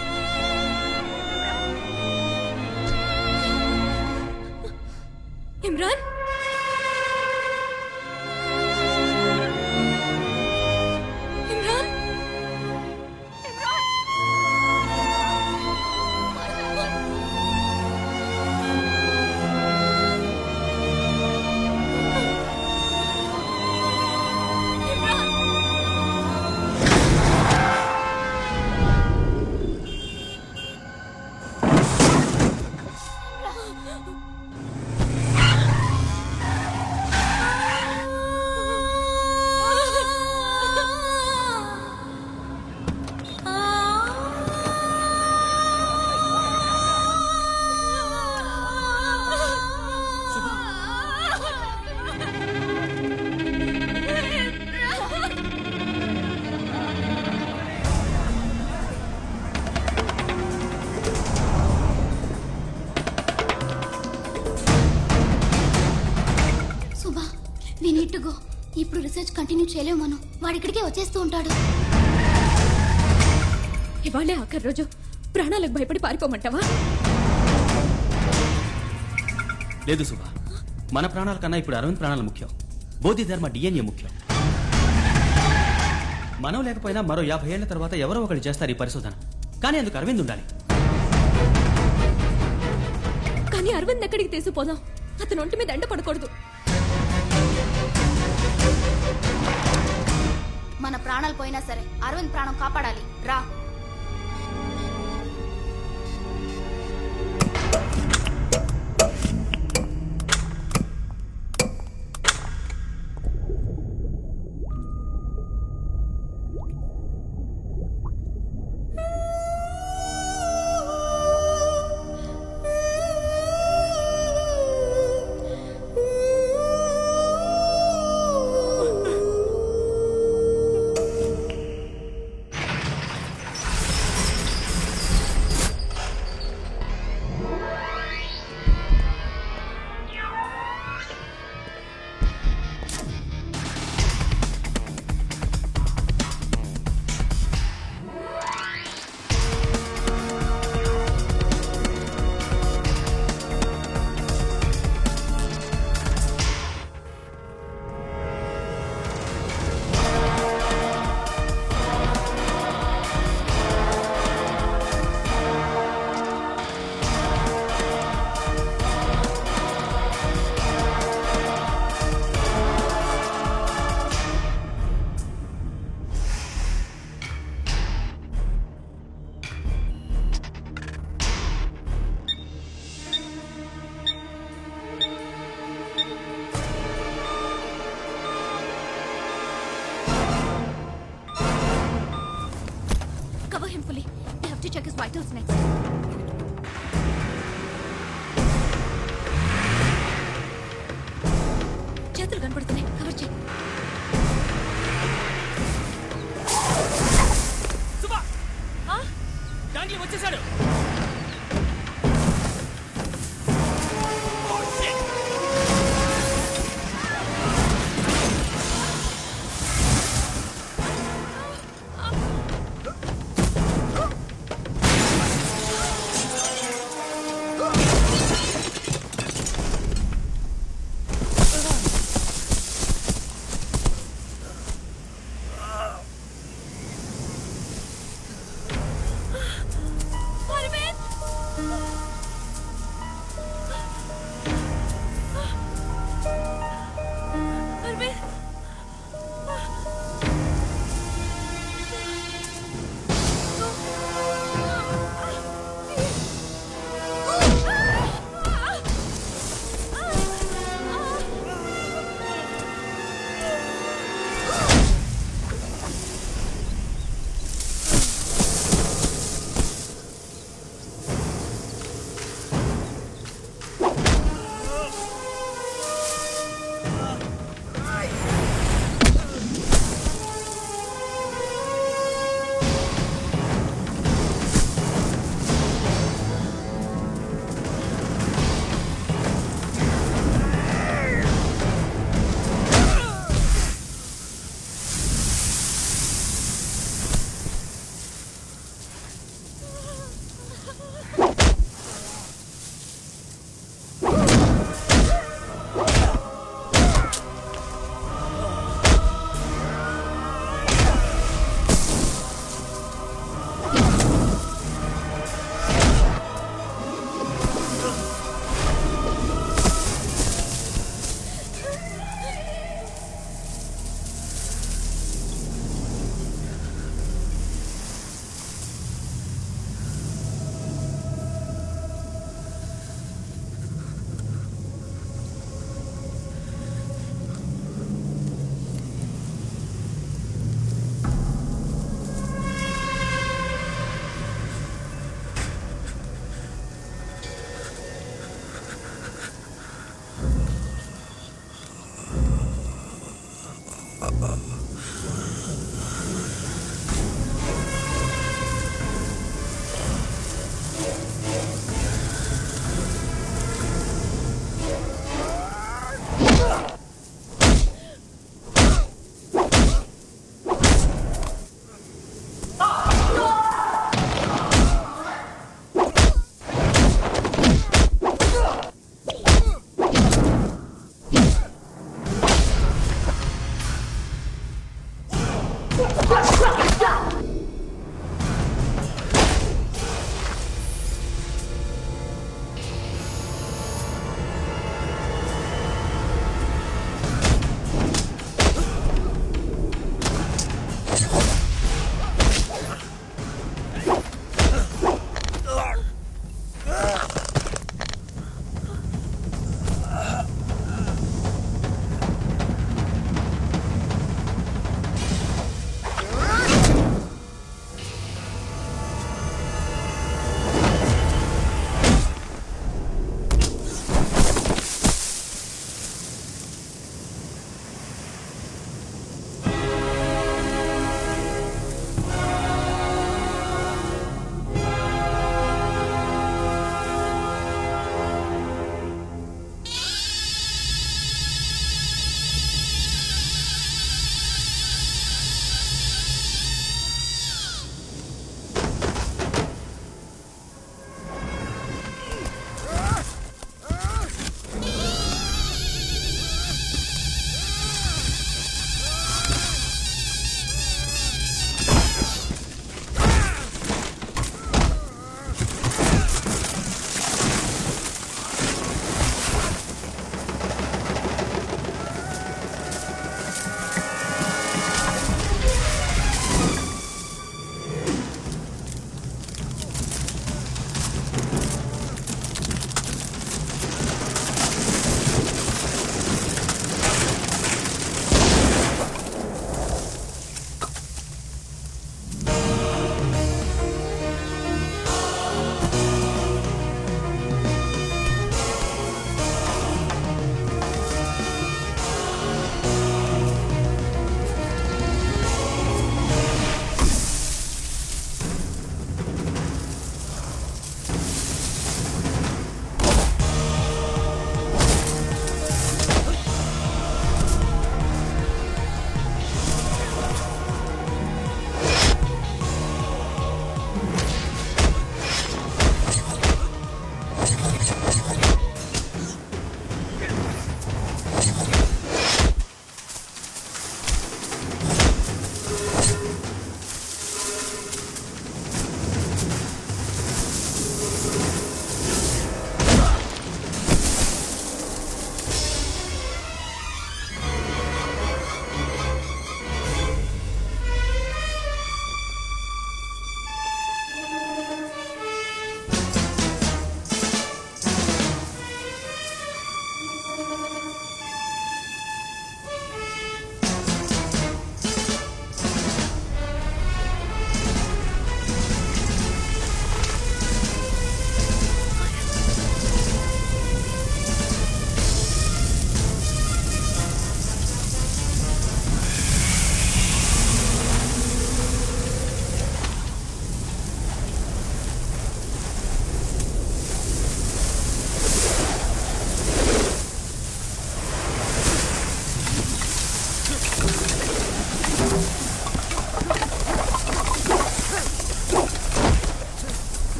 Imran. Imran. Subha we need to go ఇప్పుడు research continue చేయలేము మనం వాడు ఇక్కడికే వచ్చేస్తూ ఉంటాడు ఇవాళే ఆఖరి రోజు ప్రాణాలకు భయపడి పారిపోమంటావా లేదు సుభా మన ప్రాణాల కన్నా ఇప్పుడు అరవింద్ ప్రాణాలు ముఖ్యం బోధి ధర్మ డిఎన్ఏ ముఖ్యం మనం లేకపోయినా మరో యాభై ఏళ్ల తర్వాత ఎవరో ఒకరు చేస్తారు ఈ పరిశోధన కానీ అందుకు అరవింద్ ఉండాలి కానీ అరవింద్ ఎక్కడికి తీసుకుపోదాం అతను ఒంటి మీద ఎండ పడకూడదు మన ప్రాణాలు పోయినా సరే అరవింద్ ప్రాణం కాపాడాలి రా Cover him fully. I have to check his vitals next. చేతులు కనపడుతున్నాయి కవర్ చేయి సుబా డాంగ్లీ వచ్చేసాడు Arvind!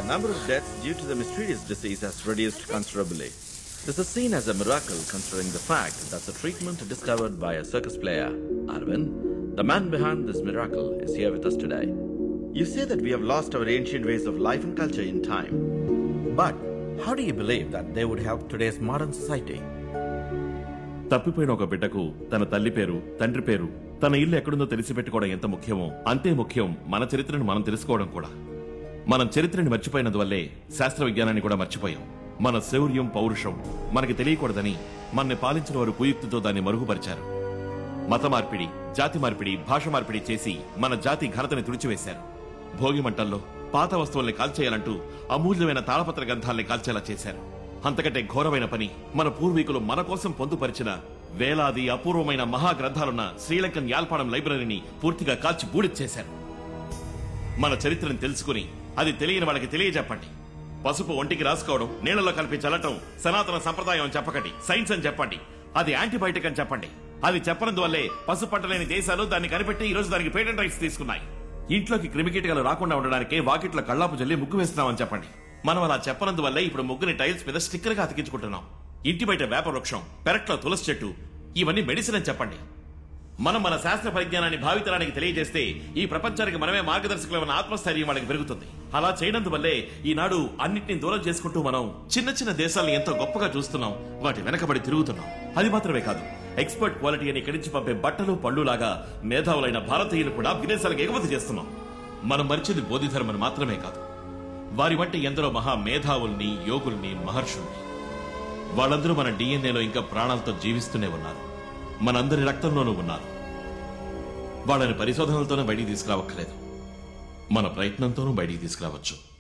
number of deaths due to the mysterious disease has reduced considerably. This is seen as a miracle considering the fact that the treatment discovered by a circus player, Arvind, the man behind this miracle, is here with us today. You say that we have lost our ancient ways of life and culture in time. But how do you believe that they would help today's modern society? తప్పిపోయిన ఒక బిడ్డకు తన తల్లి పేరు తండ్రి పేరు తన ఇల్లు ఎక్కడుందో తెలిసి పెట్టుకోవడం ఎంత ముఖ్యమో అంతే ముఖ్యం మన చరిత్రను మనం తెలుసుకోవడం కూడా మనం చరిత్రని మర్చిపోయినందువల్లే శాస్త్ర విజ్ఞానాన్ని కూడా మర్చిపోయాం మన శౌర్యం పౌరుషం మనకి తెలియకూడదని మనని పాలించిన వారు కుయుక్తితో దాన్ని మరుగుపరిచారు మత మార్పిడి జాతి మార్పిడి భాష మార్పిడి చేసి మన జాతి ఘనతని తుడిచివేశారు భోగి మంటల్లో పాత వస్తువుల్ని కాల్చేయాలంటూ అమూల్యమైన తాళపత్ర గ్రంథాల్ని కాల్చేలా చేశారు అంతకంటే ఘోరమైన పని మన పూర్వీకులు మన కోసం పొందుపరిచిన వేలాది అపూర్వమైన మహా గ్రంథాలున్న శ్రీలంకన్ యాల్పాడం లైబ్రరీని పూర్తిగా కాల్చి బూడిచ్చేశారు మన చరిత్రను తెలుసుకుని అది తెలియని వాళ్ళకి తెలియజెప్పండి పసుపు ఒంటికి రాసుకోవడం నీళ్లలో కలిపి చల్లటం సనాతన సంప్రదాయం అని చెప్పకండి సైన్స్ అని చెప్పండి అది యాంటీబయాటిక్ అని చెప్పండి అది చెప్పనందువల్లే పసుపు పంటలేని దేశాలు దాన్ని కనిపెట్టి ఈ రోజు దానికి పేటెంట్ రైట్స్ తీసుకున్నాయి ఇంట్లోకి క్రిమికీటకాలు రాకుండా ఉండడానికే వాకిట్ల కళ్ళాపు జల్లి ముగ్గు వేస్తున్నామని చెప్పండి మనం అలా చెప్పనందువల్లే ఇప్పుడు ముగ్గుని టైల్స్ మీద స్టిక్కర్ గా అతికించుకుంటున్నాం ఇంటి బయట వేప వృక్షం పెరట్లో తులసి చెట్టు ఇవన్నీ మెడిసిన్ అని చెప్పండి మనం మన శాస్త్ర పరిజ్ఞానాన్ని భావితరానికి తెలియజేస్తే ఈ ప్రపంచానికి మనమే మార్గదర్శకులమైన ఆత్మస్థైర్యం వాళ్ళకి పెరుగుతుంది అలా చేయనందువల్లే ఈనాడు అన్నిటిని దూరం చేసుకుంటూ మనం చిన్న చిన్న దేశాలను ఎంతో గొప్పగా చూస్తున్నాం వాటి వెనకబడి తిరుగుతున్నాం అది మాత్రమే కాదు ఎక్స్పర్ట్ క్వాలిటీ అని ఇక్కడి నుంచి పంపే బట్టలు పళ్ళు లాగా మేధావులైన భారతీయులు కూడా విదేశాలకు ఎగుమతి చేస్తున్నాం మనం మరిచింది బోధిధర్మని మాత్రమే కాదు వారి వంటి ఎందరో మహా మేధావుల్ని యోగుల్ని మహర్షుల్ని వాళ్ళందరూ మన డిఎన్ఏలో ఇంకా ప్రాణాలతో జీవిస్తూనే ఉన్నారు మనందరి రక్తంలోనూ ఉన్నారు వాళ్ళని పరిశోధనలతోనే బయటికి తీసుకురావక్కర్లేదు మన ప్రయత్నంతోనూ బయటికి తీసుకురావచ్చు